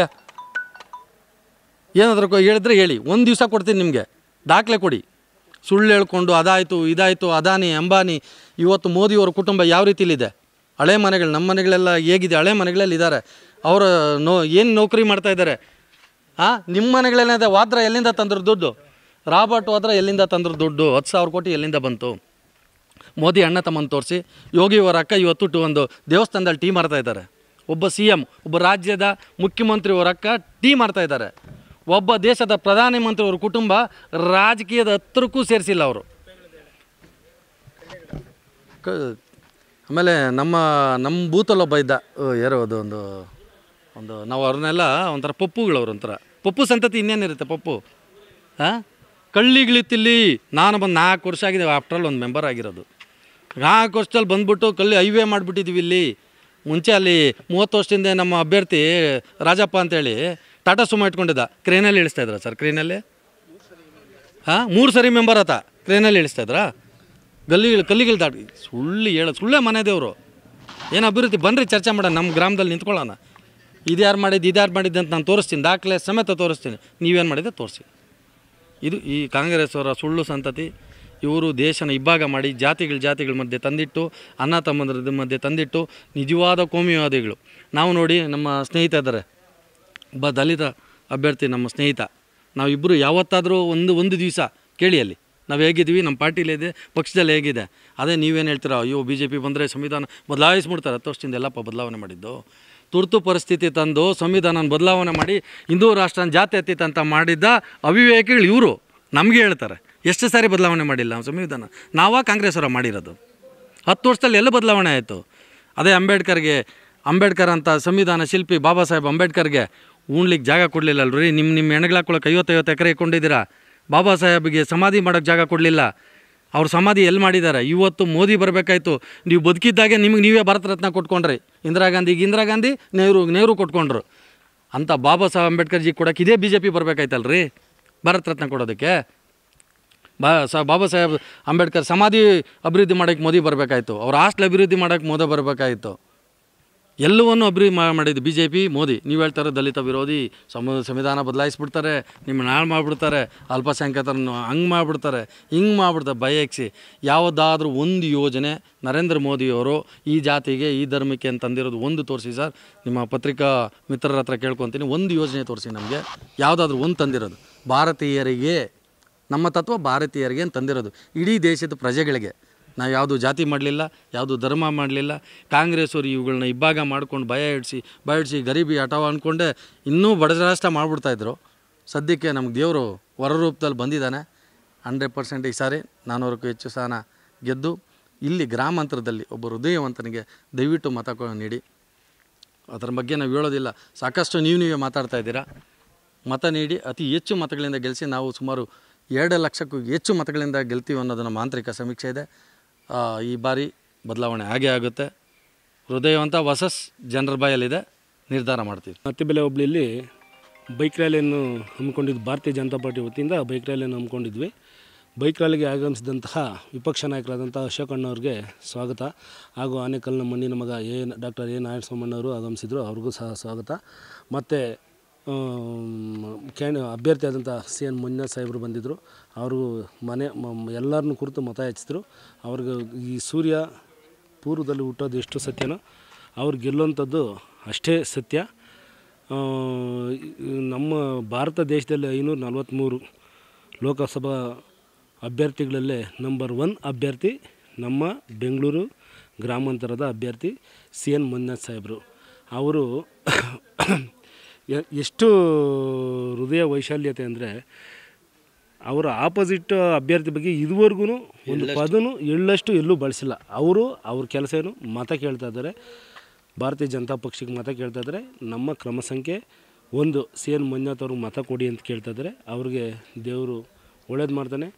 ಏನಾದರೂ ಕೊ- ಹೇಳಿದ್ರೆ ಹೇಳಿ ಒಂದು ದಿವಸ ಕೊಡ್ತೀನಿ ನಿಮಗೆ ದಾಖಲೆ ಕೊಡಿ ಸುಳ್ಳು ಹೇಳ್ಕೊಂಡು ಅದಾಯಿತು ಇದಾಯಿತು ಅದಾನಿ ಅಂಬಾನಿ ಇವತ್ತು ಮೋದಿಯವರ ಕುಟುಂಬ ಯಾವ ರೀತಿಲಿದೆ ಹಳೆ ಮನೆಗಳು ನಮ್ಮ ಮನೆಗಳೆಲ್ಲ ಹೇಗಿದೆ ಹಳೆ ಮನೆಗಳಲ್ಲಿ ಇದ್ದಾರೆ ಅವರ ನೋ ಏನು ನೌಕರಿ ಮಾಡ್ತಾ ಇದ್ದಾರೆ ಹಾಂ ನಿಮ್ಮ ಮನೆಗಳೇನಿದೆ ವಾದ್ರ ಎಲ್ಲಿಂದ ತಂದ್ರು ದುಡ್ಡು ರಾಬರ್ಟ್ ವಾದ್ರ ಎಲ್ಲಿಂದ ತಂದ್ರು ದುಡ್ಡು ಹತ್ತು ಸಾವಿರ ಕೋಟಿ ಎಲ್ಲಿಂದ ಬಂತು ಮೋದಿ ಅಣ್ಣ ತಮ್ಮನ್ನು ತೋರಿಸಿ ಯೋಗಿ ಅವರ ಅಕ್ಕ ಇವತ್ತು ಟು ಒಂದು ದೇವಸ್ಥಾನದಲ್ಲಿ ಟೀ ಮಾಡ್ತಾ ಇದ್ದಾರೆ ಒಬ್ಬ ಸಿ ಎಮ್ ಒಬ್ಬ ರಾಜ್ಯದ ಮುಖ್ಯಮಂತ್ರಿ ಅವರ ಅಕ್ಕ ಟೀ ಮಾಡ್ತಾ ಇದ್ದಾರೆ ಒಬ್ಬ ದೇಶದ ಪ್ರಧಾನಮಂತ್ರಿ ಅವ್ರ ಕುಟುಂಬ ರಾಜಕೀಯದ ಹತ್ತಿರಕ್ಕೂ ಸೇರಿಸಿಲ್ಲ ಅವರು ಕ ಆಮೇಲೆ ನಮ್ಮ ನಮ್ಮ ಬೂತಲ್ಲಿ ಒಬ್ಬ ಇದ್ದ ಓ, ಯಾರೋ ಅದು ಒಂದು ಒಂದು ನಾವು ಅವ್ರನ್ನೆಲ್ಲ ಒಂಥರ ಪಪ್ಪುಗಳು ಅವ್ರು ಒಂಥರ ಪಪ್ಪು ಸಂತತಿ ಇನ್ನೇನಿರುತ್ತೆ ಪಪ್ಪು ಹಾಂ ಕಳ್ಳಿಗಳಿತ್ತಿಲ್ಲಿ ನಾನು ಬಂದು ನಾಲ್ಕು ವರ್ಷ ಆಗಿದೆ ಆಫ್ಟ್ರಲ್ ಒಂದು ಮೆಂಬರ್ ಆಗಿರೋದು ನಾಲ್ಕು ವರ್ಷದಲ್ಲಿ ಬಂದ್ಬಿಟ್ಟು ಕಳ್ಳಿ ಹೈವೇ ಮಾಡಿಬಿಟ್ಟಿದ್ದೀವಿ ಇಲ್ಲಿ ಮುಂಚೆ ಅಲ್ಲಿ ಮೂವತ್ತು ವರ್ಷದಿಂದ ನಮ್ಮ ಅಭ್ಯರ್ಥಿ ರಾಜಪ್ಪ ಅಂತೇಳಿ ಟಾಟಾ ಸುಮ್ಮ ಇಟ್ಕೊಂಡಿದ್ದ ಕ್ರೇನಲ್ಲಿ ಇಳಿಸ್ತಾ ಇದ್ರ ಸರ್ ಕ್ರೇನಲ್ಲಿ ಹಾಂ ಮೂರು ಸರಿ ಮೆಂಬರ್ ಆತ ಕ್ರೇನಲ್ಲಿ ಇಳಿಸ್ತಾ ಇದ್ರಾ ಗಲ್ಲಿಗಳು ಕಲ್ಲಿಗಳು ದಾಟಿ ಸುಳ್ಳು ಹೇಳ ಸುಳ್ಳೇ ಮನೆ ದೇವರು ಏನು ಅಭಿವೃದ್ಧಿ ಬನ್ನಿರಿ ಚರ್ಚೆ ಮಾಡೋಣ ನಮ್ಮ ಗ್ರಾಮದಲ್ಲಿ ನಿಂತ್ಕೊಳ್ಳೋಣ ಇದು ಯಾರು ಮಾಡಿದ್ದು ಇದು ಯಾರು ಮಾಡಿದ್ದು ಅಂತ ನಾನು ತೋರಿಸ್ತೀನಿ ದಾಖಲೆ ಸಮೇತ ತೋರಿಸ್ತೀನಿ ನೀವೇನು ಮಾಡಿದ್ದೆ ತೋರಿಸಿ ಇದು ಈ ಕಾಂಗ್ರೆಸ್ ಅವರ ಸುಳ್ಳು ಸಂತತಿ ಇವರು ದೇಶನ ಇಬ್ಬಾಗ ಮಾಡಿ ಜಾತಿಗಳ ಜಾತಿಗಳ ಮಧ್ಯೆ ತಂದಿಟ್ಟು ಅಣ್ಣ ತಮ್ಮಂದ್ರ ಮಧ್ಯೆ ತಂದಿಟ್ಟು ನಿಜವಾದ ಕೋಮಿವಾದಿಗಳು ನಾವು ನೋಡಿ ನಮ್ಮ ಸ್ನೇಹಿತ ಇದ್ದಾರೆ ಒಬ್ಬ ದಲಿತ ಅಭ್ಯರ್ಥಿ ನಮ್ಮ ಸ್ನೇಹಿತ ನಾವಿಬ್ಬರು ಯಾವತ್ತಾದರೂ ಒಂದು ಒಂದು ದಿವಸ ಕೇಳಿ ಅಲ್ಲಿ ನಾವು ಹೇಗಿದ್ವಿ ನಮ್ಮ ಪಾರ್ಟಿಲಿ ಇದೆ ಪಕ್ಷದಲ್ಲಿ ಹೇಗಿದೆ ಅದೇ ನೀವೇನು ಹೇಳ್ತೀರಾ ಅಯ್ಯೋ ಬಿ ಜೆ ಪಿ ಬಂದರೆ ಸಂವಿಧಾನ ಬದಲಾಯಿಸ್ಬಿಡ್ತಾರೆ ಹತ್ತು ವರ್ಷದಿಂದ ಎಲ್ಲಪ್ಪ ಬದಲಾವಣೆ ಮಾಡಿದ್ದು ತುರ್ತು ಪರಿಸ್ಥಿತಿ ತಂದು ಸಂವಿಧಾನ ಬದಲಾವಣೆ ಮಾಡಿ ಹಿಂದೂ ರಾಷ್ಟ್ರನ ಜಾತ್ಯತೀತ ಅಂತ ಮಾಡಿದ್ದ ಅವಿವೇಕಿಗಳು ಇವರು ನಮಗೆ ಹೇಳ್ತಾರೆ ಎಷ್ಟು ಸಾರಿ ಬದಲಾವಣೆ ಮಾಡಿಲ್ಲ ನಾವು ಸಂವಿಧಾನ ನಾವಾ ಕಾಂಗ್ರೆಸ್ ಅವರ ಮಾಡಿರೋದು ಹತ್ತು ವರ್ಷದಲ್ಲಿ ಎಲ್ಲ ಬದಲಾವಣೆ ಆಯಿತು ಅದೇ ಅಂಬೇಡ್ಕರ್ಗೆ ಅಂಬೇಡ್ಕರ್ ಅಂತ ಸಂವಿಧಾನ ಶಿಲ್ಪಿ ಬಾಬಾ ಸಾಹೇಬ್ ಅಂಬೇಡ್ಕರ್ಗೆ ಉಣ್ಲಿಕ್ಕೆ ಜಾಗ ಕೊಡಲಿಲ್ಲ ಅಲ್ರಿ ನಿಮ್ಮ ನಿಮ್ಮ ಹೆಣ್ಗಳು ಹಾಕೊಳಕ್ಕೆ ಐವತ್ತೈವತ್ತು ಎಕರೆ ಇಟ್ಕೊಂಡಿದ್ದೀರಾ ಬಾಬಾ ಸಾಹೇಬ್ಗೆ ಸಮಾಧಿ ಮಾಡೋಕ್ಕೆ ಜಾಗ ಕೊಡಲಿಲ್ಲ ಅವ್ರ ಸಮಾಧಿ ಎಲ್ಲಿ ಮಾಡಿದ್ದಾರೆ ಇವತ್ತು ಮೋದಿ ಬರಬೇಕಾಯ್ತು ನೀವು ಬದುಕಿದ್ದಾಗೆ ನಿಮಗೆ ನೀವೇ ಭಾರತ ರತ್ನ ಕೊಟ್ಕೊಂಡ್ರಿ ಇಂದಿರಾ ಗಾಂಧಿಗೆ ಇಂದಿರಾ ಗಾಂಧಿ ನೆಹರು ನೆಹರು ಕೊಟ್ಕೊಂಡ್ರು ಅಂತ ಬಾಬಾ ಸಾಹೇಬ್ ಅಂಬೇಡ್ಕರ್ ಜಿ ಕೊಡೋಕೆ ಇದೇ ಬಿ ಜೆ ಪಿ ಬರಬೇಕಾಯ್ತಲ್ರಿ ಭಾರತ ರತ್ನ ಕೊಡೋದಕ್ಕೆ ಬಾ ಸ ಬಾಬಾ ಸಾಹೇಬ್ ಅಂಬೇಡ್ಕರ್ ಸಮಾಧಿ ಅಭಿವೃದ್ಧಿ ಮಾಡೋಕ್ಕೆ ಮೋದಿ ಬರಬೇಕಾಯ್ತು ಅವ್ರ ಹಾಸ್ಟೆಲ್ ಅಭಿವೃದ್ಧಿ ಮಾಡೋಕ್ಕೆ ಮೋದಿ ಬರಬೇಕಾಯಿತು ಎಲ್ಲವನ್ನು ಅಭಿವೃದ್ಧಿ ಮಾ- ಮಾಡಿದ್ದು ಬಿ ಜೆ ಪಿ ಮೋದಿ ನೀವು ಹೇಳ್ತಾರೆ ದಲಿತ ವಿರೋಧಿ ಸಮ ಸಂವಿಧಾನ ಬದಲಾಯಿಸ್ಬಿಡ್ತಾರೆ ನಿಮ್ಮ ನಾಳು ಮಾಡಿಬಿಡ್ತಾರೆ ಅಲ್ಪಸಂಖ್ಯಾತರನ್ನು ಹಂಗೆ ಮಾಡಿಬಿಡ್ತಾರೆ ಹಿಂಗೆ ಮಾಡಿಬಿಡ್ತಾರೆ ಬಯಕಿಸಿ ಯಾವುದಾದ್ರೂ ಒಂದು ಯೋಜನೆ ನರೇಂದ್ರ ಮೋದಿಯವರು ಈ ಜಾತಿಗೆ ಈ ಧರ್ಮಕ್ಕೆ ಅಂತ ತಂದಿರೋದು ಒಂದು ತೋರಿಸಿ ಸರ್ ನಿಮ್ಮ ಪತ್ರಿಕಾ ಮಿತ್ರರ ಹತ್ರ ಕೇಳ್ಕೊತೀನಿ ಒಂದು ಯೋಜನೆ ತೋರಿಸಿ ನಮಗೆ ಯಾವುದಾದ್ರೂ ಒಂದು ತಂದಿರೋದು ಭಾರತೀಯರಿಗೆ ನಮ್ಮ ತತ್ವ ಭಾರತೀಯರಿಗೆ ಅಂತ ತಂದಿರೋದು ಇಡೀ ದೇಶದ ಪ್ರಜೆಗಳಿಗೆ ನಾವು ಯಾವುದು ಜಾತಿ ಮಾಡಲಿಲ್ಲ ಯಾವುದು ಧರ್ಮ ಮಾಡಲಿಲ್ಲ ಕಾಂಗ್ರೆಸ್ಸವರು ಇವುಗಳನ್ನ ಇಬ್ಬಾಗ ಮಾಡ್ಕೊಂಡು ಭಯ ಇಡಿಸಿ ಭಯ ಇಡಿಸಿ ಗರೀಬಿ ಹಠವ ಅಂದ್ಕೊಂಡೆ ಇನ್ನೂ ಬಡಜರಾಷ್ಟ ಮಾಡಿಬಿಡ್ತಾಯಿದ್ರು ಸದ್ಯಕ್ಕೆ ನಮ್ಗೆ ದೇವರು ಹೊರರೂಪದಲ್ಲಿ ಬಂದಿದ್ದಾನೆ ಹಂಡ್ರೆಡ್ ಪರ್ಸೆಂಟ್ ಈ ಸಾರಿ ನಾನ್ನೂರಕ್ಕೂ ಹೆಚ್ಚು ಸ್ಥಾನ ಗೆದ್ದು ಇಲ್ಲಿ ಗ್ರಾಮಾಂತರದಲ್ಲಿ ಒಬ್ಬ ಹೃದಯವಂತನಿಗೆ ದಯವಿಟ್ಟು ಮತ ಕೊ- ನೀಡಿ ಅದರ ಬಗ್ಗೆ ನಾವು ಹೇಳೋದಿಲ್ಲ ಸಾಕಷ್ಟು ನೀವು ನೀವೇ ಮಾತಾಡ್ತಾ ಇದ್ದೀರಾ ಮತ ನೀಡಿ ಅತಿ ಹೆಚ್ಚು ಮತಗಳಿಂದ ಗೆಲ್ಲಿಸಿ ನಾವು ಸುಮಾರು ಎರಡು ಲಕ್ಷಕ್ಕೂ ಹೆಚ್ಚು ಮತಗಳಿಂದ ಗೆಲ್ತೀವಿ ಅನ್ನೋದು ನಮ್ಮ ಆಂತರಿಕ ಸಮೀಕ್ಷೆ ಇದೆ ಆ, ಈ ಬಾರಿ ಬದಲಾವಣೆ ಆಗೇ ಆಗುತ್ತೆ ಹೃದಯವಂತ ವಸಸ್ ಜನರ ಬಾಯಲ್ಲಿದೆ ನಿರ್ಧಾರ ಮಾಡ್ತೀವಿ ಮತ್ತಿಬೆಲೆ ಹೋಬಳಿಯಲ್ಲಿ ಬೈಕ್ ರ್ಯಾಲಿಯನ್ನು ಹಮ್ಮಿಕೊಂಡಿದ್ದು ಭಾರತೀಯ ಜನತಾ ಪಾರ್ಟಿ ವತಿಯಿಂದ ಬೈಕ್ ರ್ಯಾಲಿಯನ್ನು ಹಮ್ಮಿಕೊಂಡಿದ್ವಿ ಬೈಕ್ ರ್ಯಾಲಿಗೆ ಆಗಮಿಸಿದಂತಹ ವಿಪಕ್ಷ ನಾಯಕರಾದಂಥ ಅಶೋಕಣ್ಣವ್ರಿಗೆ ಸ್ವಾಗತ ಹಾಗೂ ಆನೇಕಲ್ನ ಮಣ್ಣಿನ ಮಗ ಎ ಡಾಕ್ಟರ್ ಎ ನಾರಾಯಣಸ್ವಾಮಣ್ಣವರು ಆಗಮಿಸಿದರು ಅವ್ರಿಗೂ ಸಹ ಸ್ವಾಗತ ಮತ್ತು ಕ್ಯಾಂಡ್ ಅಭ್ಯರ್ಥಿ ಆದಂಥ ಸಿ ಎನ್ ಮಂಜುನಾಥ್ ಸಾಹೇಬರು ಬಂದಿದ್ದರು ಅವರು ಮನೆ ಎಲ್ಲರನ್ನೂ ಕುರಿತು ಮತ ಯಾಚಿಸಿದ್ರು ಅವ್ರಿಗೆ ಈ ಸೂರ್ಯ ಪೂರ್ವದಲ್ಲಿ ಹುಟ್ಟೋದು ಎಷ್ಟು ಸತ್ಯನೋ ಅವ್ರು ಗೆಲ್ಲುವಂಥದ್ದು ಅಷ್ಟೇ ಸತ್ಯ ಆ, ಈ ನಮ್ಮ ಭಾರತ ದೇಶದಲ್ಲಿ ಐನೂರ ನಲ್ವತ್ತ್ಮೂರು ಲೋಕಸಭಾ ಅಭ್ಯರ್ಥಿಗಳಲ್ಲೇ ನಂಬರ್ ಒನ್ ಅಭ್ಯರ್ಥಿ ನಮ್ಮ ಬೆಂಗಳೂರು ಗ್ರಾಮಾಂತರದ ಅಭ್ಯರ್ಥಿ ಸಿ ಎನ್ ಮಂಜುನಾಥ್ ಸಾಹೇಬರು ಅವರು ಎ- ಎಷ್ಟು ಹೃದಯ ವೈಶಾಲ್ಯತೆ ಅಂದರೆ ಅವರ ಆಪೋಸಿಟ್ ಅಭ್ಯರ್ಥಿ ಬಗ್ಗೆ ಇದುವರೆಗೂ ಒಂದು ಪದನು ಎಳ್ಳಷ್ಟು ಎಲ್ಲೂ ಬಳಸಿಲ್ಲ ಅವರು ಅವ್ರ ಕೆಲಸ ಏನು ಮತ ಕೇಳ್ತಾ ಇದ್ದಾರೆ ಭಾರತೀಯ ಜನತಾ ಪಕ್ಷಕ್ಕೆ ಮತ ಕೇಳ್ತಾ ಇದ್ದಾರೆ ನಮ್ಮ ಕ್ರಮ ಸಂಖ್ಯೆ ಒಂದು ಸಿ ಎನ್ ಮಂಜುನಾಥ್ ಅವ್ರಿಗೆ ಮತ ಕೊಡಿ ಅಂತ ಕೇಳ್ತಾ ಇದ್ದಾರೆ ಅವ್ರಿಗೆ ದೇವರು ಒಳ್ಳೇದು ಮಾಡ್ತಾನೆ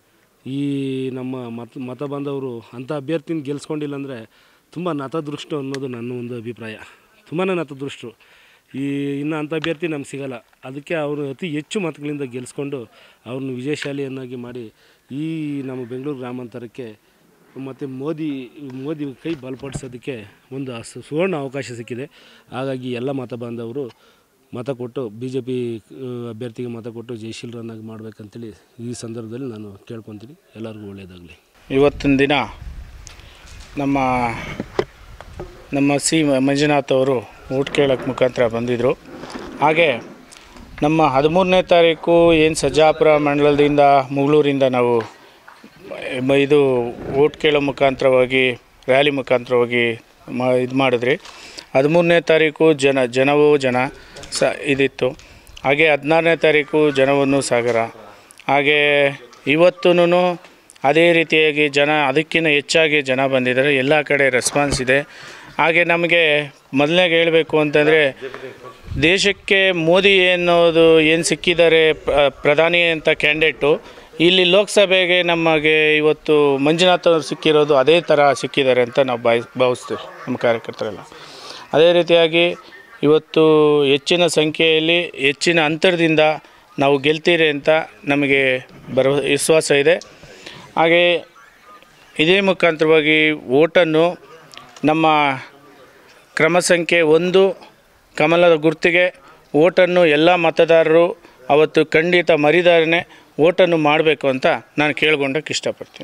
ಈ ನಮ್ಮ ಮತ ಮತ ಬಾಂಧವರು ಅಂಥ ಅಭ್ಯರ್ಥಿನ ಗೆಲ್ಸ್ಕೊಂಡಿಲ್ಲ ಅಂದರೆ ತುಂಬ ನತದೃಷ್ಟು ಅನ್ನೋದು ನನ್ನ ಒಂದು ಅಭಿಪ್ರಾಯ ತುಂಬಾ ನತದೃಷ್ಟರು ಈ ಇನ್ನು ಅಂಥ ಅಭ್ಯರ್ಥಿ ನಮ್ಗೆ ಸಿಗಲ್ಲ ಅದಕ್ಕೆ ಅವರು ಅತಿ ಹೆಚ್ಚು ಮತಗಳಿಂದ ಗೆಲ್ಸ್ಕೊಂಡು ಅವ್ರನ್ನ ವಿಜಯಶಾಲಿಯನ್ನಾಗಿ ಮಾಡಿ ಈ ನಮ್ಮ ಬೆಂಗಳೂರು ಗ್ರಾಮಾಂತರಕ್ಕೆ ಮತ್ತು ಮೋದಿ ಮೋದಿ ಕೈ ಬಲಪಡಿಸೋದಕ್ಕೆ ಒಂದು ಸು- ಸುವರ್ಣ ಅವಕಾಶ ಸಿಕ್ಕಿದೆ ಹಾಗಾಗಿ ಎಲ್ಲ ಮತ ಬಾಂಧವರು ಮತ ಕೊಟ್ಟು ಬಿ ಜೆ ಪಿ ಅಭ್ಯರ್ಥಿಗೆ ಮತ ಕೊಟ್ಟು ಜಯಶೀಲರನ್ನಾಗಿ ಮಾಡಬೇಕಂತೇಳಿ ಈ ಸಂದರ್ಭದಲ್ಲಿ ನಾನು ಕೇಳ್ಕೊತೀನಿ ಎಲ್ಲರಿಗೂ ಒಳ್ಳೆಯದಾಗಲಿ ಇವತ್ತಿನ ದಿನ ನಮ್ಮ ನಮ್ಮ ಸಿ ಮಂಜುನಾಥ್ ಅವರು ಊಟ ಕೇಳೋಕ್ಕೆ ಮುಖಾಂತರ ಬಂದಿದ್ದರು ಹಾಗೆ ನಮ್ಮ ಹದಿಮೂರನೇ ತಾರೀಕು ಏನು ಸಜ್ಜಾಪುರ ಮಂಡಲದಿಂದ ಮುಗಳೂರಿಂದ ನಾವು ಮ- ಇದು ಓಟ್ ಕೇಳೋ ಮುಖಾಂತರವಾಗಿ ರ್ಯಾಲಿ ಮುಖಾಂತರವಾಗಿ ಮಾ ಇದು ಮಾಡಿದ್ರಿ ಹದಿಮೂರನೇ ತಾರೀಕು ಜನ ಜನವೂ ಜನ ಸ ಇದಿತ್ತು ಹಾಗೆ ಹದಿನಾರನೇ ತಾರೀಕು ಜನವನ್ನು ಸಾಗರ ಹಾಗೆ ಇವತ್ತೂ ಅದೇ ರೀತಿಯಾಗಿ ಜನ ಅದಕ್ಕಿಂತ ಹೆಚ್ಚಾಗಿ ಜನ ಬಂದಿದ್ದಾರೆ ಎಲ್ಲ ಕಡೆ ರೆಸ್ಪಾನ್ಸ್ ಇದೆ ಹಾಗೆ ನಮಗೆ ಮೊದಲನೇಗೆ ಹೇಳಬೇಕು ಅಂತಂದರೆ ದೇಶಕ್ಕೆ ಮೋದಿ ಅನ್ನೋದು ಏನು ಸಿಕ್ಕಿದ್ದಾರೆ ಪ್ರ- ಪ್ರಧಾನಿ ಅಂತ ಕ್ಯಾಂಡಿಡೇಟು ಇಲ್ಲಿ ಲೋಕಸಭೆಗೆ ನಮಗೆ ಇವತ್ತು ಮಂಜುನಾಥ್ ಅವರು ಸಿಕ್ಕಿರೋದು ಅದೇ ಥರ ಸಿಕ್ಕಿದ್ದಾರೆ ಅಂತ ನಾವು ಭಾವಿ ಭಾವಿಸ್ತೀವಿ ನಮ್ಮ ಕಾರ್ಯಕರ್ತರೆಲ್ಲ ಅದೇ ರೀತಿಯಾಗಿ ಇವತ್ತು ಹೆಚ್ಚಿನ ಸಂಖ್ಯೆಯಲ್ಲಿ ಹೆಚ್ಚಿನ ಅಂತರದಿಂದ ನಾವು ಗೆಲ್ತೀರಿ ಅಂತ ನಮಗೆ ಭರವ ವಿಶ್ವಾಸ ಇದೆ ಹಾಗೆ ಇದೇ ಮುಖಾಂತರವಾಗಿ ಓಟನ್ನು ನಮ್ಮ ಕ್ರಮ ಸಂಖ್ಯೆ ಒಂದು ಕಮಲದ ಗುರ್ತಿಗೆ ಓಟನ್ನು ಎಲ್ಲ ಮತದಾರರು ಅವತ್ತು ಖಂಡಿತ ಮರಿದಾರನೆ ಓಟನ್ನು ಮಾಡಬೇಕು ಅಂತ ನಾನು ಕೇಳ್ಕೊಂಡಕ್ಕೆ ಇಷ್ಟಪಡ್ತೀನಿ